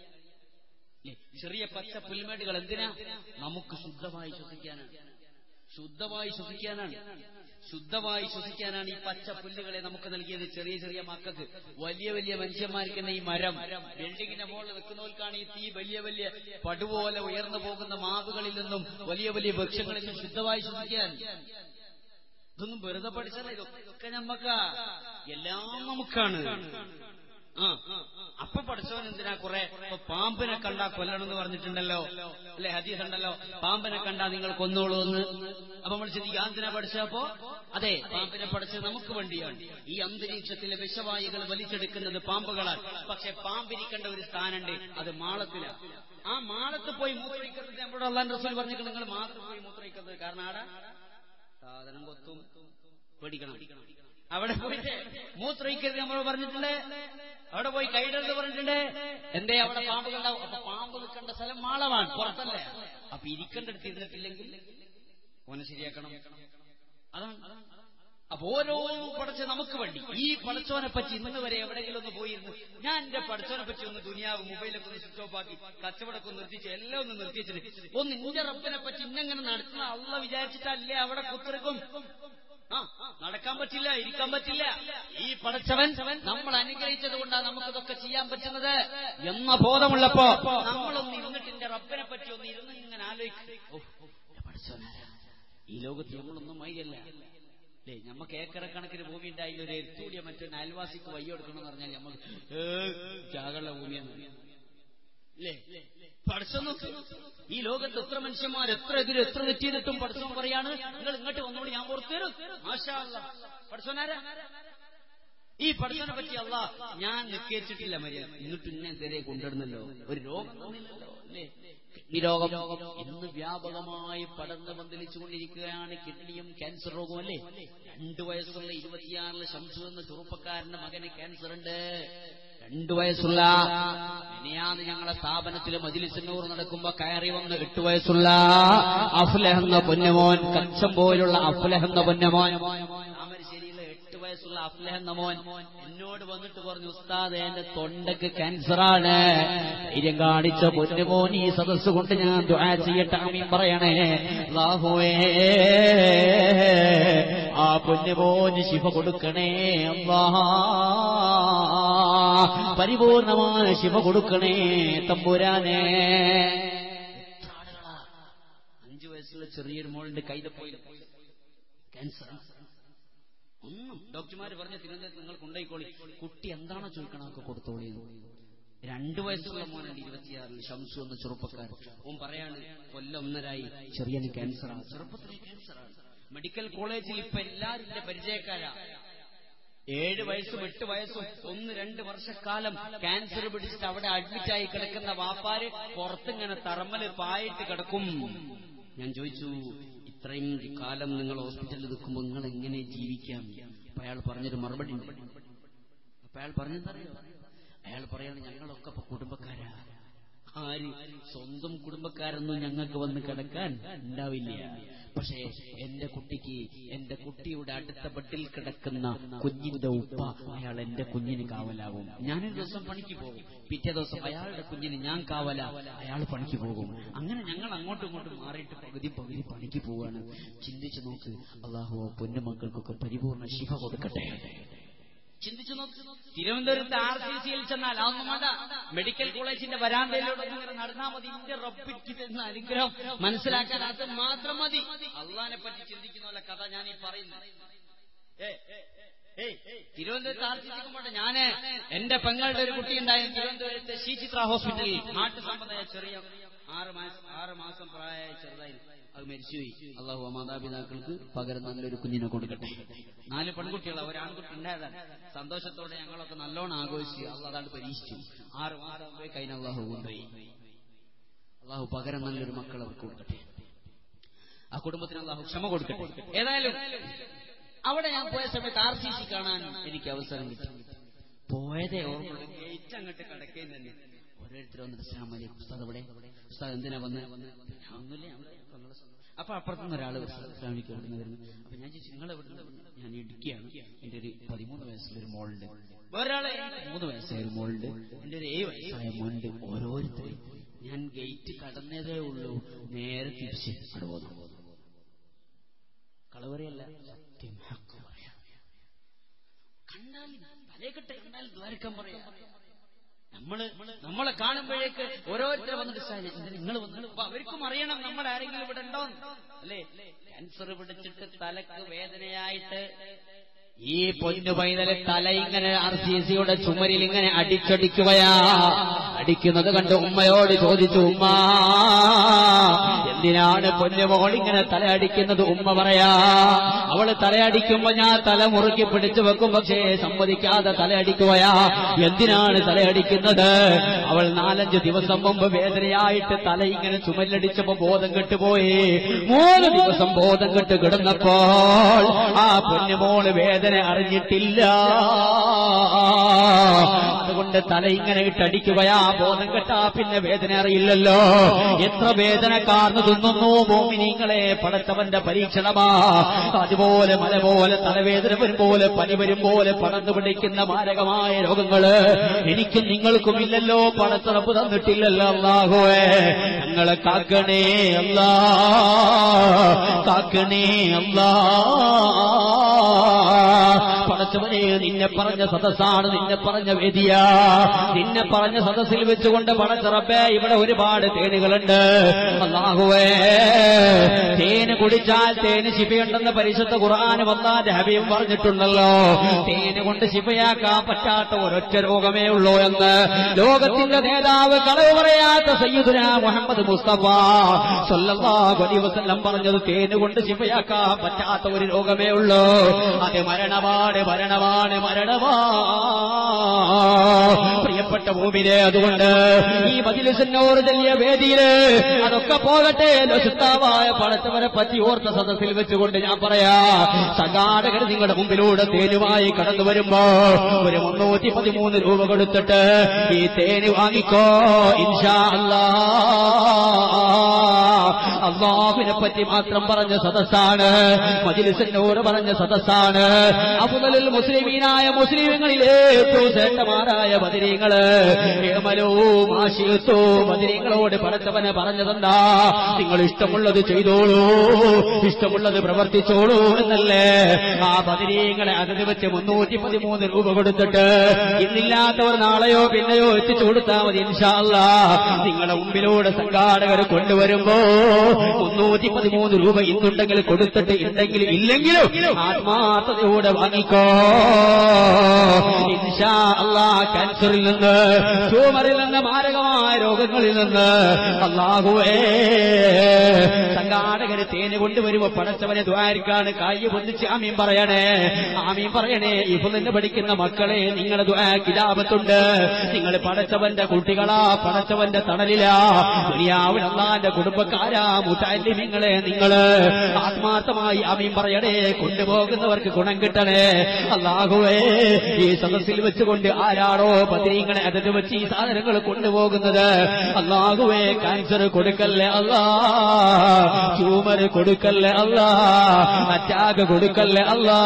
ഇല്ലേ? ചെറിയ പച്ച പുൽമേടുകൾ എന്തിനാ നമുക്ക് ശുദ്ധമായി ശ്വസിക്കാനാണ് ശുദ്ധമായി ശ്വസിക്കാനാണ് ശുദ്ധമായി ശ്വസിക്കാനാണ് ഈ പച്ച പുല്ലുകളെ നമുക്ക് നൽകിയത് ചെറിയ ചെറിയ മക്കൾക്ക് വലിയ വലിയ മനുഷ്യന്മാർക്ക് തന്നെ ഈ മരം ബിൽഡിങ്ങിന്റെ മുകളിൽ നിൽക്കുന്നവർക്കാണ് ഈ തീ വലിയ വലിയ പടുപോലെ ഉയർന്നു പോകുന്ന മാവുകളിൽ നിന്നും വലിയ വലിയ വൃക്ഷങ്ങളിൽ നിന്നും ശുദ്ധമായി ശ്വസിക്കാൻ ഇതൊന്നും വെറുതെ പഠിച്ചല്ല ഇതൊക്കെ നമ്മക്ക എല്ലാം നമുക്കാണ് ആ അപ്പൊ പഠിച്ചവൻ എന്തിനാ കുറെ ഇപ്പൊ പാമ്പിനെ കണ്ടാ കൊല്ലണം എന്ന് പറഞ്ഞിട്ടുണ്ടല്ലോ അല്ലെ ഹദീസ് ഉണ്ടല്ലോ പാമ്പിനെ കണ്ടാ നിങ്ങൾ കൊന്നോളൂ എന്ന് അപ്പൊ നമ്മൾ ചിന്തിക്കുക എന്തിനാ പഠിച്ചപ്പോ അതെ പാമ്പിനെ പഠിച്ചത് നമുക്ക് വേണ്ടിയാണ് ഈ അന്തരീക്ഷത്തിലെ വിഷവായുകൾ വലിച്ചെടുക്കുന്നത് പാമ്പുകളാണ് പക്ഷെ പാമ്പിരിക്കേണ്ട ഒരു സ്ഥാനമുണ്ട് അത് മാളത്തിലാണ് ആ മാളത്ത് പോയി മൂത്രയിക്കുന്നത് നമ്മുടെ അള്ളാൻ റസൂൽ പറഞ്ഞിട്ട് നിങ്ങൾ മാത്രം പോയി മൂത്രയിക്കുന്നത് കാരണം ആടാ സാധനം കൊത്തും പേടിക്കണം അവിടെ പോയിട്ട് മൂത്രയിക്കരുത് നമ്മൾ പറഞ്ഞിട്ടുണ്ട് അവിടെ പോയി കൈയിടരുത് പറഞ്ഞിട്ടുണ്ട് എന്തേ അവിടെ പാമ്പ് കണ്ടാവും അപ്പൊ പാമ്പ് നിൽക്കേണ്ട സ്ഥലം മാളമാണ് പുറത്തല്ലേ അപ്പൊ ഇരിക്കേണ്ടടുത്ത് ഇരുന്നിട്ടില്ലെങ്കിൽ ഓനെ ശരിയാക്കണം അതാണ് അപ്പൊ ഓരോ പടച്ച നമുക്ക് വേണ്ടി ഈ പടച്ചോനെ പറ്റി ഇന്ന് വരെ എവിടെയെങ്കിലും ഒന്ന് പോയിരുന്നു ഞാൻ എന്റെ പടച്ചോനെ പറ്റി ഒന്ന് ദുനിയാവ് മൊബൈലൊക്കെ ഒന്ന് സ്വിച്ച് ഓഫ് ആക്കി കച്ചവടമൊക്കെ ഒന്ന് നിർത്തിച്ച് എല്ലാം ഒന്ന് നിർത്തിച്ചിട്ട് ഒന്ന് ഇന്റെ റബ്ബിനെ പറ്റി ഇന്നെങ്ങനെ നടത്തുന്ന അള്ള വിചാരിച്ചിട്ടല്ലേ അവിടെ കുത്തിറക്കും ആ നടക്കാൻ പറ്റില്ല ഇരിക്കാൻ പറ്റില്ല ഈ പടച്ചവൻ നമ്മൾ അനുഗ്രഹിച്ചത് കൊണ്ടാണ് നമുക്കിതൊക്കെ ചെയ്യാൻ പറ്റുന്നത് എന്ന ബോധമുള്ളപ്പോ നമ്മളൊന്ന് ഇരുന്നിട്ട് എന്റെ റബ്ബിനെ പറ്റി ഒന്ന് ഇരുന്ന് ഇങ്ങനെ ആലോചിക്കും ഓ, എന്റെ പടച്ചവനാരാ ഈ ലോകത്ത് നമ്മളൊന്നും മൈരല്ല അല്ലേ നമുക്ക് ഏക്കറ കണക്കിന് ഭൂമി ഉണ്ടായി ഒരു എത്തൂടിയ മറ്റൊരു അയൽവാസിക്ക് വയ്യ കൊടുക്കണം എന്ന് പറഞ്ഞാൽ നമുക്ക് ജാകളുടെ ഭൂമിയാണ് അല്ലേ പഠിച്ചം നോക്ക് ഈ ലോകത്ത് എത്ര മനുഷ്യന്മാർ എത്ര എതിര് എത്ര തെറ്റിയിട്ടും പഠിച്ചവൻ പറയാണ് നിങ്ങൾ ഇങ്ങോട്ട് വന്നോളൂ ഞാൻ പുറത്തു തരും മാഷാ പഠിച്ചവനാരാ ഈ പഠിച്ചവനെ പറ്റി അല്ല ഞാൻ നിക്കേച്ചിട്ടില്ല മര്യാദ ഇങ്ങോട്ട് ഇന്നെ ഇതുവരെ കൊണ്ടിടുന്നല്ലോ ഒരു രോഗം വന്നില്ലല്ലോ അല്ലേ കിഡ്നി രോഗം ഇന്ന് വ്യാപകമായി പടർന്ന് പന്തലിച്ചുകൊണ്ടിരിക്കുകയാണ് കിഡ്നിയും ക്യാൻസർ രോഗവും അല്ലേ രണ്ടു വയസ്സുള്ള ഇരുപത്തിയാറില് ശംസു എന്ന ചെറുപ്പക്കാരന്റെ മകന് ക്യാൻസർ ഉണ്ട് രണ്ടു വയസ്സുള്ള മിനിയാന്ന് ഞങ്ങളെ സ്ഥാപനത്തിൽ മജിലിസിനൂർ നടക്കുമ്പോ കയറി വന്ന് എട്ടു വയസ്സുള്ള അഫ്ലഹ് എന്ന പൊന്നമോൻ കച്ചം പോലുള്ള അഫ്ലഹ് എന്ന പൊന്നമോൻ താമരശ്ശേരിയിലെ എട്ട് വയസ്സുള്ള അഫ്ലഹ് എന്ന മോൻ എന്നോട് വന്നിട്ട് പറഞ്ഞു ഉസ്താദ് എന്റെ തൊണ്ടക്ക് ക്യാൻസറാണ് ധൈര്യം കാണിച്ച പൊന്നുമോൻ ഈ സദസ് കൊണ്ട് ഞാൻ ദുആ ചെയ്യട്ടെ ആമീൻ പറയണേ അല്ലാഹുവേ ആ പൊന്നുമോന് ശിഫ കൊടുക്കണേ അല്ലാ പരിപൂർണമായ ശിവ കൊടുക്കണേ തമ്പുരാനെ എത്ര ആളുകളാ? അഞ്ചു വയസ്സുള്ള ചെറിയൊരു മോളിന്റെ കൈതപ്പോയി ക്യാൻസർ ഒന്നും ഡോക്ടർമാർ പറഞ്ഞ തിരുവനന്തപുരത്ത് നിങ്ങൾ കൊണ്ടുപോയിക്കോളി കുട്ടി എന്താണോ ചോദിക്കണമൊക്കെ കൊടുത്തോളി രണ്ടു വയസ്സുള്ള മോനുണ്ട് ഇരുപത്തിയാറിൽ ഷംസു എന്ന ചെറുപ്പക്കാരൻ ഓൻ പറയാണ് കൊല്ലം ഒന്നരായി ചെറിയ ക്യാൻസറാണ് ചെറുപ്പത്തിലെ ക്യാൻസറാണ് മെഡിക്കൽ കോളേജിൽ ഇപ്പൊ എല്ലാവരും എന്റെ പരിചയക്കാരാ ഏഴ് വയസ്സും എട്ട് വയസ്സും ഒന്ന് രണ്ട് വർഷക്കാലം ക്യാൻസർ പിടിച്ചിട്ട് അവിടെ അഡ്മിറ്റായി കിടക്കുന്ന വാപ്പാര് പുറത്തിങ്ങനെ തറമ്മല് പായിട്ട് കിടക്കും ഞാൻ ചോദിച്ചു ഇത്രയും കാലം നിങ്ങൾ ഹോസ്പിറ്റലിൽ നിൽക്കുമ്പോൾ നിങ്ങൾ എങ്ങനെ ജീവിക്കാം അപ്പൊ അയാൾ പറഞ്ഞൊരു മറുപടി ഉണ്ട് അപ്പൊ അയാൾ പറഞ്ഞെന്തറിയോ അയാൾ പറയാണ് ഞങ്ങളൊക്കെ ഇപ്പൊ കുടുംബക്കാരാ ആര് സ്വന്തം കുടുംബക്കാരൊന്നും ഞങ്ങൾക്ക് വന്ന് കിടക്കാൻ ഉണ്ടാവില്ല പക്ഷേ എന്റെ കുട്ടിക്ക് എന്റെ കുട്ടിയുടെ അടുത്ത ബെഡിൽ കിടക്കുന്ന കുഞ്ഞിന്റെ ഉപ്പ അയാൾ എന്റെ കുഞ്ഞിന് കാവലാവും ഞാനൊരു ദിവസം പണിക്ക് പോകും പിറ്റേ ദിവസം അയാളുടെ കുഞ്ഞിന് ഞാൻ കാവല അയാൾ പണിക്ക് പോകും അങ്ങനെ ഞങ്ങൾ അങ്ങോട്ടും ഇങ്ങോട്ടും മാറിയിട്ട് പകുതി പകുതി പണിക്ക് പോവാണ് ചിന്തിച്ചു നോക്ക് അള്ളാഹു പൊന്നുമക്കൾക്കൊക്കെ പരിപൂർണ ശിഫ കൊടുക്കട്ടെ ചിന്തിച്ചു നോക്ക് തിരുവനന്തപുരത്ത് ആർ സി സിയിൽ ചെന്നാൽ അതൊന്നും വേണ്ട മെഡിക്കൽ കോളേജിന്റെ വരാന്തയിലൂടെ ഇങ്ങനെ നടന്നാൽ മതി ഇന്ത്യ റബ്ബിക്ക് തരുന്ന അനുഗ്രഹം മനസ്സിലാക്കാൻ അത് മാത്രം മതി അള്ളഹാനെ പറ്റി ചിന്തിക്കുന്ന പോലെ കഥ ഞാൻ ഈ പറയുന്നത് ഏ, ഏ, ഏയ്, തിരുവനന്തപുരത്ത് ആർ സി സിക്ക് പോട്ടെ ഞാന് എന്റെ പെങ്ങളുടെ ഒരു കുട്ടി ഉണ്ടായിരുന്നു തിരുവനന്തപുരത്ത് ശ്രീചിത്ര ഹോസ്പിറ്റലിൽ നാട്ടു സംബന്ധമായ ചെറിയ ആറ് മാസം ആറ് മാസം പ്രായമായ ചെറുതായിരുന്നു അത് മരിച്ചുപോയി അള്ളാഹു ആ മാതാപിതാക്കൾക്ക് പകരം നല്ലൊരു കുഞ്ഞിനെ കൊടുക്കട്ടെ നാല് പെൺകുട്ടികളാ ഒരു ആൺകുട്ടി ഉണ്ടായതാണ് സന്തോഷത്തോടെ ഞങ്ങളൊക്കെ നല്ലോണം ആഘോഷിച്ചു അള്ളാഹ് അതാണ് പരീക്ഷിച്ചു ആറ് മാസം പോയി കഴിഞ്ഞ അള്ളാഹു കൊണ്ടുപോയി അള്ളാഹു പകരം നല്ലൊരു മക്കൾ അവർക്ക് കൊടുക്കട്ടെ ആ കുടുംബത്തിന് അള്ളാഹു ക്ഷമ കൊടുക്കട്ടെ ഏതായാലും അവിടെ ഞാൻ പോയ സമയത്ത് ആർ സി സി കാണാൻ എനിക്ക് അവസരം കിട്ടി പോയതേ ഓർമ്മ ഗേറ്റ് അങ്ങോട്ട് കടക്കുകയും തന്നെ ഓരോരുത്തർ വന്നിട്ട് അസ്സലാമു അലൈക്കും ഉസ്താദ് അവിടെ ഉസ്താദ് എന്തിനാ വന്ന് ഞാൻ ഒന്നുമില്ല ഞാൻ ഇവിടെ തങ്ങളുടെ സ്വന്തം- അപ്പൊ അപ്പുറത്തുനിന്ന് ഒരാൾ ഇസ്ലാമിക്ക് എവിടെ നിന്ന് വരുന്നു അപ്പൊ ഞാൻ ചോദിച്ചു നിങ്ങൾ എവിടെ നിന്ന് വരുന്നു?" ഞാൻ ഇടുക്കിയാണ് എന്റെ ഒരു പതിമൂന്ന് വയസ്സുള്ള മോളുണ്ട് വേറൊരാളെ മൂന്ന് വയസ്സായ ഒരു മോളുണ്ട് എന്റെ ഒരു ഏഴ് വയസ്സായ മോനുണ്ട് ഓരോരുത്തരും ഞാൻ ഗേറ്റ് കടന്നതേ ഉള്ളൂ നേരെ തിരിച്ച് അവിടെ വന്നു കളവറിയല്ല സത്യം ഹക്ക് പറയാം കണ്ടാൽ തലയെക്കെട്ട് കണ്ടാൽ ദ്വാരക്കാൻ പറയാം നമ്മള് നമ്മളെ കാണുമ്പോഴേക്ക് ഓരോരുത്തർ വന്നിട്ട് സാധനം എന്തിനാ നിങ്ങൾ വന്നത് അപ്പൊ അവർക്കും അറിയണം നമ്മൾ ആരെങ്കിലും ഇവിടെ ഉണ്ടോന്ന് അല്ലേ ക്യാൻസർ പിടിച്ചിട്ട് തലക്ക് വേദനയായിട്ട് ഈ പൊന്നു പൈതലെ തല ഇങ്ങനെ ആർ സി സിയുടെ ചുമരിൽ ഇങ്ങനെ അടിച്ചടിക്കുകയാ അടിക്കുന്നത് കണ്ട് ഉമ്മയോട് ചോദിച്ചു ഉമ്മ എന്തിനാണ് പൊന്നുമോൾ ഇങ്ങനെ തല അടിക്കുന്നത് ഉമ്മ പറയാ അവള് തലയടിക്കുമ്പോ ഞാൻ തല മുറുക്കി പിടിച്ചു വെക്കും പക്ഷേ സമ്മതിക്കാതെ തലയടിക്കുകയാ എന്തിനാണ് തലയടിക്കുന്നത് അവൾ നാലഞ്ച് ദിവസം മുമ്പ് വേദനയായിട്ട് തല ഇങ്ങനെ ചുമലടിച്ചപ്പോ ബോധം കെട്ടുപോയി മൂന്ന് ദിവസം ബോധം കെട്ട് കിടന്നപ്പോൾ ആ പൊന്നുമോള് വേദന അറിഞ്ഞിട്ടില്ല അതുകൊണ്ട് തല ഇങ്ങനെ ഇട്ടടിക്കുകയാ ബോധം കെട്ടാ പിന്നെ വേദന അറിയില്ലല്ലോ എത്ര വേദന കാർന്നു തിന്നുന്നു മോമിനിങ്ങളെ പടച്ചവന്റെ പരീക്ഷണമാ അതുപോലെ മല പോലെ തലവേദന വരും പോലെ പനി വരും പോലെ പടർന്നു പിടിക്കുന്ന മാരകമായ രോഗങ്ങള് എനിക്കും നിങ്ങൾക്കും ഇല്ലല്ലോ പടത്തുറപ്പ് തന്നിട്ടില്ലല്ലോ അള്ളാഹുവേ ഞങ്ങളെ കാക്കണേ അല്ലാ കാക്കണേ അല്ലാ പടച്ചവനെ നിന്നെ പറഞ്ഞ സദസ്സാണ് നിന്നെ പറഞ്ഞ വേദിയാ നിന്നെ പറഞ്ഞ സദസ്സിൽ വെച്ചുകൊണ്ട് പടച്ചറപ്പേ ഇവിടെ ഒരുപാട് തേനുകളുണ്ട് അള്ളാഹുവേ തേന് കുടിച്ചാൽ തേന് ശിഫയുണ്ടെന്ന് പരിശുദ്ധ ഖുർആാനും അള്ളാന്റെ ഹബിയും പറഞ്ഞിട്ടുണ്ടല്ലോ തേന് കൊണ്ട് ശിഫയാക്കാൻ പറ്റാത്ത ഒരൊറ്റ രോഗമേ ഉള്ളൂ എന്ന് ലോകത്തിന്റെ നേതാവ് കളവ് പറയാത്ത സയ്യിദുന മുഹമ്മദ് മുസ്തഫ സല്ലല്ലാഹു അലൈഹി വസല്ലം പറഞ്ഞത് തേന് കൊണ്ട് ശിഫയാക്കാൻ പറ്റാത്ത ഒരു രോഗമേ ഉള്ളൂ അത് മരണമാണ് മരണമാണ് മരണമാ പ്രിയപ്പെട്ട ഭൂമിയിലെ അതുകൊണ്ട് ഈ മജിലിസിനോട് ചെല്ലിയ വേദിയില് അതൊക്കെ പോകട്ടെ ലസിത്താവായ പടച്ചവരെ പറ്റി ഓർത്ത സദസ്സിൽ വെച്ചുകൊണ്ട് ഞാൻ പറയാ സംഘാടകർ നിങ്ങളുടെ മുമ്പിലൂടെ തേനുമായി കടന്നു വരുമ്പോ ഒരു മുന്നൂറ്റി പതിമൂന്ന് രൂപ കൊടുത്തിട്ട് ഈ തേന് വാങ്ങിക്കോ ഇൻഷാ അല്ലാ അള്ളാഹുവിനെ പറ്റി മാത്രം പറഞ്ഞ സദസ്സാണ് മജിലിസിനോട് പറഞ്ഞ സദസ്സാണ് അബുദലിൽ മുസ്ലിമീനായ മുസ്ലിമുകളിലെ ഏറ്റവും ശ്രേഷ്ഠമാരായ ബദിരീങ്ങള് ഏമലോ ആശിയത്തോ ബദിരീങ്ങളോട് പടച്ചവനെ പറഞ്ഞതെന്താ നിങ്ങൾ ഇഷ്ടമുള്ളത് ചെയ്തോളൂ ഇഷ്ടമുള്ളത് പ്രവർത്തിച്ചോളൂ എന്നല്ലേ ആ ബദിരീങ്ങളെ അതിന് വെച്ച് മുന്നൂറ്റി പതിമൂന്ന് രൂപ കൊടുത്തിട്ട് ഇന്നില്ലാത്തവർ നാളെയോ പിന്നെയോ എത്തിച്ചു കൊടുത്താൽ മതി ഇൻഷാല്ല നിങ്ങളുടെ മുമ്പിലൂടെ സംഘാടകർ കൊണ്ടുവരുമ്പോ മുന്നൂറ്റി പതിമൂന്ന് രൂപ ഇന്നുണ്ടെങ്കിൽ കൊടുത്തിട്ട് ഉണ്ടെങ്കിൽ ഇല്ലെങ്കിലും ആത്മാർത്ഥതയോടെ വാങ്ങിക്കോ ഇൻഷാ അല്ലാ അല്ലാ ക്യാൻസറിൽ നിന്ന് ട്യൂമറിൽ നിന്ന് മാരകമായ രോഗങ്ങളിൽ നിന്ന് അള്ളാഹുവേ സംഘാടകര് തേന് കൊണ്ടുവരുമ്പോ പടച്ചവനെ ദ്വാരിക്കാണ് കായ് പൊന്നിച്ച് ആമീൻ പറയണേ ആമീൻ പറയണേ ഇപ്പൊ നിന്ന് പഠിക്കുന്ന മക്കളെ നിങ്ങളെ കിതാപത്തുണ്ട് നിങ്ങൾ പടച്ചവന്റെ കുട്ടികളാ പടച്ചവന്റെ തണലിലാ ദുനിയാവിൽ അള്ളാന്റെ കുടുംബക്കാരാ മുട്ടാലിമിങ്ങളെ നിങ്ങള് ആത്മാർത്ഥമായി ആമീൻ പറയണേ കൊണ്ടുപോകുന്നവർക്ക് ഗുണം കിട്ടണേ അള്ളാഹുവേ ഈ സദസ്സിൽ വെച്ചുകൊണ്ട് ആരാണോ പതിരീങ്ങളെ അതിന് വെച്ച് ഈ സാധനങ്ങൾ കൊണ്ടുപോകുന്നത് അള്ളാഹുവേ ക്യാൻസർ കൊടുക്കല്ലേ അല്ലാ ട്യൂമർ കൊടുക്കല്ലേ അല്ലാ അറ്റാക്ക് കൊടുക്കല്ലേ അല്ലാ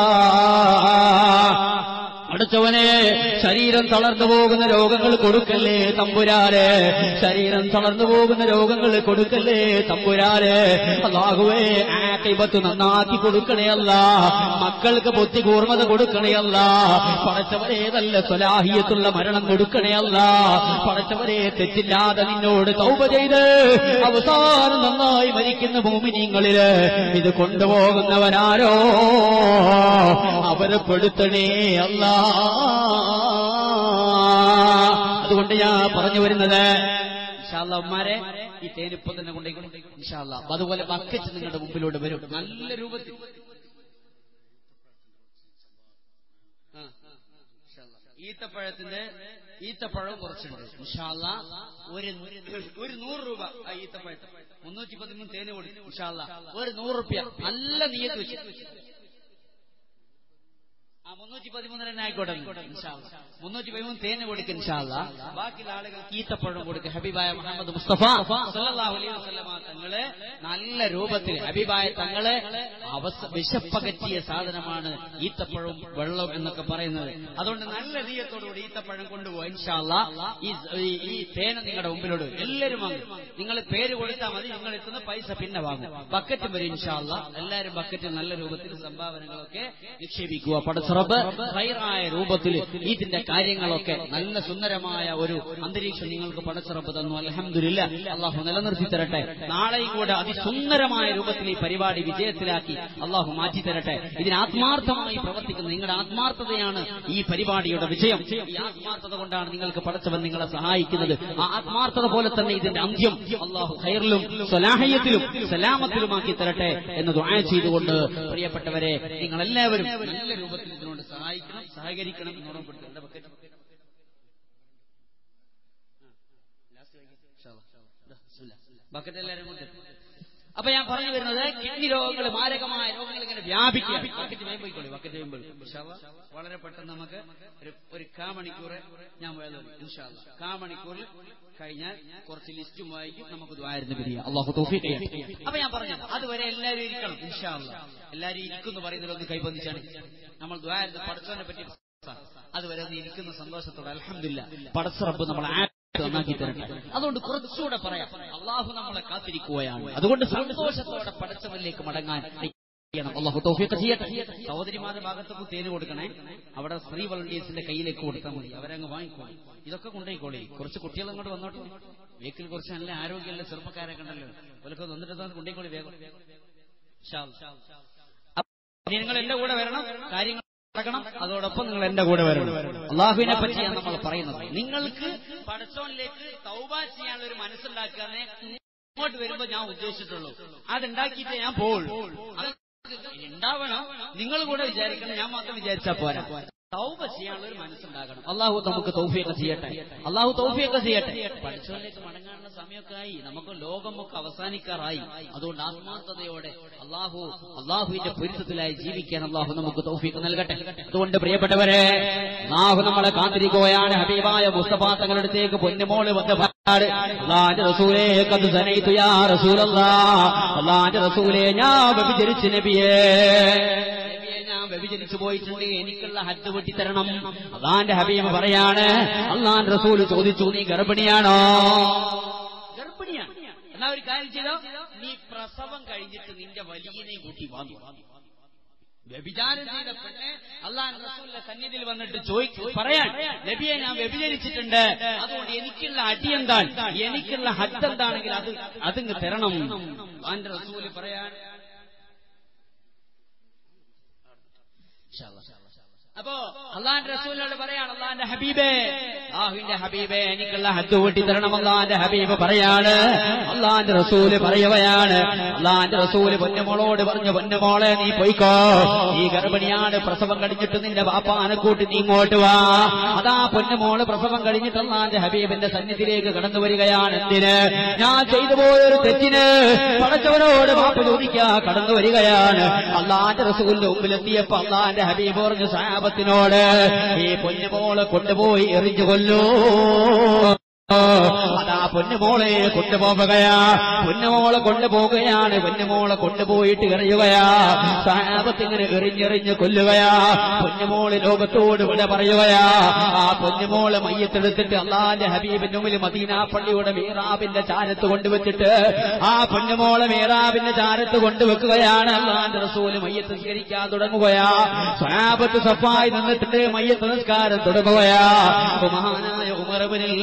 അടുത്തവനെ ശരീരം തളർന്നു പോകുന്ന രോഗങ്ങൾ കൊടുക്കല്ലേ തമ്പുരാരെ ശരീരം തളർന്നു പോകുന്ന രോഗങ്ങൾ കൊടുക്കല്ലേ തമ്പുരാരെ അല്ലാഹുവേ ആക്കിബത്ത് നന്നാക്കി കൊടുക്കണേ അല്ല മക്കൾക്ക് ബുദ്ധി കൂർമ്മത കൊടുക്കണേ അല്ല പടച്ചവരെ നല്ല സ്വലാഹിയത്തുള്ള മരണം കൊടുക്കണേ അല്ല പടച്ചവരെ തെറ്റില്ലാതെ നിന്നോട് തൗപ ചെയ്ത് അവസാനം നന്നായി മരിക്കുന്ന ഭൂമിനിങ്ങളില് ഇത് കൊണ്ടുപോകുന്നവനാരോ അവരെ പെടുത്തണേ അല്ല അതുകൊണ്ട് ഞാൻ പറഞ്ഞു വരുന്നത് ഇൻഷാല്ലാ ഉമ്മാരെ ഈ തേനിപ്പൊ തന്നെ കൊണ്ടേക്കും ഇൻഷാല്ല അതുപോലെ ബക്കറ്റ് നിങ്ങളുടെ മുമ്പിലോട്ട് വരും നല്ല രൂപത്തിൽ ആ, ഇൻഷാല്ലാ. ഈത്തപ്പഴത്തിന്റെ ഈത്തപ്പഴം കുറച്ചുണ്ട് ഇൻഷാല്ല ഒരു ഒരു നൂറ് രൂപ ആ ഈത്തപ്പഴത്ത് മുന്നൂറ്റി പതിമൂന്ന് തേന് കൊടുക്കും ഇൻഷാല്ല ഒരു നൂറ് റുപ്യ നല്ല നീയത്ത് വെച്ച് ആ മുന്നൂറ്റി പതിമൂന്ന് തന്നെ ആയിക്കോട്ടെ ഇൻഷാല്ലാ. മുന്നൂറ്റി പതിമൂന്ന് തേന് കൊടുക്കും ഇൻഷാല്ല ബാക്കിയുള്ള ആളുകൾക്ക് ഈത്തപ്പഴം കൊടുക്കും ഹബീബായ മുഹമ്മദ് മുസ്തഫ സല്ലല്ലാഹു അലൈഹി വസല്ലമ തങ്ങള് നല്ല രൂപത്തിൽ ഹബീബായ തങ്ങള് അവസ വിശപ്പകറ്റിയ സാധനമാണ് ഈത്തപ്പഴവും വെള്ളം എന്നൊക്കെ പറയുന്നത് അതുകൊണ്ട് നല്ല നീയത്തോടുകൂടി ഈത്തപ്പഴം കൊണ്ടുപോകും ഇൻഷാല്ല ഈ ഈ- ഈ തേന നിങ്ങളുടെ മുമ്പിലോട് എല്ലാവരും വാങ്ങും നിങ്ങൾ പേര് കൊടുത്താൽ മതി നിങ്ങൾ എത്തുന്ന പൈസ പിന്നെ വാങ്ങും ബക്കറ്റ് വരും ഇൻഷാല്ല എല്ലാവരും ബക്കറ്റിൽ നല്ല രൂപത്തിൽ സംഭാവനകളൊക്കെ നിക്ഷേപിക്കുക പടച്ചറബ് ഹൈറായ രൂപത്തിൽ ഇതിന്റെ കാര്യങ്ങളൊക്കെ നല്ല സുന്ദരമായ ഒരു അന്തരീക്ഷം നിങ്ങൾക്ക് പടച്ചറബ് തന്നു അലഹമില്ല അള്ളാഹു നിലനിർത്തി തരട്ടെ നാളെയും കൂടെ അതിസുന്ദരമായ രൂപത്തിൽ ഈ പരിപാടി വിജയത്തിലാക്കി അള്ളാഹു മാറ്റി തരട്ടെ ഇതിന് ആത്മാർത്ഥമായി പ്രവർത്തിക്കുന്ന നിങ്ങളുടെ ആത്മാർത്ഥതയാണ് ഈ പരിപാടിയുടെ വിജയം ഈ ആത്മാർത്ഥത കൊണ്ടാണ് നിങ്ങൾക്ക് പടച്ചവൻ നിങ്ങളെ സഹായിക്കുന്നത് ആ ആത്മാർത്ഥത പോലെ തന്നെ ഇതിന്റെ അന്ത്യം അള്ളാഹു ഹൈറിലും സ്വലാഹയത്തിലും സലാമത്തിലുമാക്കി തരട്ടെ എന്ന് ദുആ ചെയ്തുകൊണ്ട് പ്രിയപ്പെട്ടവരെ നിങ്ങൾ എല്ലാവരും നല്ല രൂപത്തിൽ ഇതിനോട് സഹായിക്കണം സഹകരിക്കണം എന്ന് ഓർമ്മപ്പെടുത്തും എന്റെ ബക്കറ്റ് ബക്കറ്റ് എല്ലാവരും കൊണ്ട് അപ്പൊ ഞാൻ പറഞ്ഞു വരുന്നത് കിഡ്നി രോഗങ്ങൾ മാരകമായ രോഗങ്ങൾ ഇങ്ങനെ വ്യാപിക്കുക ബക്കറ്റ് വേം പോയിക്കോളി ബക്കറ്റ് വേം പോയി ഇൻഷാല്ലാ. വളരെ പെട്ടെന്ന് നമുക്ക് ഒരു ഒരു കാ മണിക്കൂർ ഞാൻ വേദന ഇൻഷാല്ല കാ മണിക്കൂറിൽ കഴിഞ്ഞാൽ കുറച്ച് ലിസ്റ്റും വായിക്കും നമുക്ക് ദ്വാരുന്ന പിരിയാം അള്ളാഹു തൗഫീഖ് ചെയ്യട്ടെ. അപ്പൊ ഞാൻ പറഞ്ഞു അതുവരെ എല്ലാവരും ഇരിക്കണം ഇൻഷാല്ല എല്ലാവരും ഇരിക്കുന്നു പറയുന്നതിലൊന്ന് കൈബന്ധിച്ചാണ് നമ്മൾ ദ്വാരുന്ന പഠിച്ചതിനെ പറ്റി അതുവരെ ഒന്ന് ഇരിക്കുന്ന സന്തോഷത്തോടെ അലഹമില്ല പടച്ചറബ് നമ്മൾ ആ നന്നാക്കി തരട്ടെ അതുകൊണ്ട് കുറച്ചുകൂടെ പറയാം അള്ളാഹു നമ്മളെ കാത്തിരിക്കുകയാണ് അതുകൊണ്ട് സന്തോഷത്തോടെ പടച്ചവരിലേക്ക് മടങ്ങാൻ ചെയ്യണം. അള്ളാഹു തൗഫീഖ് ചെയ്യട്ടെ സഹോദരിമാരുടെ ഭാഗത്തൊക്കെ തേന് കൊടുക്കണേ അവിടെ സ്ത്രീ വളണ്ടിയേഴ്സിന്റെ കയ്യിലേക്ക് കൊടുത്താൽ മതി അവരങ്ങ് വാങ്ങിക്കോളി ഇതൊക്കെ കൊണ്ടുപോയിക്കോളി കുറച്ച് കുട്ടികൾ അങ്ങോട്ട് വന്നോട്ടെ വീക്കിൽ കുറച്ച് നല്ല ആരോഗ്യമുള്ള ചെറുപ്പക്കാരെ കണ്ടല്ലോ അവരൊക്കെ വന്നിട്ട് തന്നെ കൊണ്ടുപോയിക്കോളി വേഗം ഇൻഷാ അല്ലാ. അപ്പൊ നിങ്ങൾ എന്റെ കൂടെ വരണം കാര്യങ്ങൾ നടക്കണം അതോടൊപ്പം നിങ്ങൾ എന്റെ കൂടെ വരണം അള്ളാഹുവിനെ പറ്റിയാണ് നമ്മൾ പറയുന്നത് നിങ്ങൾക്ക് പടച്ചോനിലേക്ക് തൗബ ചെയ്യാനുള്ള ഒരു മനസ്സുണ്ടാക്കാന്നേ ഇങ്ങോട്ട് വരുമ്പോ ഞാൻ ഉദ്ദേശിച്ചിട്ടുള്ളൂ അതുണ്ടാക്കിയിട്ട് ഞാൻ പോവുള്ളൂ അത് ഉണ്ടാവണം നിങ്ങൾ കൂടെ വിചാരിക്കണം ഞാൻ മാത്രം വിചാരിച്ചാ പോരാ തൗബ ചെയ്യാനുള്ള ഒരു മനസ്സുണ്ടാകണം അള്ളാഹു നമുക്ക് തൗഫിയൊക്കെ ചെയ്യട്ടെ അള്ളാഹു തൗഫിയൊക്കെ ചെയ്യട്ടെ പഠിച്ചവരിലേക്ക് മടങ്ങാനുള്ള സമയമൊക്കെ ആയി നമുക്ക് ലോകമൊക്കെ അവസാനിക്കാറായി അതുകൊണ്ട് ആത്മാർത്ഥതയോടെ അള്ളാഹു അള്ളാഹുവിന്റെ പൊരുത്തത്തിലായി ജീവിക്കാൻ അള്ളാഹു നമുക്ക് തൗഫീഖ് നൽകട്ടെ അതുകൊണ്ട് പ്രിയപ്പെട്ടവരെ അള്ളാഹു നമ്മളെ കാത്തിരിക്കുകയാണ് ഹബീബായ മുസ്തഫ തങ്ങളുടെ അടുത്തേക്ക് പൊന്നുമോള് വന്ന് പാട് അള്ളാന്റെ റസൂലേ കത് സനൈതു യാ റസൂലല്ലാ അള്ളാന്റെ റസൂലേ ഞാൻ വ്യഭിചരിച്ചു നബിയേ നബിയെ, ഞാൻ വ്യഭിചരിച്ചു പോയിട്ടുണ്ട് എനിക്കുള്ള ഹജ്ജ് വെട്ടിത്തരണം അള്ളാന്റെ ഹബീബ് പറയാണ് അള്ളാൻ റസൂൽ ചോദിച്ചു നീ ഗർഭിണിയാണോ ഗർഭിണിയാണ് എന്നാ ഒരു കാര്യം ചെയ്തോ നീ പ്രസവം കഴിഞ്ഞിട്ട് നിന്റെ വലിയനെ കൂട്ടി വാങ്ങി വ്യഭിചാരം ചെയ്ത പെണ്ണെ അള്ളാൻ റസൂലിന്റെ സന്നിധിയിൽ വന്നിട്ട് ചോദിച്ചു പറയാൻ നബിയെ ഞാൻ വ്യഭിചരിച്ചിട്ടുണ്ട് അതുകൊണ്ട് എനിക്കുള്ള അടി എന്താണ് എനിക്കുള്ള ഹജ്ജ് എന്താണെങ്കിൽ അത് അതിങ്ങ് തരണം അള്ളാന്റെ റസൂല് പറയാൻ ഇൻഷാ അല്ലാ.
അപ്പോ അള്ളാന്റെ റസൂലിനോട് പറയാണ് അള്ളാന്റെ ഹബീബേ ആഹുവിന്റെ ഹബീബേ എനിക്കുള്ള ഹദ്ദ് കൂട്ടി തരണം അള്ളാന്റെ ഹബീബ് പറയാണ് അള്ളാന്റെ റസൂല് പറയുകയാണ് അള്ളാന്റെ റസൂല് പൊന്നുമോളോട് പറഞ്ഞു പൊന്നുമോളെ നീ പോയിക്കോ ഈ ഗർഭിണിയാണ് പ്രസവം കഴിഞ്ഞിട്ട് നിന്റെ വാപ്പാനെ കൂട്ടി നീ ഇങ്ങോട്ട് വാ അതാ പൊന്നുമോള് പ്രസവം കഴിഞ്ഞിട്ട് അള്ളാന്റെ ഹബീബിന്റെ സന്നിധിയിലേക്ക് കടന്നു വരികയാണ് എന്തിന് ഞാൻ ചെയ്തു പോയൊരു തെറ്റിന് പടച്ചവനോട് മാപ്പ് ചോദിക്കാ കടന്നു വരികയാണ് അള്ളാന്റെ റസൂലിന്റെ മുമ്പിലെത്തിയപ്പോ അള്ളാന്റെ ഹബീബ് പറഞ്ഞു സാപത്തിനോട് ഈ പൊന്നുമോളെ കൊണ്ടുപോയി എറിഞ്ഞു കൊല്ലൂ അതാ പൊന്നുമോളെ കൊണ്ടുപോവുകയാ പൊന്നുമോളെ കൊണ്ടുപോവുകയാണ് പൊന്നുമോളെ കൊണ്ടുപോയിട്ട് എറിയുകയാ സാപത്തിങ്ങനെ എറിഞ്ഞെറിഞ്ഞ് കൊല്ലുകയാ പൊന്നുമോള് ലോകത്തോട് വിട പറയുകയാ ആ പൊന്നുമോള് മയ്യത്തെടുത്തിട്ട് അള്ളാന്റെ ഹബീബിന്റെ മുമ്പിൽ മദീന പള്ളിയുടെ മീറാബിന്റെ ചാരത്ത് കൊണ്ടുവച്ചിട്ട് ആ പൊന്നുമോളെ മീറാബിന്റെ ചാരത്ത് കൊണ്ടുവെക്കുകയാണ് അള്ളാന്റെ റസൂല് മയ്യത്ത് സ്വീകരിക്കാൻ തുടങ്ങുകയാ സാപത്ത് സഫായി നിന്നിട്ട് മയ്യത്ത് നിസ്കാരം തുടങ്ങുകയാ മഹാനായ ഉമർബിനിൽ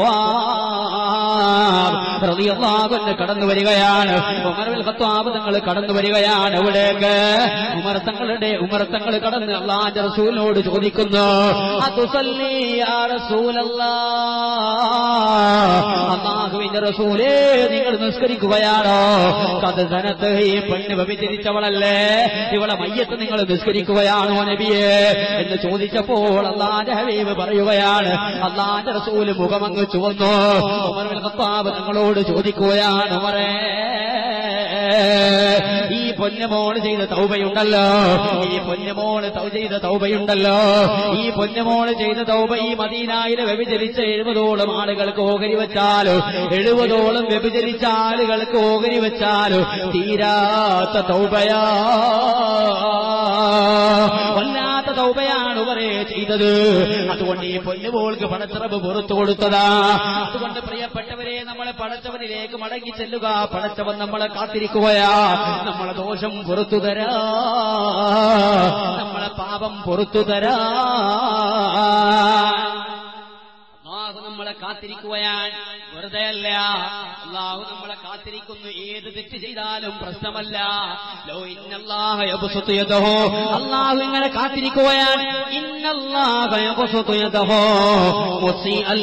റളിയല്ലാഹു കടന്നു വരികയാണ് ഉമർബിൽ ഖത്താബ് തങ്ങൾ കടന്നു വരികയാണ് ഇവിടേക്ക് ഉമർ തങ്ങളുടെ ഉമർ തങ്ങൾ കടന്ന് അള്ളാന്റെ റസൂലിനോട് ചോദിക്കുന്നു അതുസല്ലി യാ റസൂലല്ലാ അള്ളാഹുവിന്റെ റസൂലേ നിങ്ങൾ നിസ്കരിക്കുകയാണോ കഥനത്ത് ഈ പെണ്ണ് വ്യഭിചരിച്ചവളല്ലേ ഇവളെ മയ്യത്ത് നിങ്ങൾ നിസ്കരിക്കുകയാണോ നബിയെ എന്ന് ചോദിച്ചപ്പോൾ അള്ളാന്റെ ഹബീബ് പറയുകയാണ് അള്ളാന്റെ റസൂല് മുഖമങ്ങ് ചുവന്നു ഉമർ ബിൻ ഖത്താബ് തങ്ങളോട് ചോദിക്കുകയാണ് ഉമറേ ഈ പൊന്നമോള് ചെയ്ത തൗബയുണ്ടല്ലോ ഈ പൊന്നമോള് തൗ ചെയ്ത തൗബയുണ്ടല്ലോ ഈ പൊന്നമോള് ചെയ്ത തൗബ ഈ മദീനായിലെ വ്യഭിചരിച്ച എഴുപതോളം ആളുകൾക്ക് ഓഹരി വെച്ചാലോ എഴുപതോളം വ്യഭിചരിച്ച ആളുകൾക്ക് ഓഹരി വെച്ചാലോ തീരാത്ത തൗബയാ വല്ലാത്ത തൗബയാണ് ഇവരെ ചെയ്തത് അതുകൊണ്ട് ഈ പൊന്നുപോൾക്ക് പടച്ചിറപ്പ് പുറത്തു കൊടുത്തതാ അതുകൊണ്ട് പ്രിയപ്പെട്ടവരെ നമ്മളെ പടച്ചവനിലേക്ക് മടങ്ങി ചെല്ലുക പടച്ചവൻ നമ്മളെ കാത്തിരിക്കുകയാ നമ്മളെ ദോഷം പുറത്തു തരാ നമ്മളെ പാപം പുറത്തു തരാ അള്ളാഹു നമ്മളെ കാത്തിരിക്കുകയാൻ വെറുതെ അല്ല അള്ളാഹു നമ്മളെ കാത്തിരിക്കുന്നു ഏത് തെറ്റ് ചെയ്താലും പ്രശ്നമല്ല ലോ ഇന്നല്ലാഹ യബ്സുതു യദഹു അള്ളാഹു ഇങ്ങനെ കാത്തിരിക്കുകയാൻ ഇന്നല്ലാഹ യബ്സുതു യദഹു മുസിഅൽ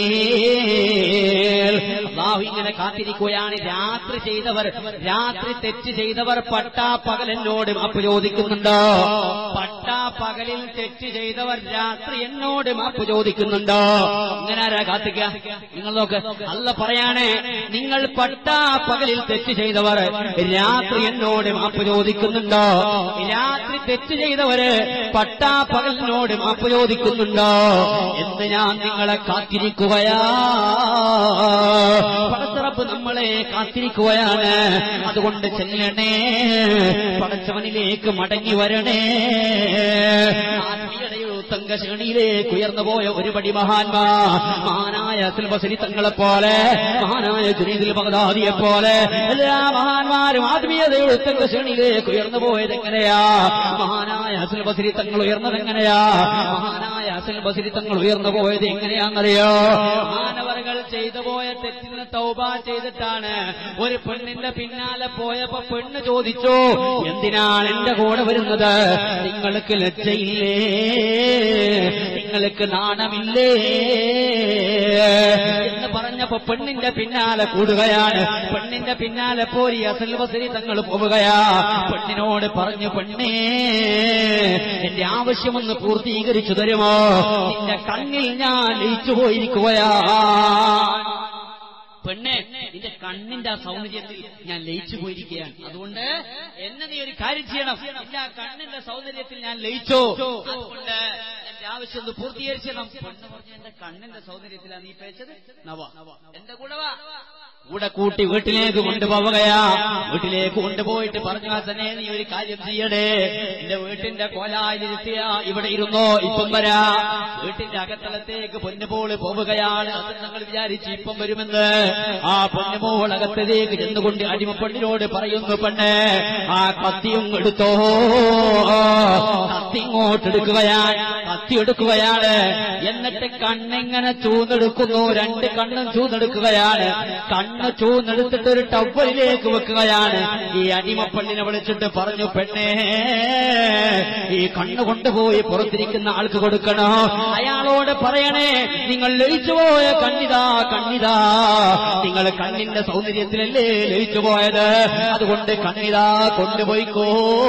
ലൈൽ അള്ളാഹു ഇങ്ങനെ കാത്തിരിക്കുകയാണ് രാത്രി ചെയ്തവർ രാത്രി തെറ്റ് ചെയ്തവർ പട്ടാ പകൽ എന്നോട് മാപ്പ് ചോദിക്കുന്നുണ്ടോ പട്ടാ പകലിൽ തെറ്റ് ചെയ്തവർ രാത്രി എന്നോട് മാപ്പ് ചോദിക്കുന്നുണ്ടോ ഇങ്ങനെ ആരാ കാത്തിക്ക നിങ്ങൾ നോക്ക് അല്ല പറയാണ് നിങ്ങൾ പട്ടാ പകലിൽ തെറ്റ് ചെയ്തവർ രാത്രി എന്നോട് മാപ്പ് ചോദിക്കുന്നുണ്ടോ രാത്രി തെറ്റ് ചെയ്തവര് പട്ടാ പകലിനോട് മാപ്പ് ചോദിക്കുന്നുണ്ടോ എന്ന് ഞാൻ നിങ്ങളെ കാത്തിരിക്കുകയാ പടച്ചിറപ്പ് നമ്മളെ കാത്തിരിക്കുകയാണ് അതുകൊണ്ട് ചെല്ലണേ പടച്ചവനിലേക്ക് മടങ്ങി വരണേ ആത്മീയതയുടെ തങ്കശ്രേണിയിലേക്ക് ഉയർന്നു പോയ ഒരുപടി മഹാന്മാ മഹാനായ സിൽബസരി തങ്ങളെ പോലെ മഹാനായ ജുനീദിൽ ബഗ്ദാദിയെ പോലെ എല്ലാ മഹാന്മാരും ആത്മീയതയുടെ തങ്കശ്രേണിയിലേക്ക് ഉയർന്നു പോയത് എങ്ങനെയാ മഹാനായ സിൽബസരി തങ്ങൾ ഉയർന്നത് എങ്ങനെയാ മഹാനായ അസൽ ബസരി തങ്ങൾ ഉയർന്നു പോയത് എങ്ങനെയാണെന്നറിയോ മാനവറുകൾ ചെയ്തു പോയ തെറ്റിന് തൗബ ചെയ്തിട്ടാണ് ഒരു പെണ്ണിന്റെ പിന്നാലെ പോയപ്പോ പെണ്ണ് ചോദിച്ചു എന്തിനാണ് എന്റെ കൂടെ വരുന്നത് നിങ്ങൾക്ക് ലജ്ജയില്ലേ നിങ്ങൾക്ക് നാണമില്ലേ എന്ന് പറഞ്ഞപ്പോ പെണ്ണിന്റെ പിന്നാലെ കൂടുകയാണ് പെണ്ണിന്റെ പിന്നാലെ പോരി അസൽ ബസരി തങ്ങൾ പോവുകയാ പെണ്ണിനോട് പറഞ്ഞു പെണ്ണേ എന്റെ ആവശ്യമൊന്ന് പൂർത്തീകരിച്ചു തരുമോ നിന്റെ കണ്ണിൽ ഞാൻ ലയിച്ചു പോയിരിക്കുകയാ പെണ്ണെ നിന്റെ കണ്ണിന്റെ ആ സൗന്ദര്യത്തിൽ ഞാൻ ലയിച്ചു പോയിരിക്കുകയാണ് അതുകൊണ്ട് എന്നെ നീ ഒരു കാര്യം ചെയ്യണം നിന്റെ ആ കണ്ണിന്റെ സൗന്ദര്യത്തിൽ ഞാൻ ലയിച്ചോ അതുകൊണ്ട് എന്റെ ആവശ്യം ഒന്ന് പൂർത്തീകരിച്ചണം പെണ്ണ് പറഞ്ഞു എന്റെ കണ്ണിന്റെ സൗന്ദര്യത്തിലാണ് നീ പേച്ചത് നവ എന്റെ കൂടെ വാ കൂടെ കൂട്ടി വീട്ടിലേക്ക് കൊണ്ടുപോവുകയാ വീട്ടിലേക്ക് കൊണ്ടുപോയിട്ട് പറഞ്ഞാൽ തന്നെ നീ ഒരു കാര്യം ചെയ്യടേ എന്റെ വീട്ടിന്റെ കോലായിലിരുത്തിയ ഇവിടെ ഇരുന്നോ ഇപ്പം വരാ വീട്ടിന്റെ അകത്തളത്തേക്ക് പൊന്നുപോള് പോവുകയാണ് അത് ഞങ്ങൾ വിചാരിച്ച് ഇപ്പം വരുമെന്ന് ആ പൊന്നുമോൾ അകത്തലേക്ക് ചെന്നുകൊണ്ട് അടിമപ്പെണ്ണിനോട് പറയുന്നു പെണ്ണ് ആ കത്തിയും എടുത്തോ കത്തി ഇങ്ങോട്ട് എടുക്കുകയാൻ കത്തി
കുത്തിയെടുക്കുകയാണ് എന്നിട്ട് കണ്ണിങ്ങനെ ചൂന്നെടുക്കുന്നു രണ്ട് കണ്ണും ചൂന്നെടുക്കുകയാണ് കണ്ണ് ചൂന്നെടുത്തിട്ട് ഒരു ടവലിലേക്ക് വെക്കുകയാണ് ഈ അടിമപ്പെണ്ണിനെ വിളിച്ചിട്ട് പറഞ്ഞു പെണ്ണേ ഈ കണ്ണ് കൊണ്ടുപോയി പുറത്തിരിക്കുന്ന ആൾക്ക് കൊടുക്കണോ അയാളോട് പറയണേ നിങ്ങൾ ലയിച്ചുപോയ കണ്ണിതാ കണ്ണിതാ നിങ്ങൾ കണ്ണിന്റെ സൗന്ദര്യത്തിലല്ലേ ലയിച്ചുപോയത് അതുകൊണ്ട് കണ്ണിതാ കൊണ്ടുപോയിക്കോ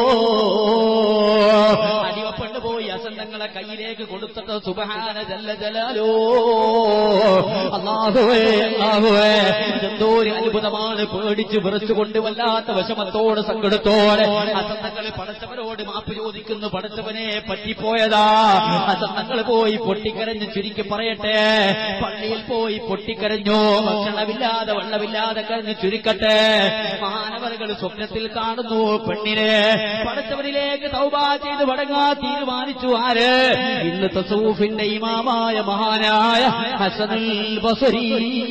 അടിമപ്പെട്ട് പോയി അസന്തങ്ങളെ കയ്യിലേക്ക് കൊടുത്തിട്ട് സുബഹാന ജല്ല ജലാലോ അള്ളാഹുവേ അള്ളാഹുവേ ഇതെന്തോ ഒരു അത്ഭുതമാണ് പേടിച്ച് വിറച്ചുകൊണ്ട് വല്ലാത്ത വിഷമത്തോട് സങ്കടത്തോടെ അസന്തങ്ങൾ പടച്ചവരോട് മാപ്പ് ചോദിക്കുന്നു പടച്ചവനെ പറ്റിപ്പോയതാ അസന്തങ്ങൾ പോയി പൊട്ടിക്കരഞ്ഞ് ചുരുക്കി പറയട്ടെ പള്ളിയിൽ പോയി പൊട്ടിക്കരഞ്ഞു ഭക്ഷണമില്ലാതെ വെള്ളമില്ലാതെ കരഞ്ഞ് ചുരുക്കട്ടെ മാനവറുകൾ സ്വപ്നത്തിൽ കാണുന്നു പെണ്ണിനെ പടച്ചവരിലേക്ക് തൗബാ ചെയ്ത് മടങ്ങാ തീരുമാനിച്ചു ആര് ഇന്ന് തസൂഫിന്റെ ഇമാമായ മഹാനായ ഹസനുൽ ബസരി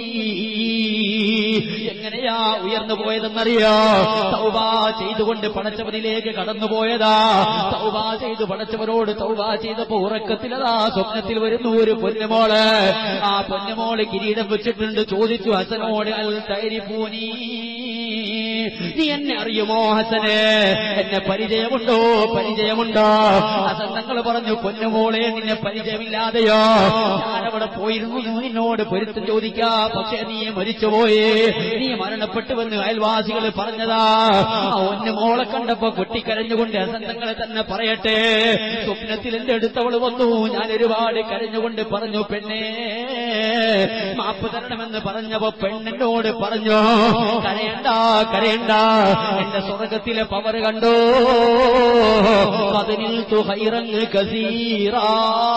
എങ്ങനെയാ ഉയർന്നു പോയതെന്നറിയോ തൗബാ ചെയ്തുകൊണ്ട് പടച്ചവരിലേക്ക് കടന്നുപോയതാ തൗബാ ചെയ്ത് പടച്ചവരോട് തൗബാ ചെയ്തപ്പോ ഉറക്കത്തിലതാ സ്വപ്നത്തിൽ വരുന്നു ഒരു പൊന്നുമോള് ആ പൊന്നുമോള് കിരീടം വെച്ചിട്ടുണ്ട് ചോദിച്ചു ഹസനോട് അൽ തൈരിപ്പൂനീ നീ എന്നെ അറിയുമോ ഹസനെ എന്നെ പരിചയമുണ്ടോ പരിചയമുണ്ടോ ഹസൻ തങ്ങൾ പറഞ്ഞു പൊന്നുമോളെ നിന്നെ പരിചയമില്ലാതെയോ ഞാനവിടെ പോയിരുന്നു നിന്നോട് പൊരുത്തം ചോദിക്കാ പക്ഷേ നീ മരിച്ചുപോയി നീ മരണപ്പെട്ടുവെന്ന് അയൽവാസികൾ പറഞ്ഞതാ ആ ഒന്നുമോളെ കണ്ടപ്പോ കുട്ടിക്കരഞ്ഞുകൊണ്ട് ഹസൻ തങ്ങളെ തന്നെ പറയട്ടെ സ്വപ്നത്തിൽ എന്റെ അടുത്തവൾ വന്നു ഞാൻ ഒരുപാട് കരഞ്ഞുകൊണ്ട് പറഞ്ഞു പെണ്ണേ മാപ്പ് തരണമെന്ന് പറഞ്ഞപ്പോ പെണ്ണിനോട് പറഞ്ഞു കരയണ്ട കരയണ്ട എന്റെ സ്വർഗത്തിലെ പവർ കണ്ടോ പതിനിൽ തുഹൈറങ്ങ് കസീറാ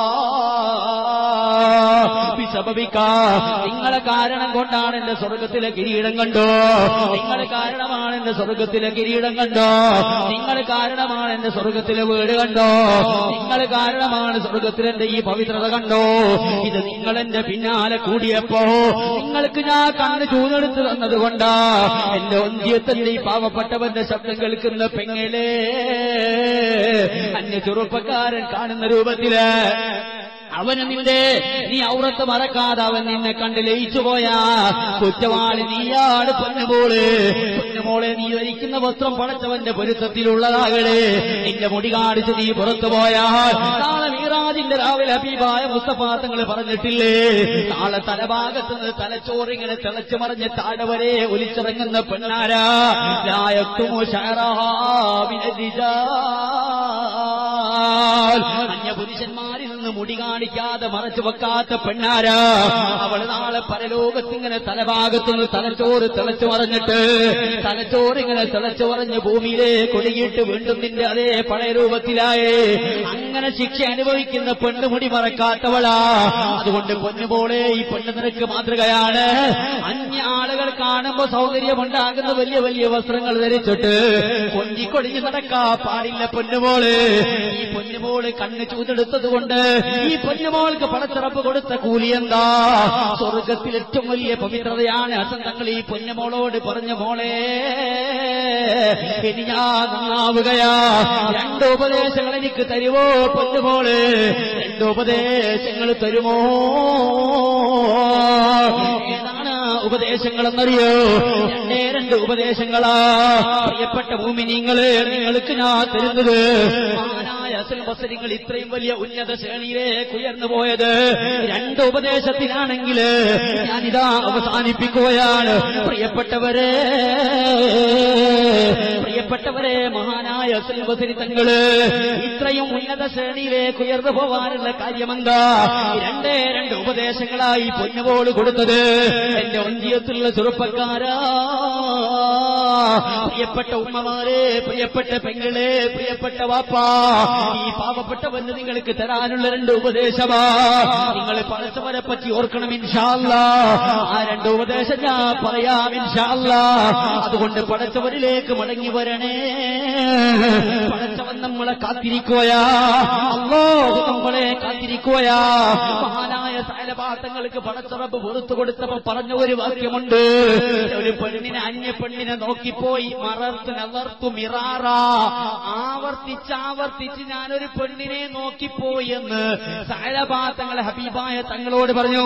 ബിസബബിക്ക നിങ്ങളെ കാരണം കൊണ്ടാണ് എന്റെ സ്വർഗത്തിലെ കിരീടം കണ്ടോ നിങ്ങൾ കാരണമാണ് എന്റെ സ്വർഗത്തിലെ കിരീടം കണ്ടോ നിങ്ങൾ കാരണമാണ് എന്റെ സ്വർഗത്തിലെ വീട് കണ്ടോ നിങ്ങൾ കാരണമാണ് സ്വർഗത്തിൽ എന്റെ ഈ പവിത്രത കണ്ടോ ഇത് നിങ്ങൾ എന്റെ പിന്നാലെ കൂടിയപ്പോ നിങ്ങൾക്ക് ഞാൻ കണ്ണ് ചൂതെടുത്ത് തന്നത് കൊണ്ടാ എന്റെ ഒന്തിയത്തന്റെ ഈ പാവപ്പെട്ടവന്റെ ശബ്ദം കേൾക്കുന്ന പെങ്ങളെ അന്യ ചെറുപ്പക്കാരൻ കാണുന്ന രൂപത്തില് അവന് നിന്റെ നീ ഔറത്ത് മറക്കാതെ അവൻ നിന്നെ കണ്ട് ലയിച്ചു പോയാ കുറ്റവാളി നീയാണ് പൊന്നുമോള് പൊന്നുമോളെ നീ ധരിക്കുന്ന വസ്ത്രം പടച്ചവന്റെ പൊരുത്തത്തിലുള്ളതാകളെ നിന്റെ മുടി കാണിച്ച് നീ പുറത്തു പോയാൽ നാളെ മീറാജിന്റെ രാവിലെ അഭിപായ മുസ്തഫാത്തങ്ങൾ പറഞ്ഞിട്ടില്ലേ നാളെ തലഭാഗത്ത് നിന്ന് തലച്ചോറിങ്ങനെ തിളച്ചു മറിഞ്ഞ് താഴെ വരെ ഒലിച്ചിറങ്ങുന്ന പെണ്ണാരാ ലായത്തുമോ അന്യ പുരുഷന്മാരിൽ നിന്ന് മുടി കാണിക്കാതെ മറച്ചു വെക്കാത്ത പെണ്ണാരാ അവൾ നാളെ പരലോകത്ത് ഇങ്ങനെ തലഭാഗത്ത് നിന്ന് തലച്ചോറ് തിളച്ചു മറിഞ്ഞിട്ട് തലച്ചോറ് ഇങ്ങനെ തിളച്ചു മറിഞ്ഞ് ഭൂമിയിലെ കൊടിയിട്ട് വീണ്ടും നിന്റെ അതേ പഴയ രൂപത്തിലായേ അങ്ങനെ ശിക്ഷ അനുഭവിക്കുന്ന പെണ്ണുമുടി മറക്കാത്തവളാ അതുകൊണ്ട് പൊന്നുപോലെ ഈ പെണ്ണ് നിനക്ക് മാതൃകയാണ് അന്യ ആളുകൾ കാണുമ്പോ സൗകര്യമുണ്ടാകുന്ന വലിയ വലിയ വസ്ത്രങ്ങൾ ധരിച്ചിട്ട് കൊഞ്ചിക്കൊടിഞ്ഞ് നടക്കാ പാടില്ല പൊന്നുമോള് ഈ പൊന്നുമോള് കണ്ണ് ചൂതെടുത്തത് കൊണ്ട് ഈ പൊന്നുമോൾക്ക് പടച്ചിറപ്പ് കൊടുത്ത കൂലി എന്താ സ്വർഗത്തിൽ ഏറ്റവും വലിയ പവിത്രതയാണ് അസൻ തങ്ങൾ ഈ പൊന്നുമോളോട് പറഞ്ഞ മോളെ ഇനി ഞാൻ നന്നാവുകയാ രണ്ട് ഉപദേശങ്ങൾ എനിക്ക് തരുമോ പൊന്നുമോള് രണ്ട് ഉപദേശങ്ങൾ തരുമോ ഏതാണ് ഉപദേശങ്ങളെന്നറിയോ രണ്ടേ രണ്ട് ഉപദേശങ്ങളാ പ്രിയപ്പെട്ട ഭൂമി നിങ്ങള് നിങ്ങൾക്ക് ഞാൻ തരുന്നത് മഹാനായ അസൽ ബസരിങ്ങൾ ഇത്രയും വലിയ ഉന്നത ശ്രേണിയിലേക്ക് ഉയർന്നു പോയത് രണ്ട് ഉപദേശത്തിനാണെങ്കിൽ ഞാനിതാ അവസാനിപ്പിക്കുകയാണ് പ്രിയപ്പെട്ടവരെ പ്രിയപ്പെട്ടവരെ മഹാനായ അസൽ ബസരി തങ്ങള് ഇത്രയും ഉന്നത ശ്രേണിയിലേക്ക് ഉയർന്നു പോവാനുള്ള കാര്യമെന്താ രണ്ടേ രണ്ട് ഉപദേശങ്ങളായി പൊന്നുപോള് കൊടുത്തത് എന്റെ ഒഞ്ചിയത്തുള്ള ചെറുപ്പക്കാരാ പ്രിയപ്പെട്ട ഉമ്മമാരെ പ്രിയപ്പെട്ട പെങ്ങളെ പ്രിയപ്പെട്ട വാപ്പാ ഈ പാവപ്പെട്ടവന് നിങ്ങൾക്ക് തരാനുള്ള രണ്ട് ഉപദേശമാ നിങ്ങൾ പഴച്ചവരെ പറ്റി ഓർക്കണം ഇൻഷാല്ല ആ രണ്ട് ഉപദേശം ഞാൻ പറയാം ഇൻഷാല്ല അതുകൊണ്ട് പടച്ചവരിലേക്ക് മടങ്ങി വരണേ പടച്ചവൻ നമ്മളെ കാത്തിരിക്കുകയാ അല്ലോ നമ്മളെ കാത്തിരിക്കുകയാ മഹാനായ സകലപാത്തങ്ങൾക്ക് പടച്ചറപ്പ് പുറത്തു കൊടുത്തപ്പോ പറഞ്ഞ ഒരു വാക്യമുണ്ട് ഒരു പെണ്ണിനെ അന്യ പെണ്ണിനെ നോക്കി നോക്കിപ്പോയി മറർത്തു നവർത്തും മിറാറ ആവർത്തിച്ച് ആവർത്തിച്ച് ഞാനൊരു പെണ്ണിനെ നോക്കിപ്പോയി എന്ന് സഅലബാ തങ്ങളെ ഹബീബായ തങ്ങളോട് പറഞ്ഞു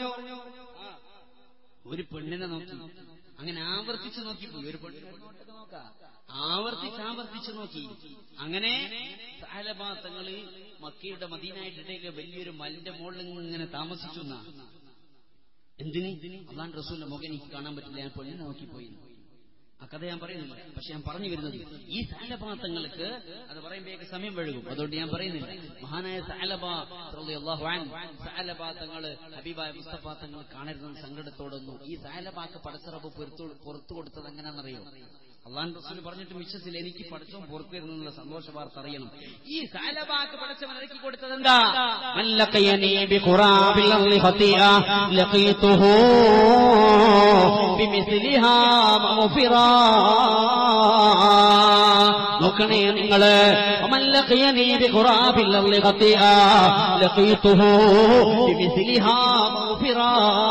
ഒരു പെണ്ണിനെ നോക്കി അങ്ങനെ ആവർത്തിച്ച് നോക്കിപ്പോയി ഒരു പെണ്ണിനെ പെണ്ണോട്ടൊക്കെ നോക്കാം ആവർത്തിച്ച് ആവർത്തിച്ച് നോക്കി അങ്ങനെ സഹലബാ തങ്ങള് മക്കയുടെ മദീനായിട്ടിടയിലെ വലിയൊരു മലിന്റെ മുകളിൽ ഇങ്ങനെ താമസിച്ചു എന്നാ എന്തിന് അള്ളാൻ റസൂലിന്റെ മുഖം എനിക്ക് കാണാൻ പറ്റില്ല ഞാൻ പെണ്ണിനെ നോക്കിപ്പോയി ആ കഥ ഞാൻ പറയുന്നില്ല പക്ഷെ ഞാൻ പറഞ്ഞു വരുന്നത് ഈ സാലപാത്തങ്ങൾക്ക് അത് പറയുമ്പോഴേക്ക് സമയം വഴുകും അതുകൊണ്ട് ഞാൻ പറയുന്നില്ല മഹാനായ സാലബാ സാലപാത്തങ്ങള് ഹബീബായ മുസ്തഫാത്തങ്ങൾ കാണരുതെന്ന് സങ്കടത്തോടൊന്നും ഈ സാലബാക്ക് പടച്ചിറപ്പ് പുറത്തു പുറത്തു കൊടുത്തത് എങ്ങനെയാണെന്നറിയോ അള്ളാൻ റസൂൽ പറഞ്ഞിട്ട് മിച്ചത്തിൽ എനിക്ക് പഠിച്ചവും പുറത്തു വരുന്നുള്ള സന്തോഷ വാർത്ത അറിയണം ഈ സാലബാക്ക് പഠിച്ചവൻ ഇറക്കി കൊടുത്തത് എന്താ
ملقيني بقراب الأرض خطيئة لقيته بمثلها مغفرا നോക്കണേ നിങ്ങള് മല്ലഖിയനീ ബിഖുറാബിൽ അർളി ഖത്തിഅ ലഖീതുഹു ബിമിസ്ലിഹാ മഗ്ഫിറാ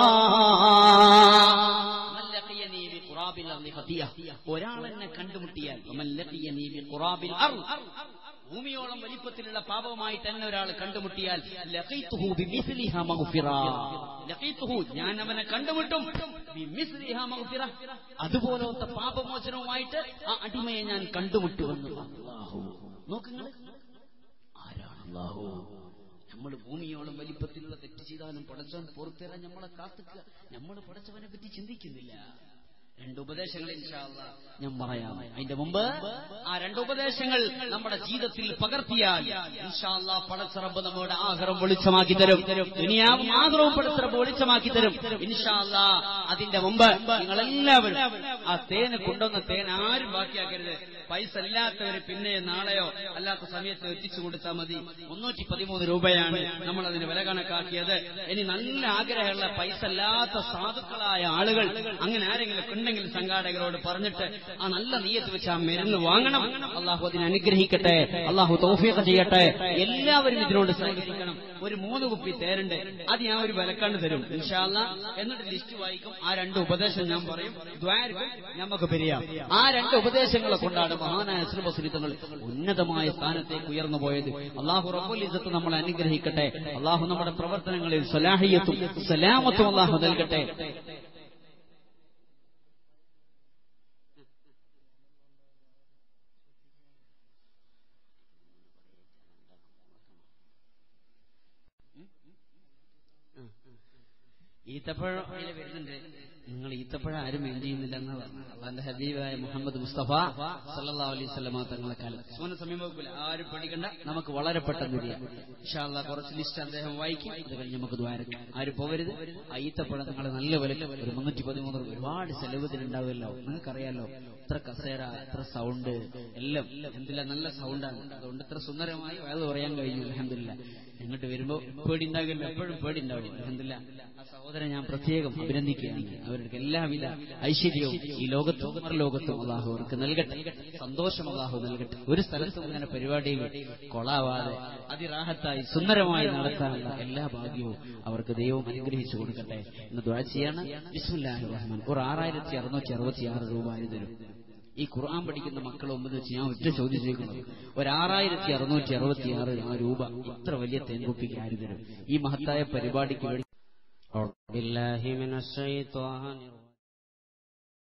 മല്ലഖിയനീ ബിഖുറാബിൽ അർളി ഖതിയ. ഒരാൾ എന്നെ കണ്ടുമുട്ടിയാൽ മല്ലഖിയനീ ബിഖുറാബിൽ അർള്. ഭൂമിയോളം വലിപ്പത്തിലുള്ള പാപവുമായി തന്നെ ഒരാൾ കണ്ടുമുട്ടിയാൽ ലഖീതുഹു ബിമിസ്ലിഹാ മഗ്ഫിറാ. ലഖീതുഹു, ഞാൻ അവനെ കണ്ടുമുട്ടും ബിമിസ്ലിഹാ മഗ്ഫിറാ. അതുപോലത്തെ പാപമോചനവുമായിട്ട് ആ അടിമയെ ഞാൻ കണ്ടുമുട്ടുമെന്ന് അല്ലാഹു നോക്കുങ്ങൾ ആരാണ് അല്ലാഹു നമ്മൾ ഭൂമിയോളം വലിപ്പത്തിലുള്ള തെറ്റ് ചെയ്താലും പടച്ചവൻ പുറത്തേറാൻ നമ്മളെ കാത്തുക്കുക നമ്മൾ പടച്ചവനെ പറ്റി ചിന്തിക്കുന്നില്ല രണ്ട് ഉപദേശങ്ങൾ ഇൻഷാ അല്ലാ ഞാൻ പറയാം അതിന്റെ മുമ്പ് ആ രണ്ട് ഉപദേശങ്ങൾ നമ്മുടെ ജീവിതത്തിൽ പകർത്തിയാൽ ഇൻഷാ അല്ലാ പടച്ചറബ് നമ്മുടെ ആഗ്രഹം വെളിച്ചമാക്കി തരും ദുനിയാവും ആഗ്രഹവും പടച്ചറബ് വെളിച്ചമാക്കി തരും ഇൻഷാ അല്ലാ അതിന്റെ മുമ്പ് നിങ്ങളെല്ലാവരും ആ തേന് കൊണ്ടുവന്ന തേൻ ആരും ബാക്കിയാക്കരുത് പൈസ ഇല്ലാത്തവര് പിന്നെ നാളെയോ അല്ലാത്ത സമയത്ത് എത്തിച്ചു കൊടുത്താൽ മതി മുന്നൂറ്റി പതിമൂന്ന് രൂപയാണ് നമ്മൾ അതിന് വില കണക്കാക്കിയത് ഇനി നല്ല ആഗ്രഹമുള്ള പൈസ ഇല്ലാത്ത സാധുക്കളായ ആളുകൾ അങ്ങനെ ആരെങ്കിലും ഉണ്ടെങ്കിൽ സംഘാടകരോട് പറഞ്ഞിട്ട് ആ നല്ല നീയത്ത് വെച്ച് ആ മരുന്ന് വാങ്ങണം അള്ളാഹു അതിനെ അനുഗ്രഹിക്കട്ടെ അള്ളാഹു തൗഫീഖ് ചെയ്യട്ടെ എല്ലാവരും ഇതിനോട് സഹകരിക്കണം ഒരു മൂന്ന് കുപ്പി തേരുണ്ട് അത് ഞാൻ ഒരു വിലക്കണ്ട് തരും ഇൻഷാല്ല എന്നിട്ട് ലിസ്റ്റ് വായിക്കും ആ രണ്ട് ഉപദേശം ഞാൻ പറയും ദ്വാരക്കും നമുക്ക് പിരിയാം ആ രണ്ട് ഉപദേശങ്ങളെ കൊണ്ടാണ് മഹാനായ ശ്രീബസുലിത്തങ്ങൾ ഉന്നതമായ സ്ഥാനത്തേക്ക് ഉയർന്നു പോയത് അള്ളാഹു റബ്ബുൽ ഇസത്ത് നമ്മളെ അനുഗ്രഹിക്കട്ടെ അള്ളാഹു നമ്മുടെ പ്രവർത്തനങ്ങളിൽ സലാഹിയത്തും സലാമത്തും അള്ളാഹു നൽകട്ടെ ഈത്തപ്പഴം അതിൽ വരുന്നുണ്ട് നിങ്ങൾ ഈത്തപ്പഴം ആരും മെയിൻ ചെയ്യുന്നില്ല എന്ന് പറഞ്ഞു അള്ളാന്റെ ഹബീബായ മുഹമ്മദ് മുസ്തഫ സല്ലാ അലൈഹി സ്വലമ തങ്ങളെ കാലം സോന സമയം വകുപ്പില്ല ആരും പേടിക്കണ്ട നമുക്ക് വളരെ പെട്ടെന്ന് വരിക ഇൻഷാല്ല കുറച്ച് ലിസ്റ്റ് അദ്ദേഹം വായിക്കും അത് കഴിഞ്ഞ് നമുക്ക് ദ്വാരക്കും ആരും പോകരുത് ആ ഈത്തപ്പഴം നിങ്ങൾ നല്ല വില ഒരു മുന്നൂറ്റി പതിമൂന്ന് ഒരുപാട് ചെലവത്തിനുണ്ടാവുമല്ലോ നിങ്ങൾക്കറിയാലോ ഇത്ര കസേര ഇത്ര സൗണ്ട് എല്ലാം എന്തില്ല നല്ല സൗണ്ടാണ് അതുകൊണ്ട് ഇത്ര സുന്ദരമായി വയത് പറയാൻ കഴിഞ്ഞു അലഹമില്ല ഇങ്ങോട്ട് വരുമ്പോ പേടി ഉണ്ടാകില്ല എപ്പോഴും പേടി ഉണ്ടാവും അലഹമില്ല ആ സഹോദരൻ ഞാൻ പ്രത്യേകം അഭിനന്ദിക്കുകയാണ് അവർക്ക് എല്ലാവിധ ഐശ്വര്യവും ഈ ലോകത്തും ലോകത്തും അള്ളാഹു അവർക്ക് നൽകട്ടെ സന്തോഷം അള്ളാഹു നൽകട്ടെ ഒരു സ്ഥലത്തും അങ്ങനെ പരിപാടിയിൽ കൊളാവാതെ അതിറാഹത്തായി സുന്ദരമായി നടത്താനുള്ള എല്ലാ ഭാഗ്യവും അവർക്ക് ദൈവം അനുഗ്രഹിച്ചു കൊടുക്കട്ടെ എന്ന് ദ്വാഴ്ചയാണ് ബിസ്മുല്ലാഹി റഹ്മാൻ ഒരു ആറായിരത്തി അറുന്നൂറ്റി അറുപത്തി ആറ് രൂപ ആര് തരും ഈ ഖുർആൻ പഠിക്കുന്ന മക്കൾ മുമ്പ് വെച്ച് ഞാൻ ഒറ്റ ചോദ്യം ചോദിക്കുന്നത് ഒരു ആറായിരത്തി അറുന്നൂറ്റി അറുപത്തി ആറ് ആ രൂപ ഇത്ര വലിയ തേൻകുപ്പിക്ക് ആര് തരും ഈ മഹത്തായ പരിപാടിക്ക് വേണ്ടി
بالله من الشيطان الرجيم